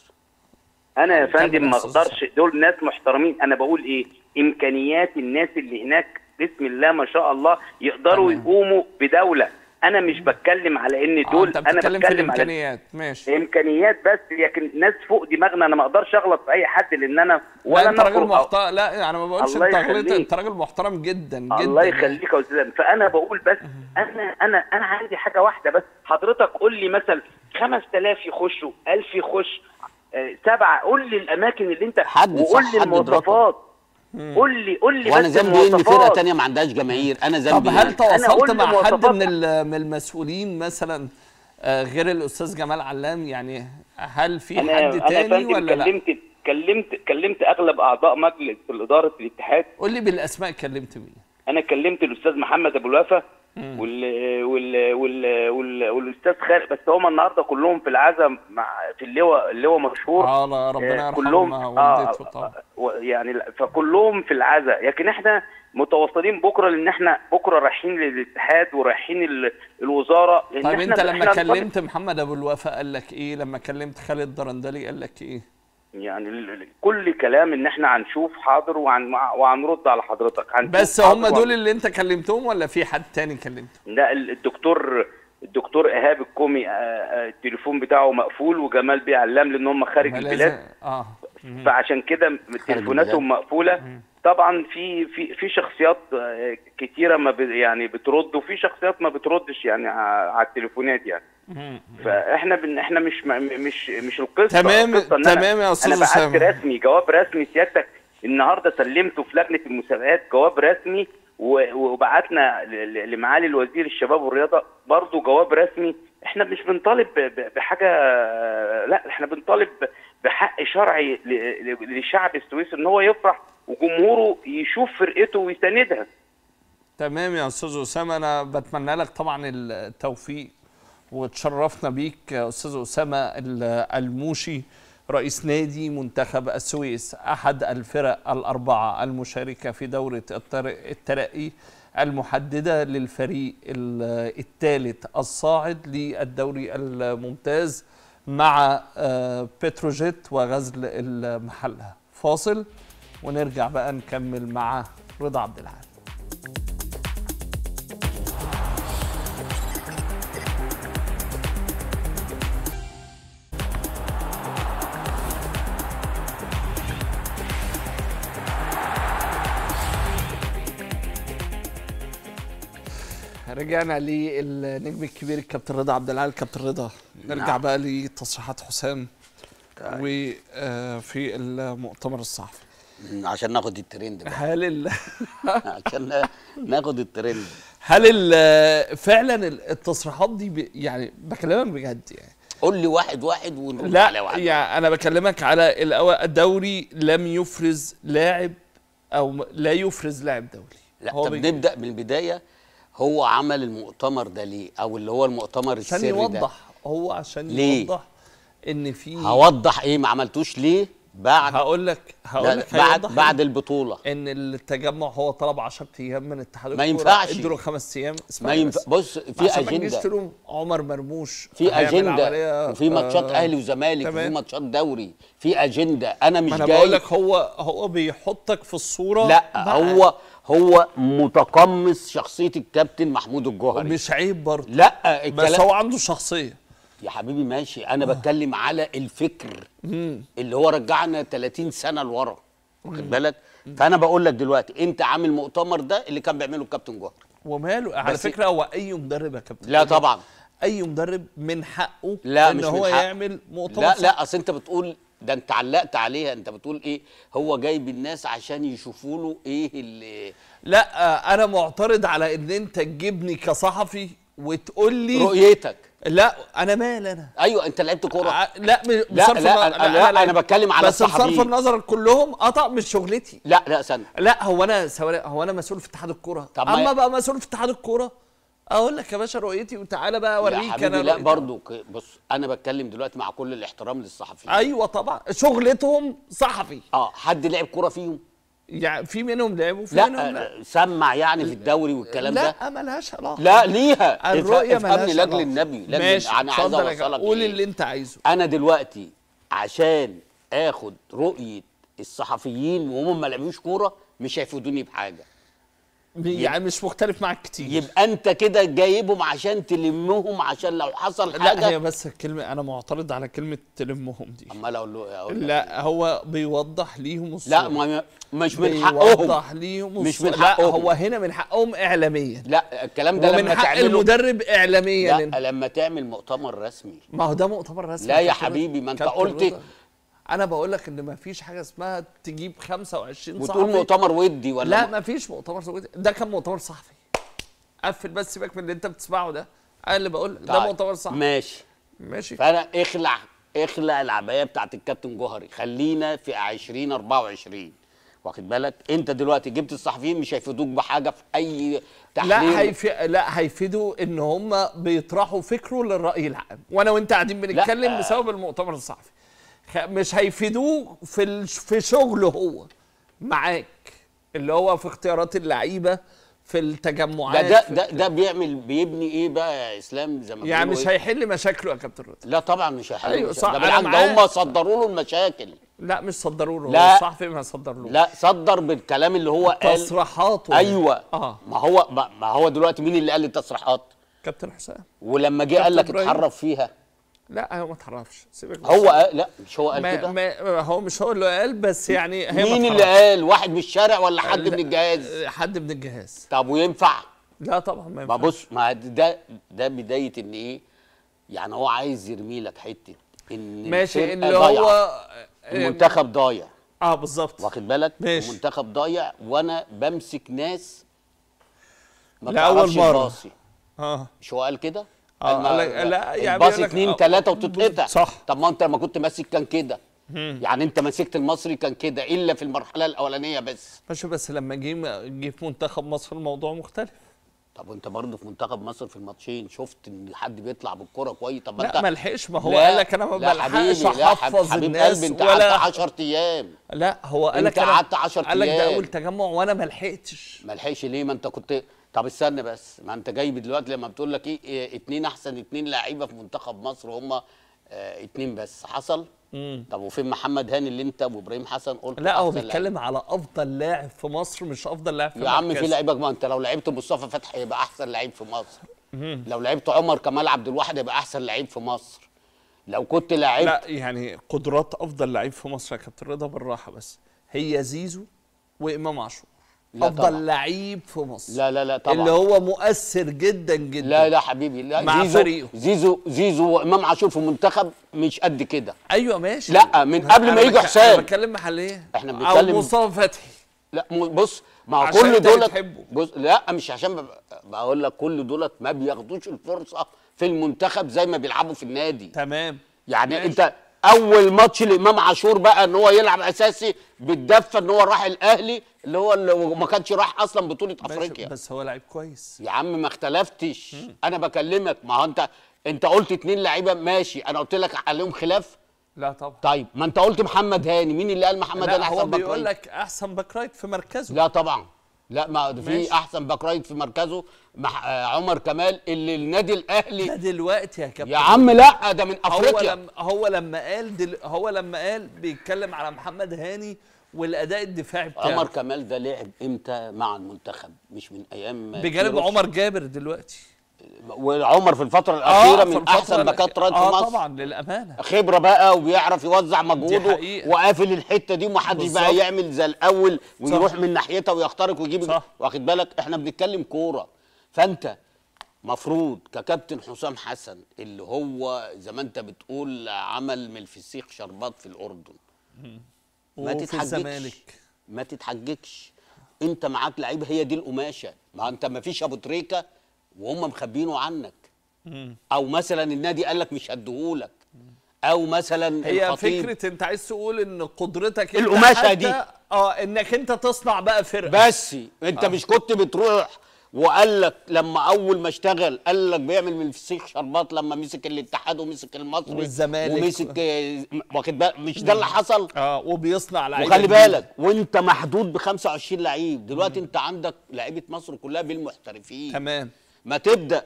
S8: انا يا
S1: كمل
S8: فندم
S1: يا
S8: ما
S1: أستاذ
S8: اقدرش دول ناس محترمين انا بقول ايه امكانيات الناس اللي هناك بسم الله ما شاء الله يقدروا
S1: تمام.
S8: يقوموا بدوله انا مش بتكلم على ان
S1: آه،
S8: دول
S1: انت
S8: انا
S1: بتتكلم في
S8: بتكلم على
S1: الامكانيات ماشي
S8: امكانيات بس لكن ناس فوق دماغنا انا ما اقدرش اغلط في اي حد لان انا
S1: ولا
S8: ولا
S1: انت راجل
S8: نخرج أو-
S1: محترم لا انا ما بقولش
S8: الله
S1: انت غلطت
S8: يخليك.
S1: انت راجل محترم جدا جدا
S8: الله
S1: يعني.
S8: يخليك يا استاذ فانا بقول بس انا انا انا عندي حاجه واحده بس حضرتك قول لي مثلا 5000 يخشوا 1000 يخش آه، سبعه قول لي الاماكن اللي انت
S4: حدد،
S8: وقول
S4: صح،
S8: لي
S4: حدد
S8: المواصفات قول لي قول لي
S4: وانا
S8: بس
S4: ذنبي ايه ان فرقه
S8: المواصفات
S4: تانية ما عندهاش جماهير انا
S1: طب
S4: ذنبي
S1: هل
S4: ايه
S1: تواصلت
S8: قلت
S1: مع حد
S8: مواصفات-
S1: من ال- من المسؤولين مثلا آه، غير الاستاذ جمال علام يعني هل في
S8: انا
S1: حد
S8: انا
S1: تاني
S8: فندم
S1: ولا لا
S8: كلمت كلمت كلمت اغلب اعضاء مجلس الاداره الاتحاد
S1: قول لي بالاسماء كلمت مين
S8: انا كلمت الاستاذ محمد ابو الوفا وال وال وال وال والاستاذ خالد بس هم النهارده كلهم في العزم مع في اللواء اللواء مشهور
S1: اه لا، ربنا
S8: آه،
S1: يرحمه
S8: كلهم
S1: مع
S8: آه
S1: والدته طبعا.
S8: و- يعني لا، فكلهم في العزاء لكن احنا متواصلين بكره لان احنا بكره رايحين للاتحاد ورايحين ال- الوزاره لان
S1: طيب
S8: احنا
S1: انت لما
S8: احنا
S1: كلمت محمد ابو الوفا قال لك ايه لما كلمت خالد درندلي قال لك ايه
S8: يعني ال- ال- كل كلام ان احنا هنشوف حاضر وهن وهنرد على حضرتك هنشوف
S1: بس
S8: حاضر
S1: هم
S8: وهن-
S1: دول اللي انت كلمتهم ولا في حد تاني كلمته
S8: لا ال- الدكتور الدكتور ايهاب الكومي آه، آه، التليفون بتاعه مقفول وجمال بيه علام لان هم خارج
S1: ما
S8: البلاد
S1: لازم اه
S8: فعشان كده تليفوناتهم مقفوله طبعا في في في شخصيات آه، كتيره ما ب- يعني بترد وفي شخصيات ما بتردش يعني ع- على التليفونات يعني فاحنا بن احنا مش م- مش مش القصه
S1: تمام-
S8: القصة إن أنا-
S1: تمام يا أستاذ
S8: انا بعت
S1: أسامة.
S8: رسمي جواب رسمي سيادتك النهارده سلمته في لجنه المسابقات جواب رسمي و- وبعتنا ل- ل- لمعالي الوزير الشباب والرياضه برضه جواب رسمي احنا مش بنطالب ب- ب- بحاجه لا احنا بنطالب بحق شرعي ل- ل- لشعب السويس ان هو يفرح وجمهوره يشوف فرقته ويساندها
S1: تمام يا استاذ اسامه انا بتمنى لك طبعا التوفيق وتشرفنا بيك يا استاذ اسامه ال- الموشي رئيس نادي منتخب السويس احد الفرق الاربعه المشاركه في دوره التر- الترقي المحدده للفريق الثالث الصاعد للدوري الممتاز مع آه، بتروجيت وغزل المحله فاصل ونرجع بقى نكمل مع رضا عبد العال رجعنا للنجم الكبير الكابتن رضا عبد العال كابتن رضا نرجع
S4: نعم.
S1: بقى لتصريحات حسام وفي المؤتمر الصحفي
S4: مم، عشان ناخد الترند بقى
S1: هل ال...
S4: عشان نا- ناخد الترند
S1: هل ال... فعلا التصريحات دي ب... يعني بكلمك بجد يعني
S4: قول لي واحد واحد ونرد على
S1: لا
S4: واحد
S1: يعني انا بكلمك على الأول- الدوري لم يفرز لاعب او م- لا يفرز لاعب دولي
S4: لا
S1: هو
S4: طب
S1: بي-
S4: نبدا من البدايه هو عمل المؤتمر ده ليه او اللي هو المؤتمر
S1: عشان
S4: السري ده
S1: يوضح هو عشان
S4: ليه؟
S1: يوضح ان في
S4: هوضح ايه ما عملتوش ليه بعد
S1: هقول لك
S4: لا
S1: هقول
S4: لا
S1: لك
S4: بعد
S1: هيوضح
S4: بعد
S1: إيه؟
S4: البطوله
S1: ان التجمع هو طلب 10 ايام من اتحاد
S4: ما
S1: الكورة،
S4: ينفعش.
S1: ادوا له خمس ايام
S4: ما
S1: اسمعني
S4: ينفع
S1: بس.
S4: بص في
S1: عشان ما تجيش
S4: اجنده
S1: تلوم عمر مرموش
S4: في
S1: هيعمل
S4: اجنده
S1: عملية،
S4: وفي ماتشات
S1: آه،
S4: اهلي وزمالك وفي
S1: تمام.
S4: ماتشات دوري في اجنده انا مش
S1: ما انا
S4: جاي
S1: بقول لك هو هو بيحطك في الصوره
S4: لا
S1: مع-
S4: هو هو متقمص شخصيه الكابتن محمود الجوهري
S1: مش عيب برضه
S4: لا
S1: بس
S4: الكلام
S1: هو عنده شخصيه
S4: يا حبيبي ماشي انا بتكلم على الفكر اللي هو رجعنا 30 سنه لورا واخد بالك فانا بقول لك دلوقتي انت عامل مؤتمر ده اللي كان بيعمله الكابتن جوهري
S1: وماله على
S4: بس-
S1: فكره هو اي مدرب يا كابتن
S4: لا طبعا
S1: اي مدرب من حقه
S4: لا
S1: ان
S4: مش
S1: هو
S4: من حق.
S1: يعمل مؤتمر
S4: لا
S1: صحفي.
S4: لا اصل انت بتقول ده انت علقت عليها انت بتقول ايه هو جايب الناس عشان يشوفوا له ايه اللي
S1: لا انا معترض على ان انت تجيبني كصحفي وتقول لي
S4: رؤيتك
S1: لا انا مال انا
S4: ايوه انت لعبت كوره
S1: ع- لا م-
S4: لا،
S1: بصرف
S4: لا،
S1: الن-
S4: أنا- لا، أنا بتكلم على
S1: بس بصرف
S4: الصحفيين.
S1: النظر كلهم قطع مش شغلتي
S4: لا لا استنى
S1: لا هو انا سوري هو انا مسؤول في اتحاد الكوره
S4: طب ما-
S1: اما بقى مسؤول في اتحاد الكوره اقول لك يا باشا رؤيتي وتعالى بقى
S4: يا
S1: اوريك
S4: حبيبي
S1: انا
S4: لا
S1: رؤيتي.
S4: برضو ك- بص انا بتكلم دلوقتي مع كل الاحترام للصحفيين
S1: ايوه طبعا شغلتهم صحفي
S4: اه حد لعب كوره فيهم
S1: يعني في منهم لعبوا في منهم
S4: لا
S1: لا
S4: آه، سمع يعني في الدوري والكلام ده
S1: لا ملهاش علاقه
S4: لا ليها
S1: الرؤيه
S4: افهم- افهمني
S1: ملهاش
S4: لاجل
S1: علاقة.
S4: النبي لاجل
S1: ماشي
S4: انا عايز
S1: اتفضل يا كابتن.
S4: اوصلك
S1: قول
S4: إيه؟
S1: اللي انت عايزه
S4: انا دلوقتي عشان اخد رؤيه الصحفيين وهم ما لعبوش كوره مش هيفيدوني بحاجه
S1: يعني مش مختلف معاك كتير
S4: يبقى انت كده جايبهم عشان تلمهم عشان لو حصل
S1: لا
S4: حاجه
S1: هي بس الكلمه انا معترض على كلمه تلمهم دي
S4: امال اقول له أقول له-
S1: لا هو بيوضح ليهم الصوره
S4: لا ما مش من حقهم
S1: بيوضح ليهم
S4: مش
S1: الصورة.
S4: من
S1: لا
S4: حقهم.
S1: هو هنا من حقهم اعلاميا
S4: لا الكلام ده
S1: ومن
S4: لما
S1: حق
S4: تعمله
S1: المدرب اعلاميا
S4: لا لما تعمل مؤتمر رسمي
S1: ما هو ده مؤتمر رسمي
S4: لا يا
S1: كابتن
S4: حبيبي، ما انت
S1: كابتن
S4: قلت-
S1: رضا. انا بقول لك ان ما فيش حاجه اسمها تجيب 25
S4: وتقول
S1: صحفي
S4: مؤتمر ودي ولا
S1: لا
S4: م-
S1: ما فيش مؤتمر صحفي ده كان مؤتمر صحفي قفل بس سيبك من اللي انت بتسمعه ده انا اللي بقول لك ده
S4: طيب،
S1: مؤتمر صحفي
S4: ماشي
S1: ماشي
S4: فانا اخلع اخلع العبايه بتاعت الكابتن جوهري خلينا في 2024 واخد بالك انت دلوقتي جبت الصحفيين مش هيفيدوك بحاجه في اي تحليل
S1: لا هيفي... لا هيفيدوا ان هم بيطرحوا فكره للراي العام وانا وانت قاعدين بنتكلم
S4: لا.
S1: بسبب المؤتمر الصحفي خ- مش هيفيدوه في ال... في شغله هو معاك اللي هو في اختيارات اللعيبه في
S4: ده
S1: التجمعات
S4: ده
S1: في...
S4: ده, ده بيعمل بيبني ايه بقى يا اسلام زي ما
S1: يعني
S4: بيقولوا
S1: مش
S4: إيه؟
S1: هيحل مشاكله يا كابتن رضا
S4: لا طبعا مش هيحل
S1: أيوة
S4: مش-
S1: صح،
S4: ده
S1: أنا
S4: بالعكس
S1: معاك.
S4: ده هم صدروا له المشاكل
S1: لا مش صدروا له
S4: لا.
S1: هو الصحفي ما صدرلوش
S4: لا صدر بالكلام اللي هو قال
S1: تصريحاته
S4: ايوه
S1: اه
S4: ما هو ما ما هو دلوقتي مين اللي قال التصريحات
S1: كابتن حسام
S4: ولما جه قال لك
S1: كابتن إبراهيم.
S4: اتحرف فيها
S1: لا هو ما تعرفش سيبك بس.
S4: هو قال لا مش هو قال
S1: ما
S4: كده
S1: ما هو مش هو اللي قال بس يعني هي ما
S4: مين اللي
S1: تعرفش.
S4: قال واحد من الشارع ولا حد
S1: لا،
S4: من الجهاز
S1: حد من الجهاز
S4: طب وينفع
S1: لا طبعا ما
S4: ما
S1: ينفعش.
S4: بص ما ده ده بدايه ان ايه يعني هو عايز يرمي لك حته ان
S1: ماشي
S4: الفرقة
S1: اللي
S4: ضايعة.
S1: هو
S4: المنتخب ضايع
S1: اه بالظبط
S4: واخد بالك
S1: ماشي.
S4: المنتخب ضايع وانا بمسك ناس ما
S1: لأول
S4: بتعرفش
S1: مرة.
S4: تباصي
S1: لا
S4: مش هو قال كده؟
S1: آه،
S4: قال ما-
S1: قال لك- لا، يعني
S4: الباص
S1: بيقول لك-
S4: اتنين
S1: آه،
S4: تلاته وتتقطع
S1: صح.
S4: طب ما انت لما كنت ماسك كان كده يعني انت مسكت المصري كان كده الا في المرحله الاولانيه بس
S1: ماشي بس لما جه جه في منتخب مصر الموضوع مختلف
S4: طب وانت برضه في منتخب مصر في الماتشين شفت ان حد بيطلع بالكره كويس طب ما
S1: لا
S4: انت
S1: ما لحقش ما هو
S4: لا،
S1: قال لك انا ما
S4: لا
S1: بلحقش
S4: حبيبي، لا حب-
S1: احفظ
S4: حبيب
S1: الناس
S4: قلبي انت قعدت
S1: ولا
S4: 10 ايام
S1: لا هو قال
S4: انت
S1: لك أنا-
S4: قعدت 10
S1: قال لك ده
S4: أيام.
S1: اول تجمع وانا ما لحقتش
S4: ما لحقش ليه ما انت كنت طب استنى بس ما انت جايب دلوقتي لما بتقول لك ايه, إيه اتنين احسن اتنين لعيبه في منتخب مصر هم اه اتنين بس حصل طب وفين محمد هاني اللي انت وابراهيم حسن قلت
S1: لا هو
S4: أحسن
S1: بيتكلم على افضل لاعب في مصر مش افضل لاعب في
S4: لعيب. يا عم في
S1: مركزه.
S4: لعيبه ما انت لو لعبت مصطفى فتحي يبقى احسن لعيب في مصر لو لعبت عمر كمال عبد الواحد يبقى احسن لعيب في مصر لو كنت لعبت
S1: لا يعني قدرات افضل لعيب في مصر يا كابتن رضا بالراحه بس هي زيزو وامام عاشور
S4: لا
S1: افضل
S4: طبعا.
S1: لعيب في مصر
S4: لا لا لا طبعا
S1: اللي هو مؤثر جدا جدا
S4: لا لا حبيبي لا
S1: مع
S4: زيزو
S1: فريقه.
S4: زيزو زيزو وامام عاشور في منتخب مش قد كده
S1: ايوه ماشي
S4: لا، من قبل ما
S1: أنا
S4: يجوا
S1: بك-
S4: حسام.
S1: انا بتكلم محليه
S4: إحنا
S1: او
S4: بنتكلم-
S1: مصطفى فتحي
S4: لا م- بص ما هو
S1: عشان
S4: كل
S1: أنت
S4: دولت
S1: بتحبه.
S4: بص لا مش عشان بب- بقول لك كل دولت ما بياخدوش الفرصه في المنتخب زي ما بيلعبوا في النادي
S1: تمام
S4: يعني
S1: ماشي.
S4: انت اول ماتش لامام عاشور بقى ان هو يلعب اساسي بالدفه ان هو راح الاهلي اللي هو اللي ما كانش راح اصلا بطوله
S1: ماشي،
S4: افريقيا
S1: بس هو لعيب كويس
S4: يا عم ما اختلفتش انا بكلمك ما هو انت انت قلت اتنين لعيبه ماشي انا قلت لك عليهم خلاف
S1: لا طبعا
S4: طيب ما انت قلت محمد هاني مين اللي قال محمد هاني
S1: لا هو
S4: احسن باك
S1: بيقول
S4: رايت؟
S1: لك احسن باك رايت في مركزه
S4: لا طبعا لا ما في
S1: ماشي.
S4: احسن باك رايت في مركزه مع آه، عمر كمال اللي النادي
S1: ده
S4: الاهلي
S1: دلوقتي يا كابتن
S4: يا عم لا ده من
S1: هو
S4: افريقيا
S1: لما هو لما قال دل... هو لما قال بيتكلم على محمد هاني والاداء الدفاعي بتاعه
S4: عمر كمال ده لعب امتى مع المنتخب مش من ايام
S1: بجانب
S4: كيروش.
S1: عمر جابر دلوقتي
S4: وعمر في الفتره الاخيره
S1: في
S4: من
S1: الفترة
S4: احسن
S1: ال-
S4: باكات رايت في
S1: اه
S4: مصر
S1: طبعا للامانه
S4: خبره بقى وبيعرف يوزع مجهوده
S1: حقيقة.
S4: وقافل الحته دي ومحدش بقى
S1: بالظبط.
S4: يعمل زي الاول ويروح
S1: صح.
S4: من ناحيتها ويخترق ويجيب
S1: صح.
S4: واخد بالك احنا بنتكلم كوره فانت مفروض ككابتن حسام حسن اللي هو زي ما انت بتقول عمل من الفسيخ شربات في الاردن ما
S1: وفي
S4: تتحججش
S1: الزمالك
S4: ما تتحججش انت معاك لعيبه هي دي القماشه ما انت ما فيش ابو تريكه وهم مخبينه عنك او مثلا النادي قال لك مش هديهولك او مثلا
S1: هي
S4: الخطيب
S1: فكره انت عايز تقول ان قدرتك انت
S4: القماشة
S1: حتى-
S4: دي.
S1: اه انك انت تصنع بقى فرقه
S4: بس انت مش كنت بتروح وقال لك لما اول ما اشتغل قال لك بيعمل من الفسيخ شربات لما مسك الاتحاد ومسك المصري
S1: والزمالك.
S4: ومسك آه، واخد بالك مش ده اللي حصل
S1: اه وبيصنع لعيبه
S4: وخلي
S1: جديدة.
S4: بالك وانت محدود ب 25 لعيب دلوقتي انت عندك لعيبه مصر كلها بالمحترفين
S1: تمام
S4: ما تبدا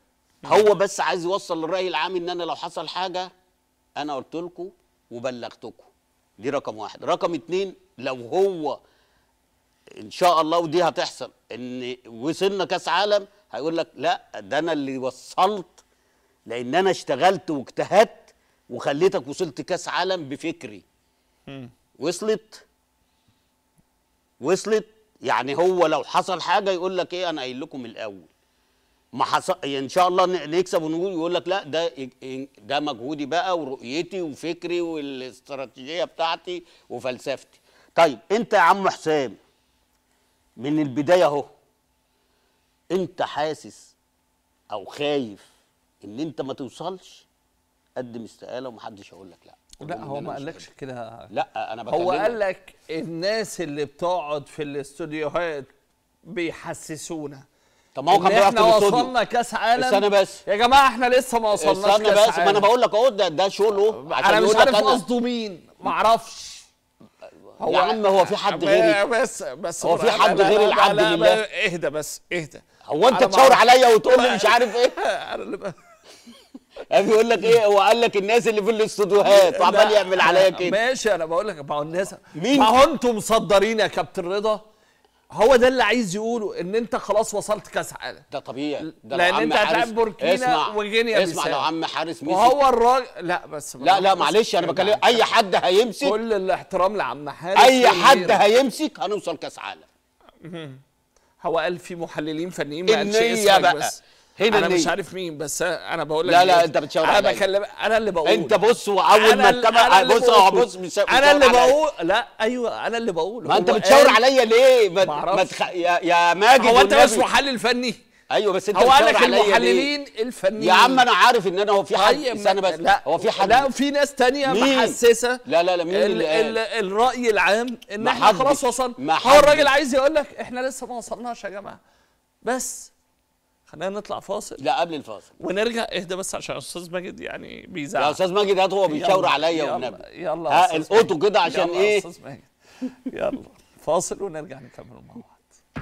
S4: هو بس عايز يوصل للراي العام ان انا لو حصل حاجه انا قلت لكم وبلغتكم دي رقم واحد رقم اتنين لو هو ان شاء الله ودي هتحصل ان وصلنا كاس عالم هيقول لك لا ده انا اللي وصلت لان انا اشتغلت واجتهدت وخليتك وصلت كاس عالم بفكري وصلت وصلت يعني هو لو حصل حاجه يقول لك ايه انا قايل لكم من الاول ما حصل ان شاء الله ن- نكسب ونقول يقول لك لا ده إج- ده مجهودي بقى ورؤيتي وفكري والاستراتيجيه بتاعتي وفلسفتي طيب انت يا عم حسام من البدايه اهو انت حاسس او خايف ان انت ما توصلش قدم استقاله ومحدش هيقول لك لا
S1: لا
S4: قول إن
S1: هو
S4: أنا
S1: ما
S4: مش
S1: قالكش كده
S4: لا انا بكلمك
S1: هو قال لك الناس اللي بتقعد في الاستوديوهات بيحسسونا
S4: طب ما هو
S1: ان
S4: كان بيقف في
S1: احنا
S4: الاستوديو
S1: وصلنا كاس عالم
S4: استنى بس
S1: يا جماعه احنا لسه ما وصلناش
S4: استنى
S1: كاس
S4: بس
S1: عالم
S4: ما انا بقول لك اهو ده ده شغله عشان
S1: انا مش
S4: يقول لك
S1: عارف
S4: أنا-
S1: قصده مين ما اعرفش
S4: يا عم هو في حد غيري
S1: بس بس
S4: هو في
S1: لا-
S4: حد
S1: لا-
S4: غير
S1: لا-
S4: العبد
S1: لا-
S4: لله؟
S1: لا- اهدى بس اهدى
S4: هو انت
S1: أنا ما
S4: تشاور
S1: أعرف.
S4: عليا وتقول لي مش عارف ايه
S1: انا اللي بقى
S4: بيقول لك ايه هو قال لك الناس اللي في الاستوديوهات وعمال
S1: لا،
S4: يعمل عليا كده
S1: ماشي انا بقول لك ما هو الناس
S4: مين؟
S1: ما هو انتم مصدرين يا كابتن رضا هو ده اللي عايز يقوله ان انت خلاص وصلت كاس عالم
S4: ده طبيعي ده
S1: لأن
S4: لو عم
S1: أنت هتلعب
S4: حارس-
S1: بوركينا
S4: اسمع
S1: وغينيا
S4: اسمع
S1: بيساو.
S4: لو عم حارس مسك
S1: وهو الراجل لا بس
S4: لا لا معلش انا بكلم اي حد هيمسك
S1: كل الاحترام لعم حارس
S4: اي حد
S1: والغيرة.
S4: هيمسك هنوصل كاس عالم
S1: هو قال في محللين فنيين ما قالش
S4: النية
S1: اسمك
S4: بقى.
S1: بس
S4: هنا
S1: انا مش
S4: النية.
S1: عارف مين بس انا بقول لك
S4: لا، لا،
S1: إيه.
S4: أنت بتشاور
S1: انا
S4: عليا.
S1: بكلم انا اللي بقول
S4: انت بص واول
S1: أنا
S4: ما
S1: ال-
S4: الكاميرا
S1: أنا اللي
S4: بص اه
S1: بقول.
S4: بص مش
S1: انا اللي بقول لا ايوه انا اللي بقول
S4: ما انت
S1: هو
S4: بتشاور
S1: قال-
S4: عليا ليه ما,
S1: معرفش.
S4: ما تخ... يا, يا ماجد
S1: هو انت
S4: والنبي.
S1: مش محلل فني
S4: ايوه بس انت
S1: هو قال
S4: بتشاور
S1: لك
S4: عليا ليه؟
S1: المحللين الفنيين
S4: يا عم انا عارف ان انا هو في حد
S1: طيب
S4: استنى بس
S1: لا
S4: هو في حد
S1: لا في ناس تانية
S4: مين؟
S1: محسسه
S4: لا لا لا مين
S1: ال
S4: اللي قال؟
S1: ال الراي العام ان
S4: ما
S1: احنا
S4: حدش.
S1: خلاص وصلنا
S4: ما
S1: هو الراجل
S4: حدش.
S1: عايز يقول لك احنا لسه ما وصلناش يا جماعه بس خلينا نطلع فاصل
S4: لا قبل الفاصل
S1: ونرجع اهدى بس عشان استاذ ماجد يعني بيزعق
S4: يا استاذ ماجد هات هو بيشاور
S1: يلا،
S4: عليا
S1: يلا،
S4: والنبي
S1: يلا يا
S4: ها
S1: أستاذ
S4: القطه
S1: ماجد.
S4: كده عشان
S1: يلا يا
S4: ايه
S1: أستاذ ماجد. يلا فاصل ونرجع نكمل مع بعض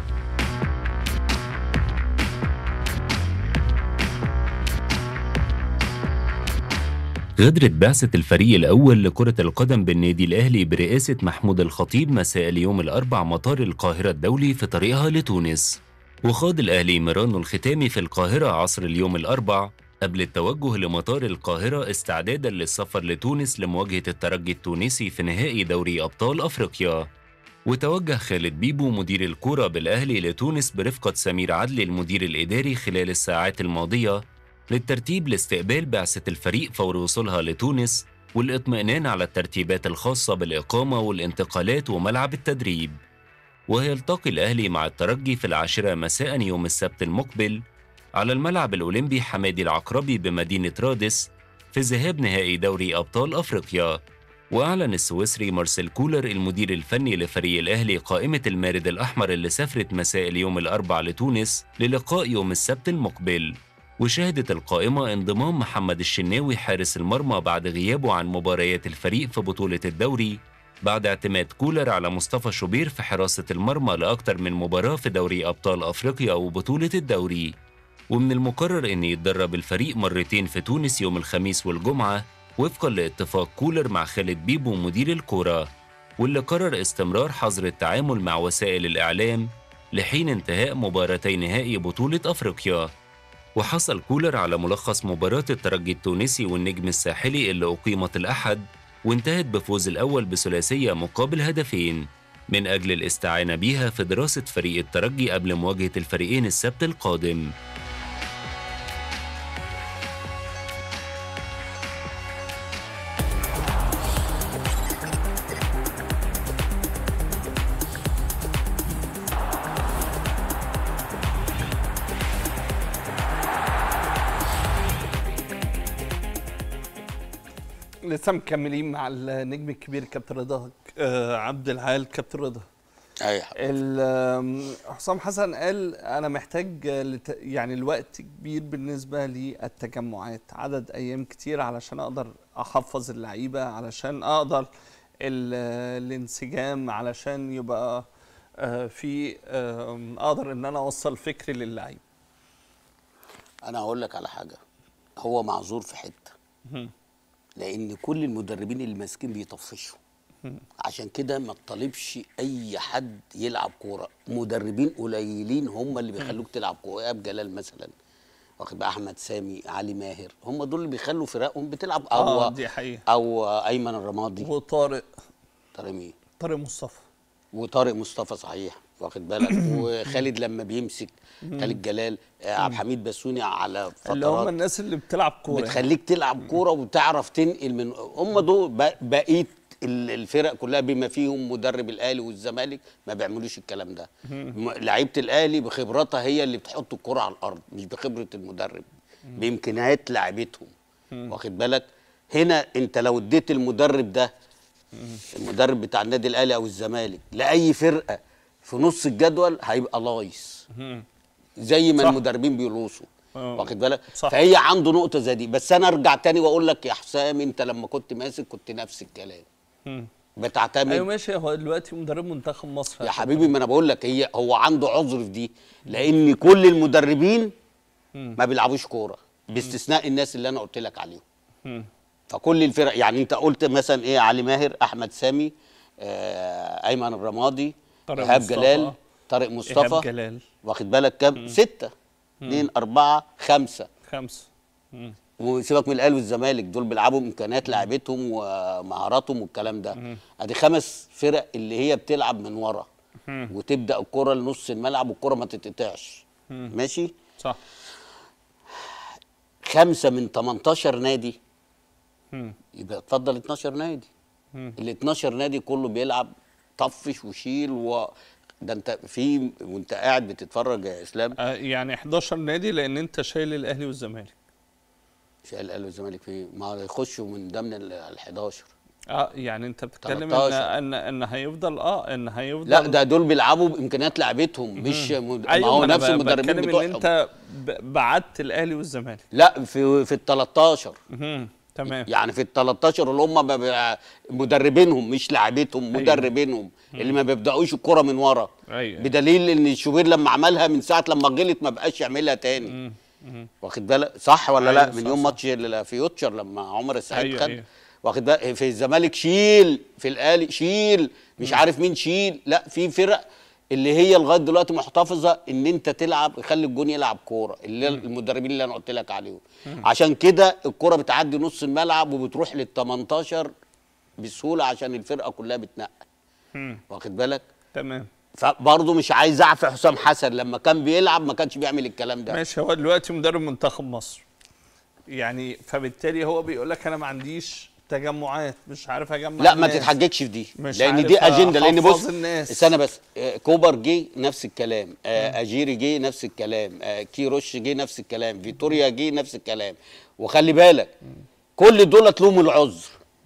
S7: غادرت بعثة الفريق الأول لكرة القدم بالنادي الأهلي برئاسة محمود الخطيب مساء اليوم الأربع مطار القاهرة الدولي في طريقها لتونس وخاض الأهلي مرانه الختامي في القاهرة عصر اليوم الأربع قبل التوجه لمطار القاهرة استعدادا للسفر لتونس لمواجهة الترجي التونسي في نهائي دوري أبطال أفريقيا وتوجه خالد بيبو مدير الكرة بالأهلي لتونس برفقة سمير عدلي المدير الإداري خلال الساعات الماضية للترتيب لاستقبال بعثة الفريق فور وصولها لتونس والإطمئنان على الترتيبات الخاصة بالإقامة والانتقالات وملعب التدريب ويلتقي الأهلي مع الترجي في العاشرة مساء يوم السبت المقبل على الملعب الأولمبي حمادي العقربي بمدينة رادس في ذهاب نهائي دوري أبطال أفريقيا وأعلن السويسري مارسيل كولر المدير الفني لفريق الأهلي قائمة المارد الأحمر اللي سافرت مساء اليوم الأربع لتونس للقاء يوم السبت المقبل وشهدت القائمة انضمام محمد الشناوي حارس المرمى بعد غيابه عن مباريات الفريق في بطولة الدوري بعد اعتماد كولر على مصطفى شوبير في حراسة المرمى لأكثر من مباراة في دوري أبطال أفريقيا وبطولة الدوري ومن المقرر أن يتدرب الفريق مرتين في تونس يوم الخميس والجمعة وفقا لاتفاق كولر مع خالد بيبو مدير الكرة واللي قرر استمرار حظر التعامل مع وسائل الإعلام لحين انتهاء مباراتي نهائي بطولة أفريقيا وحصل كولر على ملخص مباراة الترجي التونسي والنجم الساحلي اللي أقيمت الأحد وانتهت بفوز الأول بثلاثية مقابل هدفين من أجل الاستعانة بيها في دراسة فريق الترجي قبل مواجهة الفريقين السبت القادم
S1: لسه مكملين مع النجم الكبير كابتن رضا آه، عبد العال كابتن رضا
S4: ايوه
S1: ال- آم، حسام حسن قال انا محتاج آه، لت- يعني الوقت كبير بالنسبه للتجمعات عدد ايام كتير علشان اقدر احفظ اللعيبه علشان اقدر ال- آه، الانسجام علشان يبقى آه، في آم، اقدر ان انا اوصل فكري للعيب
S4: انا هقول لك على حاجه هو معذور في حته لان كل المدربين اللي ماسكين بيطفشوا عشان كده ما تطالبش اي حد يلعب كوره مدربين قليلين هم اللي بيخلوك تلعب كوره ايهاب جلال مثلا واخد بقى احمد سامي علي ماهر هم دول اللي بيخلوا فرقهم بتلعب او
S1: اه دي حقيقه
S4: او ايمن الرمادي
S1: وطارق
S4: طارق مين
S1: طارق مصطفى
S4: وطارق مصطفى صحيح واخد بالك وخالد لما بيمسك خالد جلال آه، عبد الحميد بسوني على
S1: اللي هم
S4: فترات
S1: الناس اللي بتلعب كوره
S4: بتخليك تلعب كوره وتعرف تنقل من هم دول ب- بقيه ال- الفرق كلها بما فيهم مدرب الاهلي والزمالك ما بيعملوش الكلام ده م- لعيبه الاهلي بخبراتها هي اللي بتحط الكوره على الارض مش بخبره المدرب بامكانيات لاعبتهم واخد بالك هنا انت لو اديت المدرب ده المدرب بتاع النادي الاهلي او الزمالك لاي فرقه في نص الجدول هيبقى لايص زي ما
S1: صح.
S4: المدربين بيلوصوا
S1: آه.
S4: واخد بالك
S1: صح.
S4: فهي عنده نقطه زي دي بس انا ارجع تاني واقول لك يا حسام انت لما كنت ماسك كنت نفس الكلام بتعتمد
S1: ايوه ماشي هو دلوقتي مدرب منتخب مصر
S4: يا حبيبي ما انا بقول لك هي هو عنده عذر في دي لان كل المدربين ما بيلعبوش كوره باستثناء الناس اللي انا قلت لك عليهم فكل الفرق يعني انت قلت مثلا ايه علي ماهر احمد سامي آه ايمن الرمادي
S1: طارق
S4: ايهاب
S1: مصطفى.
S4: جلال طارق
S1: ايهاب
S4: مصطفى
S1: جلال
S4: واخد بالك كام ستة اتنين أربعة خمسة
S1: خمسه
S4: وسيبك من الاهلي والزمالك دول بيلعبوا بامكانيات لعيبتهم ومهاراتهم والكلام ده ادي خمس فرق اللي هي بتلعب من ورا وتبدا الكره لنص الملعب والكره ما تتقطعش ماشي
S1: صح
S4: خمسه من 18 نادي
S1: مم.
S4: يبقى اتفضل 12 نادي ال 12 نادي كله بيلعب طفش وشيل و ده انت في وانت قاعد بتتفرج يا اسلام
S1: آه، يعني 11 نادي لان انت شايل الاهلي والزمالك
S4: شايل الاهلي والزمالك في ما يخشوا من ضمن ال 11
S1: اه يعني انت بتتكلم ان
S4: 13.
S1: ان ان هيفضل اه ان هيفضل
S4: لا ده دول بيلعبوا بامكانيات لعبتهم مش مد... ما
S1: ايوه
S4: هو
S1: ما أنا
S4: نفس
S1: ب-
S4: المدربين
S1: بتكلم ان
S4: بتوعهم
S1: انت ب- بعدت الاهلي والزمالك
S4: لا في في ال 13
S1: مهم. تمام
S4: يعني في ال 13 اللي هم ما بي- مدربينهم مش لاعبتهم مدربينهم اللي ما بيبداوش الكره من ورا
S1: أيوة.
S4: بدليل ان الشوبير لما عملها من ساعه لما غلط ما بقاش يعملها تاني واخد بالك صح ولا لا
S1: أيوة،
S4: من
S1: صح،
S4: يوم
S1: صح.
S4: ماتش ال- فيوتشر لما عمر السعيد
S1: أيوة،
S4: خد
S1: أيوة.
S4: واخد بالك في الزمالك شيل في الاهلي شيل مش عارف مين شيل لا في فرق اللي هي لغايه دلوقتي محتفظه ان انت تلعب خلي الجون يلعب كوره اللي هي المدربين اللي انا قلت لك عليهم عشان كده الكوره بتعدي نص الملعب وبتروح لل 18 بسهوله عشان الفرقه كلها بتنقل واخد بالك
S1: تمام
S4: فبرضه مش عايز اعفي حسام حسن لما كان بيلعب ما كانش بيعمل الكلام ده
S1: ماشي هو دلوقتي مدرب منتخب مصر يعني فبالتالي هو بيقول لك انا ما عنديش تجمعات مش عارف اجمع
S4: لا ما
S1: الناس.
S4: تتحججش في دي
S1: مش
S4: لان
S1: عارف
S4: دي اجنده لان
S1: أحفظ
S4: بص
S1: الناس.
S4: استنى بس آه، كوبر جه نفس الكلام آه، اجيري جه نفس الكلام آه، كيروش جه نفس الكلام فيتوريا جه نفس الكلام وخلي بالك كل دولت لهم العذر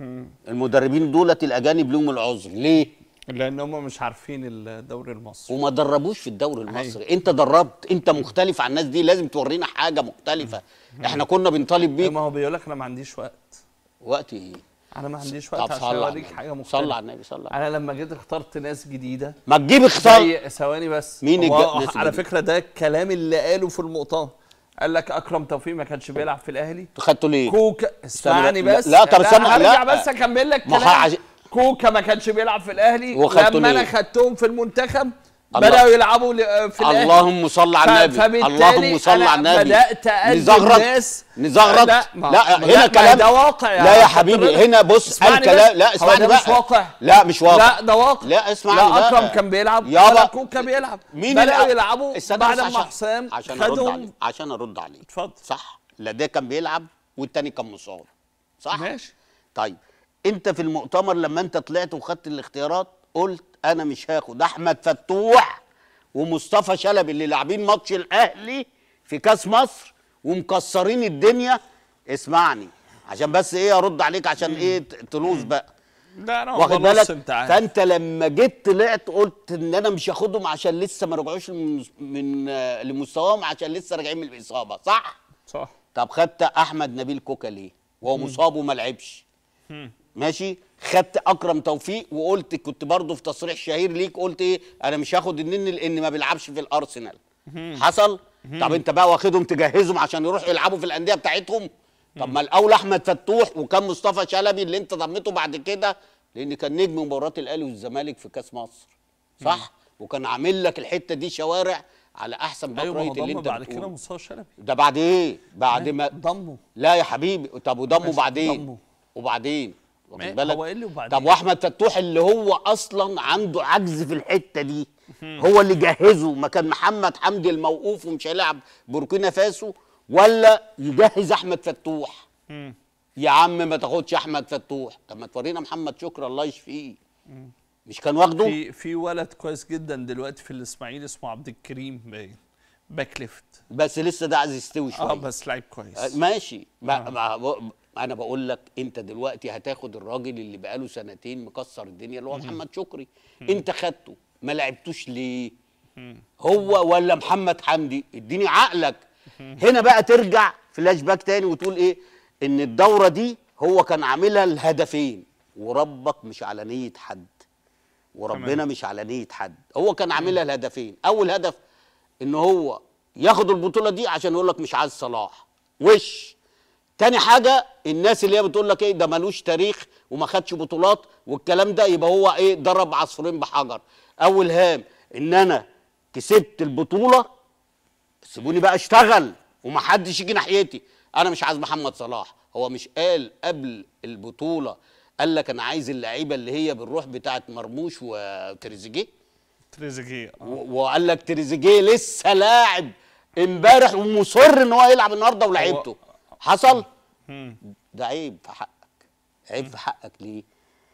S4: المدربين دولت الاجانب لهم العذر ليه
S1: لان هم مش عارفين الدوري المصري
S4: وما دربوش في الدوري المصري انت دربت انت مختلف عن الناس دي لازم تورينا حاجه مختلفه احنا كنا بنطالب بيك
S1: ما هو بيقول لك انا ما عنديش وقت
S4: وقت ايه
S1: انا ما عنديش
S4: طب
S1: وقت عشان
S4: صلى على
S1: اوريك
S4: النبي.
S1: حاجه مختلفه
S4: صلى على النبي صلى على
S1: انا لما جيت اخترت ناس جديده
S4: ما تجيب اختار
S1: زي ثواني بس
S4: مين
S1: هو
S4: الج- ناس
S1: على
S4: الجديدة؟
S1: فكره ده الكلام اللي قاله في المؤتمر قال لك اكرم توفيق ما كانش بيلعب في الاهلي
S4: خدته ليه
S1: كوكا اسمعني
S4: لا-
S1: بس
S4: لا، طب استنى،
S1: هرجع
S4: لا.
S1: بس اكمل لك
S4: ما
S1: كلام
S4: عج-
S1: كوكا ما كانش بيلعب في الاهلي
S4: وخدته
S1: لما انا
S4: ليه؟
S1: خدتهم في المنتخب
S4: الله.
S1: بداوا يلعبوا ل- في الاهلي
S4: اللهم صل على
S1: ف-
S4: النبي
S1: فبالتالي
S4: اللهم صل
S1: أنا
S4: على النبي
S1: بدات أقدم
S4: نزغرط
S1: ناس
S4: نزغرط
S1: لا
S4: لا,
S1: ما-
S4: لا
S1: ما-
S4: هنا
S1: ما
S4: كلام
S1: ده واقع يا
S4: لا يا
S1: كابتن
S4: حبيبي
S1: رضا.
S4: هنا بص
S1: اسمعني
S4: الكلام
S1: بس.
S4: لا
S1: هو
S4: اسمعني
S1: ده
S4: بقى
S1: مش واقع
S4: لا مش واقع
S1: لا ده واقع
S4: لا اسمعني
S1: لا
S4: بقى.
S1: اكرم كان بيلعب
S4: يابا.
S1: ولا كوكا بيلعب
S4: مين
S1: بداوا
S4: اللي-
S1: يلعبوا
S4: استنى
S1: بعد
S4: بس
S1: ما
S4: عشان-
S1: حسام
S4: عشان ارد
S1: خدهم
S4: عليك عشان ارد عليك
S1: اتفضل
S4: صح لا ده كان بيلعب والتاني كان مصاب صح
S1: ماشي
S4: طيب انت في المؤتمر لما انت طلعت وخدت الاختيارات قلت انا مش هاخد احمد فتوح ومصطفى شلبي اللي لاعبين ماتش الاهلي في كاس مصر ومكسرين الدنيا اسمعني عشان بس ايه ارد عليك عشان ايه ت- تلوظ بقى
S1: لا انا
S4: واخد
S1: بنص
S4: بالك
S1: انت عارف
S4: فانت لما جيت طلعت قلت ان انا مش هاخدهم عشان لسه ما رجعوش من, من آه، لمستواهم عشان لسه راجعين من الاصابه صح
S1: صح
S4: طب خدت احمد نبيل كوكا ليه وهو مصاب وما لعبش ماشي خدت اكرم توفيق وقلت كنت برضه في تصريح شهير ليك قلت ايه انا مش هاخد النني لان ما بيلعبش في الارسنال حصل طب انت بقى واخدهم تجهزهم عشان يروحوا يلعبوا في الانديه بتاعتهم طب ما الاول احمد فتوح وكان مصطفى شلبي اللي انت ضمته بعد كده لان كان نجم مباراه الاهلي والزمالك في كاس مصر صح وكان عامل لك الحته دي شوارع على احسن باك
S1: ايوه ما هو
S4: رايت اللي
S1: ضم
S4: انت
S1: بعد كده
S4: بتقوله.
S1: مصطفى شلبي
S4: ده بعد ايه بعد ما
S1: ضمه
S4: لا يا حبيبي طب وضمه
S1: ماشي،
S4: بعدين
S1: ضمه.
S4: وبعدين واخد
S1: ما-
S4: بالك
S1: هو ايه اللي وبعدين؟
S4: طب واحمد فتوح اللي هو اصلا عنده عجز في الحته دي هو اللي جهزه مكان محمد حمدي الموقوف ومش هيلعب بوركينا فاسو ولا يجهز احمد فتوح يا عم ما تاخدش احمد فتوح طب ما تورينا محمد شكري الله يشفيه مش كان واخده
S1: في في ولد كويس جدا دلوقتي في الاسماعيلي اسمه عبد الكريم باين باك ليفت
S4: بس لسه ده عايز يستوي شويه
S1: اه بس لعيب كويس
S4: ماشي ما ما انا بقول لك انت دلوقتي هتاخد الراجل اللي بقاله سنتين مكسر الدنيا اللي هو محمد شكري انت خدته ما لعبتوش ليه هو ولا محمد حمدي اديني عقلك هنا بقى ترجع فلاش باك تاني وتقول ايه ان الدوره دي هو كان عاملها الهدفين وربك مش على نيه حد وربنا
S1: تمام.
S4: مش على نيه حد هو كان عاملها الهدفين اول هدف ان هو ياخد البطوله دي عشان يقول لك مش عايز صلاح وش تاني حاجه الناس اللي هي بتقول لك ايه ده ملوش تاريخ وما خدش بطولات والكلام ده يبقى هو ايه ضرب عصفورين بحجر اول هام ان انا كسبت البطوله سيبوني بقى اشتغل ومحدش يجي ناحيتي انا مش عايز محمد صلاح هو مش قال قبل البطوله قال لك انا عايز اللعيبه اللي هي بالروح بتاعت مرموش وتريزيجيه
S1: تريزيجيه آه.
S4: و- وقال لك تريزيجيه لسه لاعب امبارح ومصر ان هو يلعب النهارده ولعبته حصل ده عيب في حقك عيب في حقك ليه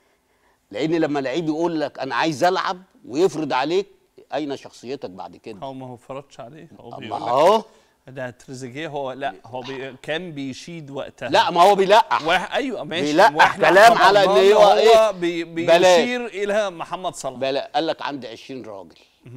S4: لان لما لعيب يقول لك انا عايز العب ويفرض عليك اين شخصيتك بعد كده
S1: هو ما هو فرضش عليه هو
S4: ما
S1: بيقول لك
S4: اهو
S1: ده تريزيجيه هو لا هو بي كان بيشيد وقتها
S4: لا ما هو بيلقح
S1: واحد ايوه ماشي
S4: بيلقح
S1: واحنا
S4: كلام على إن
S1: اعتبرناه
S4: هو
S1: إن
S4: إيه؟
S1: بي
S4: بلاش.
S1: بيشير الى محمد صلاح
S4: بلا قال لك عندي 20 راجل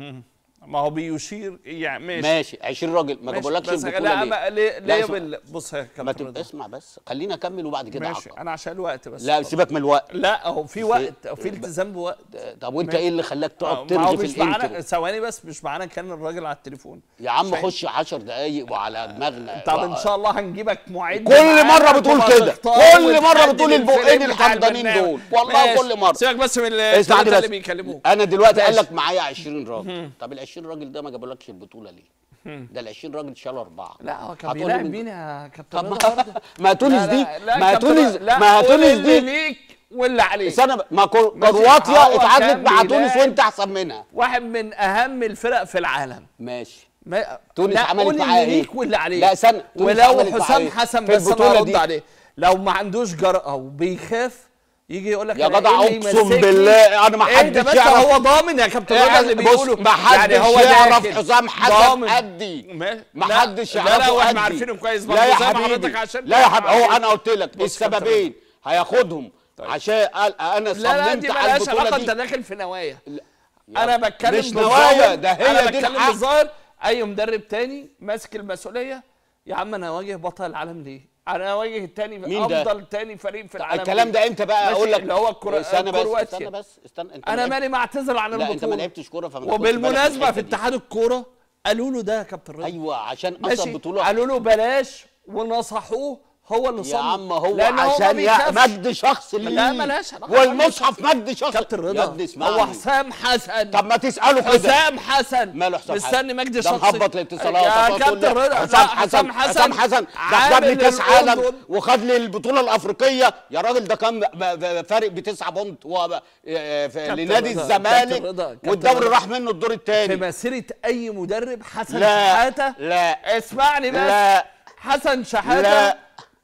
S1: ما هو بيشير يعني ماشي
S4: ماشي 20 راجل ما
S1: ماشي.
S4: جابولكش
S1: بس
S4: البطوله
S1: لا
S4: ليه؟
S1: ما ليه
S4: لا،
S1: ليه
S4: اسمع.
S1: بال... بص يا
S4: ما
S1: كابتن
S4: تبقى
S1: رضا.
S4: اسمع بس خليني اكمل وبعد كده
S1: ماشي
S4: عقب
S1: انا عشان الوقت بس
S4: لا سيبك من الوقت
S1: لا هو في وقت او في التزام بوقت
S4: طب وانت
S1: ماشي.
S4: ايه اللي خلاك
S1: آه،
S4: تقعد
S1: ما هو
S4: ترغي في
S1: مش معانا
S4: الانترو
S1: ثواني بس مش معانا كان الراجل على التليفون
S4: يا عم
S1: شايف؟
S4: خش 10 دقايق وعلى دماغنا
S1: طب ان شاء الله هنجيبك معد
S4: كل
S1: معانا
S4: مرة بتقول
S1: تبقى
S4: كده.
S1: تختار
S4: كل مرة
S1: وتحدد
S4: بتقول
S1: الفريق
S4: البقين
S1: بتاع
S4: الحمضانين
S1: البرنامج.
S4: دول. والله
S1: ماشي.
S4: كل مرة.
S1: سيبك بس من
S4: اسمعني
S1: الثلاثة
S4: بس
S1: اللي بيكلموك
S4: انا دلوقتي قال
S1: ماشي.
S4: لك معايا 20 راجل طب ال 20 راجل ده ما جابولكش البطوله ليه؟ ده ال 20 راجل شالوا اربعه
S1: لا هو كان
S4: هتقولي
S1: بيلاعب
S4: من-
S1: مين يا كابتن
S4: طب
S1: رضا
S4: ما
S1: برضه؟
S4: ما تونس
S1: لا،
S4: دي
S1: لا، لا،
S4: ما
S1: كابتن
S4: تونس
S1: رضا، لا،
S4: ما
S1: قول
S4: تونس
S1: اللي
S4: دي
S1: ليك واللي عليك
S4: استنى ما كرو-
S1: ماشي.
S4: كرواتيا
S1: هو
S4: اتعادلت
S1: كان
S4: مع تونس
S1: بيلاعب-
S4: وانت احسن منها
S1: واحد من اهم الفرق في العالم
S4: ماشي
S1: ما
S4: تونس
S1: لا،
S4: عملت
S1: قول
S4: معاه
S1: اللي
S4: ايه؟
S1: ليك واللي عليك
S4: لا، استنى، تونس
S1: ولو
S4: عملت معاه
S1: حسام
S4: ايه؟
S1: حسن
S4: في
S1: بس انا
S4: البطولة
S1: هرد
S4: دي.
S1: عليه لو ما عندوش جرأة وبيخاف يجي يقول لك
S4: يا
S1: أنا
S4: جدع
S1: إيه اللي
S4: اقسم
S1: يمسكني؟
S4: بالله انا ما
S1: اهدى
S4: حدش
S1: بس
S4: يعرف
S1: هو ضامن يا كابتن رضا اللي
S4: بص
S1: بيقولوا
S4: ما حدش
S1: هو
S4: يعرف
S1: داخل.
S4: حسام حسن
S1: ضامن.
S4: قدي
S1: ما-
S4: ما
S1: لا،
S4: حدش
S1: لا، لا
S4: يعرفه
S1: واحنا
S4: قدي.
S1: عارفينه كويس
S4: لا
S1: برضه
S4: يا
S1: زي ما
S4: حبيبي
S1: حضرتك عشان
S4: لا يا
S1: تعرف
S4: حبيبي هو
S1: عليه.
S4: انا قلت لك
S1: بص يا كابتن
S4: السببين هياخدهم عشان قال انا
S1: لا لا
S4: صممت
S1: دي
S4: على
S1: مالهاش
S4: البطوله
S1: علاقه
S4: دي
S1: انت داخل في نوايا
S4: يا
S1: انا بتكلم
S4: مش
S1: بالظاهر.
S4: نوايا، ده هي
S1: انا
S4: دي
S1: بتكلم
S4: الحق.
S1: بالظاهر اي مدرب تاني ماسك المسؤوليه يا عم انا اواجه بطل العالم ليه؟ انا اواجه التاني
S4: مين ده؟
S1: افضل تاني فريق في العالم
S4: الكلام
S1: ليه؟
S4: ده امتى بقى
S1: ماشي،
S4: اقول لك
S1: اللي هو الكرة
S4: استنى بس
S1: كرواتيا.
S4: استنى بس استنى انت ما
S1: انا
S4: لعبت-
S1: مالي معتذر عن
S4: لا
S1: البطوله
S4: انت ما لعبتش كوره فما تاخدش بالك من
S1: وبالمناسبه
S4: الحتة
S1: في
S4: دي.
S1: اتحاد الكوره قالوا له ده يا كابتن رضا
S4: ايوه عشان اصلا
S1: ماشي
S4: بطوله
S1: قالوا له بلاش ونصحوه هو اللي
S4: يا
S1: صمم
S4: عم هو
S1: لأن ما
S4: عشان يا
S1: بيخافش.
S4: مجد شخص ليه
S1: لا ملهاش علاقة.
S4: والمصحف مجد شخص
S1: كابتن
S4: يا
S1: رضا
S4: ابني
S1: هو
S4: اسمعني
S1: حسام حسن
S4: طب ما تساله كده
S1: حسام حسن
S4: ماله حسام حسن؟
S1: مستني مجدي
S4: ده
S1: شخصي
S4: مهبط الاتصالات
S1: يا
S4: طب تقول لي
S1: كابتن رضا
S4: حسام
S1: لا،
S4: حسن حسام حسن ده
S1: عامل
S4: خد لي كاس عالم
S1: الأردن.
S4: وخد لي البطوله الافريقيه يا راجل ده كان ب- ب- فارق بتسعة بونت و- آه، في-
S1: كابتن
S4: لنادي
S1: رضا،
S4: الزمالك
S1: كابتن رضا، كابتن
S4: والدوري
S1: رضا.
S4: راح منه الدور
S1: في
S4: الثاني
S1: مسيره اي مدرب حسن
S4: لا
S1: شحاته
S4: لا
S1: اسمعني بس
S4: لا
S1: حسن شحاته
S4: لا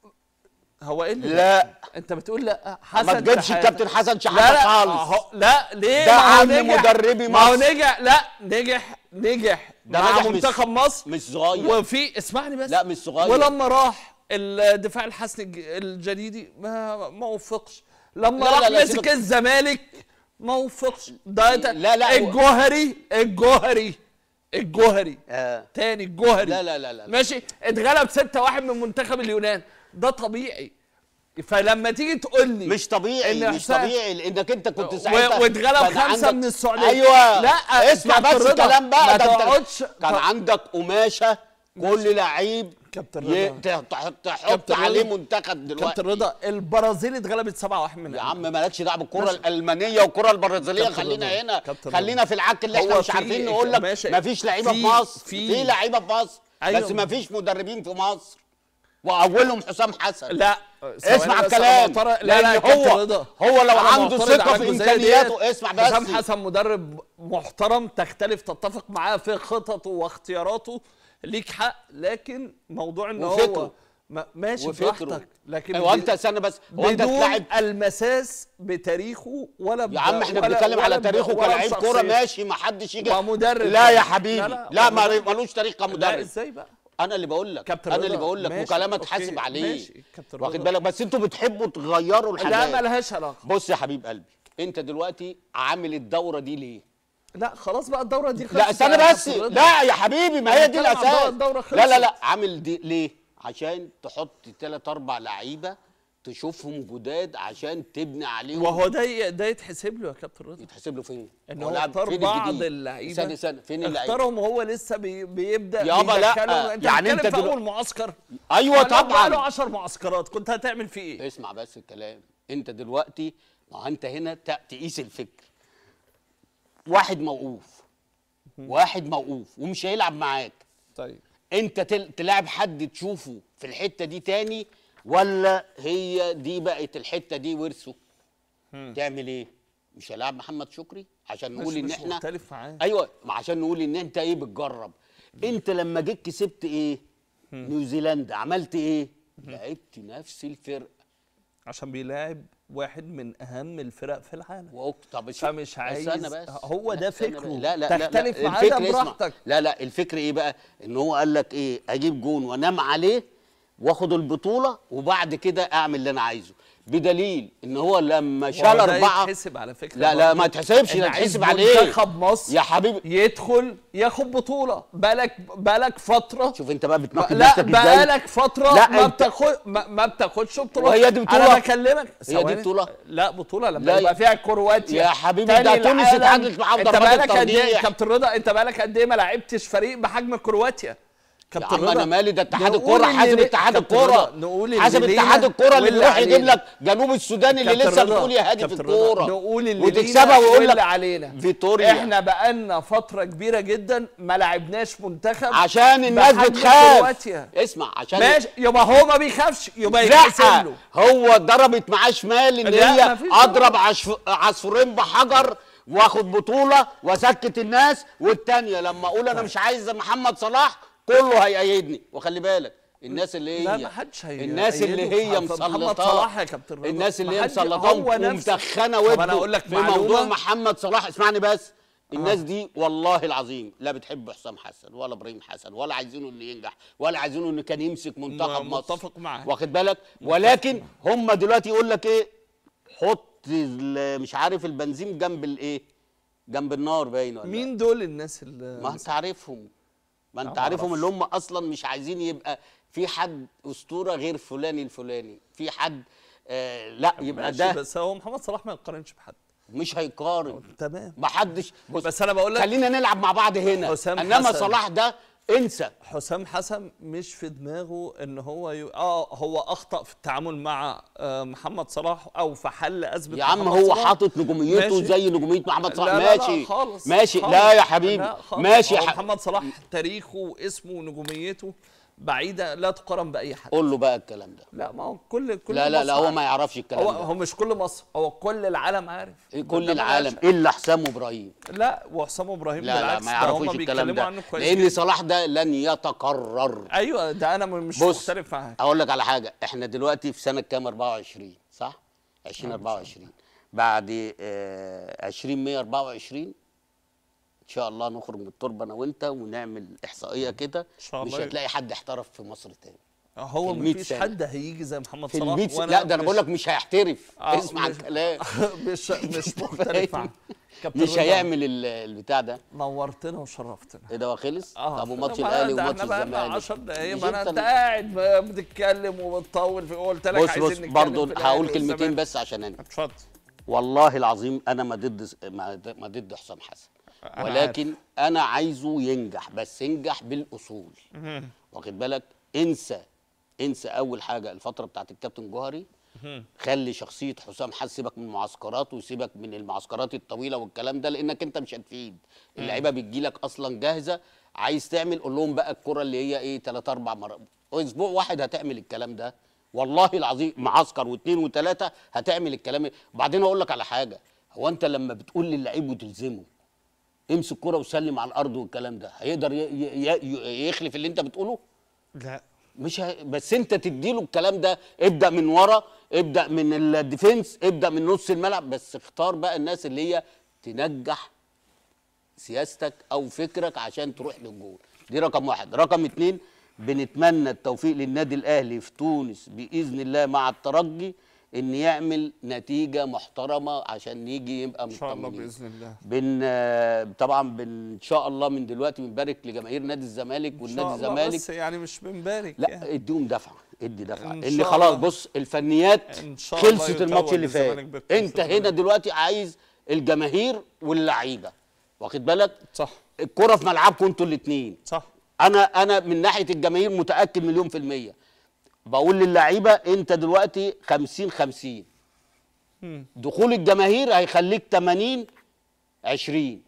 S1: هو ايه اللي
S4: لا
S1: انت بتقول لا حسن
S4: ما تجيبش
S1: شحاتة.
S4: الكابتن حسن
S1: لا
S4: شحاته
S1: لا
S4: خالص
S1: أهو- لا ليه
S4: ده
S1: ما هو
S4: عم
S1: نجح.
S4: مدربي
S1: ما هو
S4: مصر.
S1: نجح لا نجح نجح
S4: ده
S1: مع
S4: نجح مش-
S1: منتخب مصر
S4: مش صغير
S1: وفي اسمعني بس
S4: لا، مش صغير.
S1: ولما راح الدفاع الحسن الج- الجديدي ما ما وفقش لما
S4: لا،
S1: راح
S4: لا، لا،
S1: مسك
S4: سيبك.
S1: الزمالك ما وفقش ده ده-
S4: لا، لا، هو-
S1: الجوهري الجوهري الجوهري
S4: آه.
S1: تاني الجوهري
S4: لا، لا، لا، لا.
S1: ماشي اتغلب 6-1 من منتخب اليونان ده طبيعي فلما تيجي تقول لي
S4: مش طبيعي
S1: إن
S4: مش
S1: حسام-
S4: طبيعي لانك انت كنت
S1: و-
S4: ساعتها
S1: واتغلب
S4: كان
S1: خمسة
S4: عندك-
S1: من السعودية.
S4: ايوه
S1: لا،
S4: اسمع
S1: كابتن
S4: بس
S1: رضا،
S4: الكلام بقى
S1: ما
S4: ده انت
S1: تقعدش-
S4: كان
S1: ط-
S4: عندك قماشه كل لعيب
S1: كابتن
S4: ي-
S1: رضا.
S4: ت- تح- تحط
S1: كابتن
S4: عليه
S1: رضا.
S4: منتخب دلوقتي
S1: كابتن رضا البرازيل اتغلبت 7-1 من
S4: يا عم مالكش دعوه بالكره
S1: ماشي.
S4: الالمانيه والكره البرازيليه
S1: كابتن
S4: خلينا
S1: رضا.
S4: هنا
S1: كابتن
S4: خلينا
S1: رضا.
S4: في العك اللي احنا
S1: هو
S4: مش
S1: في-
S4: عارفين نقول لك
S1: ماشي.
S4: مفيش لعيبه في
S1: في-
S4: مصر
S1: في-
S4: في لعيبه في مصر
S1: أيوة.
S4: بس مفيش مدربين في مصر واولهم حسام حسن
S1: لا
S4: اسمع
S1: ثواني بس،
S4: الكلام
S1: أنا معترض- لا لا
S4: لان
S1: كابتن
S4: هو
S1: رضا
S4: هو لو
S1: أنا
S4: عنده
S1: معترض
S4: ثقه
S1: على
S4: في
S1: الجزئية
S4: امكانياته
S1: ديت.
S4: اسمع بس
S1: حسام حسن مدرب محترم تختلف تتفق معاه في خططه واختياراته ليك حق لكن موضوع ان هو
S4: وفكره.
S1: ما- ماشي
S4: وفكره
S1: براحتك لكن
S4: هو انت استنى بس هو انت
S1: بدون
S4: تلاعب
S1: المساس بتاريخه ولا ب-
S4: يا عم احنا
S1: ولا-
S4: بنتكلم على
S1: ولا ب-
S4: تاريخه
S1: ولا
S4: كلاعب كوره
S1: بشخصيته.
S4: ماشي ما حدش يجي
S1: ومدرب
S4: لا يا
S1: طبعاً.
S4: حبيبي
S1: لا،
S4: لا,
S1: لا،
S4: لا
S1: هو
S4: ما
S1: مدرب.
S4: ملوش تاريخ
S1: لا
S4: كمدرب
S1: ازاي بقى
S4: انا اللي بقول لك
S1: كابتن
S4: انا اللي
S1: رضا،
S4: بقول لك
S1: ماشي،
S4: وكلامك
S1: أوكي،
S4: حاسب عليه
S1: ماشي، كابتن
S4: واخد
S1: رضا.
S4: بالك بس انتوا بتحبوا تغيروا
S1: لا
S4: الحاجات
S1: ملهاش علاقه
S4: بص يا حبيب قلبي انت دلوقتي عامل الدوره دي ليه
S1: لا خلاص بقى الدوره دي خلصت
S4: لا استنى
S1: يا
S4: بس
S1: كابتن رضا.
S4: لا يا حبيبي ما هي دي
S1: بنتكلم عن
S4: الاساس
S1: الدورة خلصت.
S4: لا لا لا عامل دي ليه عشان تحط ثلاث اربع لعيبه تشوفهم جداد عشان تبني عليهم
S1: وهو ده ي- ده يتحسب له يا كابتن رضا
S4: يتحسب له فين
S1: ان
S4: هو
S1: هو
S4: لاعب
S1: اختار
S4: فين
S1: بعض
S4: الجديد؟
S1: اللعيبه
S4: استنى استنى فين اللعيبه
S1: اختارهم وهو لسه بي بيبدا
S4: يابا لا،
S1: بيدخلهم. انت
S4: يعني
S1: يعني
S4: انت
S1: انت في
S4: دلو-
S1: اول معسكر
S4: ايوه
S1: طبعا
S4: طبعا
S1: له 10 معسكرات كنت هتعمل فيه ايه
S4: اسمع بس الكلام انت دلوقتي ما هو انت هنا ت- تقيس الفكر واحد موقوف واحد موقوف ومش هيلعب معاك
S1: طيب
S4: انت تل- تلعب حد تشوفه في الحته دي تاني ولا هي دي بقت الحته دي ورثه تعمل ايه مش هيلعب محمد شكري عشان
S1: مش
S4: نقول ان
S1: مش
S4: احنا
S1: مختلف معاه
S4: ايوه ما عشان نقول ان انت ايه بتجرب انت لما جيت كسبت ايه نيوزيلندا عملت ايه لعبت نفس الفرقه
S1: عشان بيلاعب واحد من اهم الفرق في العالم
S4: وقلت طب اس-
S1: فمش عايز-
S4: استنى بس
S1: هو
S4: لا،
S1: ده
S4: استنى
S1: فكره.
S4: بس. لا لا لا
S1: تختلف
S4: لا
S1: معاه ده
S4: الفكر اسمع.
S1: براحتك.
S4: لا لا الفكر ايه بقى ان هو قال لك ايه اجيب جون وانام عليه واخد البطوله وبعد كده اعمل اللي انا عايزه بدليل ان هو لما شال
S1: وهو ده
S4: اربعه
S1: يتحسب على فكره
S4: لا لا
S1: برضه.
S4: ما تحسبش
S1: إن
S4: لا
S1: عايز
S4: تحسب على ايه
S1: منتخب مصر
S4: يا حبيبي
S1: يدخل ياخد بطوله بالك بالك فتره
S4: شوف انت بقى بتناقض
S1: لا
S4: نفسك ازاي
S1: بقالك فتره
S4: لا،
S1: ما
S4: انت-
S1: بتاخد ما, ما بتاخدش بطولات
S4: وهي دي بطولة؟
S1: انا بكلمك
S4: هي دي
S1: ثواني.
S4: بطولة؟
S1: لا بطوله لما
S4: لا،
S1: يبقى فيها كرواتيا
S4: يا حبيبي
S1: تاني
S4: ده تونس
S1: العالم.
S4: اتعادلت معاهم
S1: انت
S4: ضربات
S1: بالك قد ايه
S4: الترجيح.
S1: كابتن رضا انت بالك قد ايه ما لعبتش فريق بحجم كرواتيا
S4: يا
S1: كابتن
S4: عم
S1: رضا
S4: انا مالي ده اتحاد
S1: نقول
S4: الكوره
S1: اللي
S4: حاسب
S1: ليه-
S4: اتحاد
S1: كابتن
S4: الكوره
S1: رضا، نقول اللي
S4: حاسب
S1: لينا
S4: اتحاد الكوره اللي
S1: واللي
S4: بيروح يجيب
S1: علينا.
S4: لك جنوب السودان اللي
S1: كابتن
S4: لسه
S1: رضا،
S4: بتقول يا هادي في
S1: كابتن رضا،
S4: الكوره
S1: نقول اللي
S4: وتكسبها
S1: لينا
S4: ويقول
S1: واللي
S4: لك
S1: علينا
S4: فيتوريا
S1: احنا بقالنا فتره كبيره جدا ما لعبناش منتخب
S4: عشان الناس
S1: بحجم
S4: بتخاف
S1: كرواتيا.
S4: اسمع عشان
S1: ماشي يبقى هو ما بيخافش يبقى يتحسب
S4: لا
S1: له
S4: هو ضربت معاه شمال ان
S1: لا،
S4: هي
S1: مفيش
S4: اضرب عشف... عصفورين بحجر واخد بطوله واسكت الناس والتانيه لما اقول انا مش عايز محمد صلاح كله هيأيدني وخلي بالك الناس اللي هي
S1: لا، ما حدش هي-
S4: الناس اللي
S1: هيأيده
S4: هي
S1: في محمد
S4: مسلطاه
S1: صلاح يا كابتن رضا.
S4: الناس اللي
S1: ما
S4: هي
S1: حد-
S4: مسلطاه
S1: هو نفسه.
S4: ومدخنه
S1: طب أنا
S4: وده
S1: أقول لك
S4: في موضوع
S1: معلومة.
S4: محمد صلاح اسمعني بس الناس دي والله العظيم لا بتحب حسام حسن ولا ابراهيم حسن ولا عايزينه انه ينجح ولا عايزينه انه كان يمسك منتخب
S1: م-
S4: مصر
S1: متفق معاك.
S4: واخد بالك ولكن هم دلوقتي يقول لك ايه حط ال- مش عارف البنزين جنب الايه جنب النار باين ولا
S1: مين دول الناس اللي
S4: ما انت عارفهم ما انت
S1: ما
S4: عارفهم
S1: أعرفش.
S4: اللي هم اصلا مش عايزين يبقى في حد اسطوره غير فلان الفلاني في حد آه لا يبقى
S1: ماشي
S4: ده
S1: بس هو محمد صلاح ما يقارنش بحد
S4: مش هيقارن
S1: تمام
S4: ما حدش بص
S1: بس أنا بقول لك-
S4: خلينا نلعب مع بعض هنا
S1: حسام
S4: انما
S1: حسن.
S4: صلاح ده انسى
S1: حسام حسن مش في دماغه ان هو ي... اه هو اخطا في التعامل مع آه محمد صلاح او في حل ازمه
S4: يا عم
S1: محمد
S4: هو
S1: صلاح.
S4: حاطط نجوميته
S1: ماشي.
S4: زي نجوميه محمد صلاح
S1: لا لا
S4: ماشي
S1: لا خالص
S4: ماشي
S1: خالص.
S4: لا يا حبيبي
S1: لا خالص.
S4: ماشي
S1: هو
S4: ح...
S1: محمد صلاح تاريخه واسمه ونجوميته بعيده لا تقارن باي حد
S4: قول له بقى الكلام ده
S1: لا ما هو كل كل
S4: لا لا لا
S1: مصر
S4: هو
S1: عارف.
S4: ما يعرفش الكلام
S1: هو
S4: ده
S1: هو مش كل مصر هو كل العالم عارف
S4: إيه
S1: ده
S4: كل
S1: ما
S4: العالم
S1: بقاش-
S4: الا حسام وابراهيم
S1: لا وحسام ابراهيم
S4: لا لا
S1: بالعكس
S4: ما
S1: ده
S4: يعرفوش
S1: هما
S4: الكلام
S1: بيتكلموا
S4: ده
S1: عنه كويس
S4: لان
S1: جداً.
S4: صلاح ده لن يتكرر
S1: ايوه ده انا مش
S4: بص
S1: مختلف معاك
S4: اقول لك على حاجه احنا دلوقتي في سنه كام 24 صح 2024 بعد آه 2024 ان شاء الله نخرج من التربه انا وانت ونعمل احصائيه كده
S1: شاء
S4: مش
S1: الله.
S4: هتلاقي حد احترف في مصر تاني
S1: هو
S4: في المية
S1: مفيش
S4: سنة.
S1: حد هيجي زي محمد
S4: في
S1: صلاح
S4: الميت
S1: وأنا
S4: لا ده انا
S1: مش-
S4: بقول لك مش هيحترف
S1: آه،
S4: اسمع
S1: مش-
S4: الكلام
S1: مش مش مختلف
S4: فاهم؟
S1: معاك كابتن
S4: مش
S1: رضا،
S4: هيعمل ال- البتاع ده
S1: نورتنا وشرفتنا
S4: ايه ده هو خلص
S1: اه
S4: طب وماتش
S1: ما-
S4: الاهلي
S1: ده
S4: وماتش
S1: احنا بقالنا
S4: الزمالك
S1: 10 دقايق
S4: مش
S1: ما انا
S4: أنت
S1: انت
S4: اللي-
S1: قاعد بتتكلم وبتطول في قلت لك
S4: بص
S1: عايزين
S4: بص
S1: نتكلم
S4: برضه
S1: في الأهلي
S4: هقول كلمتين
S1: والزمالك.
S4: بس عشان انا
S1: اتفضل
S4: والله العظيم انا ما ضد ما ما ضد حسام حسن
S1: أنا
S4: ولكن انا عايزه ينجح بس ينجح بالاصول واخد بالك انسى انسى اول حاجه الفتره بتاعت الكابتن جوهري خلي شخصيه حسام حسن سيبك من المعسكرات وسيبك من المعسكرات الطويله والكلام ده لانك انت مش هتفيد اللعيبه بتجيلك اصلا جاهزه عايز تعمل قول لهم بقى الكره اللي هي ايه ثلاث اربع مرات اسبوع واحد هتعمل الكلام ده والله العظيم معسكر واثنين وثلاثه هتعمل الكلام وبعدين اقول لك على حاجه هو انت لما بتقول للعيب وتلزمه امسك كرة وسلم على الارض والكلام ده هيقدر ي- ي- ي- يخلف اللي انت بتقوله
S1: لا
S4: مش ه... بس انت تديله الكلام ده ابدا من ورا ابدا من الديفنس ابدا من نص الملعب بس اختار بقى الناس اللي هي تنجح سياستك او فكرك عشان تروح للجول دي رقم واحد رقم اتنين بنتمنى التوفيق للنادي الاهلي في تونس باذن الله مع الترجي ان يعمل نتيجه محترمه عشان يجي يبقى
S1: ان شاء الله
S4: مطمنين
S1: باذن الله
S4: بن آه، طبعا بن ان شاء الله من دلوقتي بنبارك لجماهير نادي الزمالك
S1: ان
S4: والنادي
S1: شاء الله
S4: الزمالك
S1: بس يعني مش بنبارك
S4: لا
S1: يعني.
S4: اديهم دفعه ادي دفعه
S1: إن
S4: ان
S1: شاء
S4: خلاص
S1: الله.
S4: بص الفنيات
S1: إن شاء الله
S4: خلصت الماتش
S1: يتوج
S4: اللي فات
S1: الزمالك بالكونفدرالية.
S4: انت هنا دلوقتي عايز الجماهير واللعيبه واخد بالك
S1: صح
S4: الكره في ملعبكم انتوا الاثنين
S1: صح
S4: انا انا من ناحيه الجماهير متاكد مليون في الميه بقول للعيبه انت دلوقتي 50 50 دخول الجماهير هيخليك 80 20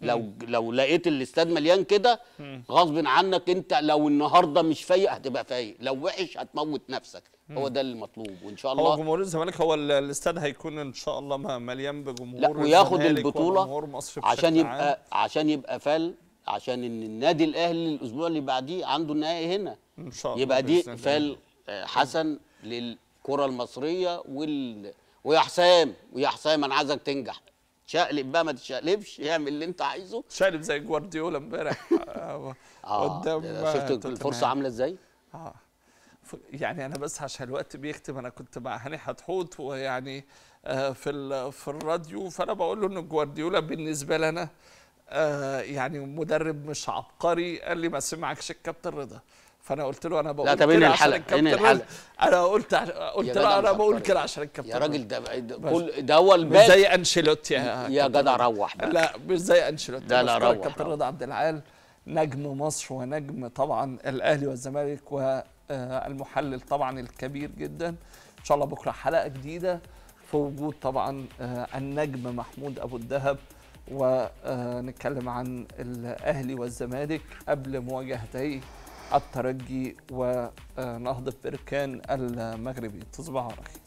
S4: لو لو لقيت الاستاد مليان كده غصب عنك انت لو النهارده مش فايق هتبقى فايق لو وحش هتموت نفسك هو ده المطلوب وان شاء
S1: هو
S4: الله
S1: جمهور الزمالك هو ال- الاستاد هيكون ان شاء الله م- مليان بجمهور
S4: لا وياخد
S1: الزمالك
S4: البطوله
S1: وجمهور مصر
S4: عشان
S1: بشكل عام.
S4: يبقى عشان يبقى فال عشان ان النادي الاهلي الاسبوع اللي بعديه عنده النهائي هنا
S1: ان شاء الله
S4: يبقى دي
S1: بإذن الله.
S4: فال آه، حسن للكره المصريه وال ويا حسام ويا حسام انا عايزك تنجح شقلب بقى ما تشقلبش اعمل اللي انت عايزه
S1: شارب زي جوارديولا امبارح آه،
S4: اه
S1: قدام
S4: ده شفت
S1: توتنهام.
S4: الفرصه عامله ازاي
S1: اه ف- يعني انا بس عشان الوقت بيختم انا كنت مع هاني حتحوت ويعني آه في ال- في الراديو فانا بقول له ان جوارديولا بالنسبه لنا آه يعني مدرب مش عبقري قال لي ما سمعكش الكابتن رضا فانا قلت له انا بقول
S4: طب انهي
S1: كده عشان
S4: الحلقة،
S1: الكابتن
S4: انهي
S1: رضا
S4: الحلقة.
S1: انا قلت عش... قلت
S4: يا
S1: له
S4: جدع
S1: انا
S4: مش
S1: بقول
S4: عبقري.
S1: كده عشان الكابتن
S4: يا
S1: رضا.
S4: راجل ده ده كل ده هو
S1: مش
S4: الباقي
S1: زي انشيلوتي يا
S4: يا
S1: كابتن
S4: جدع
S1: رضا.
S4: روح بقى
S1: لا مش زي انشيلوتي
S4: لا، لا،
S1: بشكرك
S4: روح،
S1: كابتن
S4: روح.
S1: رضا عبد العال نجم مصر ونجم طبعا الاهلي والزمالك والمحلل طبعا الكبير جدا ان شاء الله بكره حلقه جديده في وجود طبعا آه، النجم محمود ابو الدهب ونتكلم عن الاهلي والزمالك قبل مواجهتي الترجي ونهضه بركان المغربي تصبحوا على خير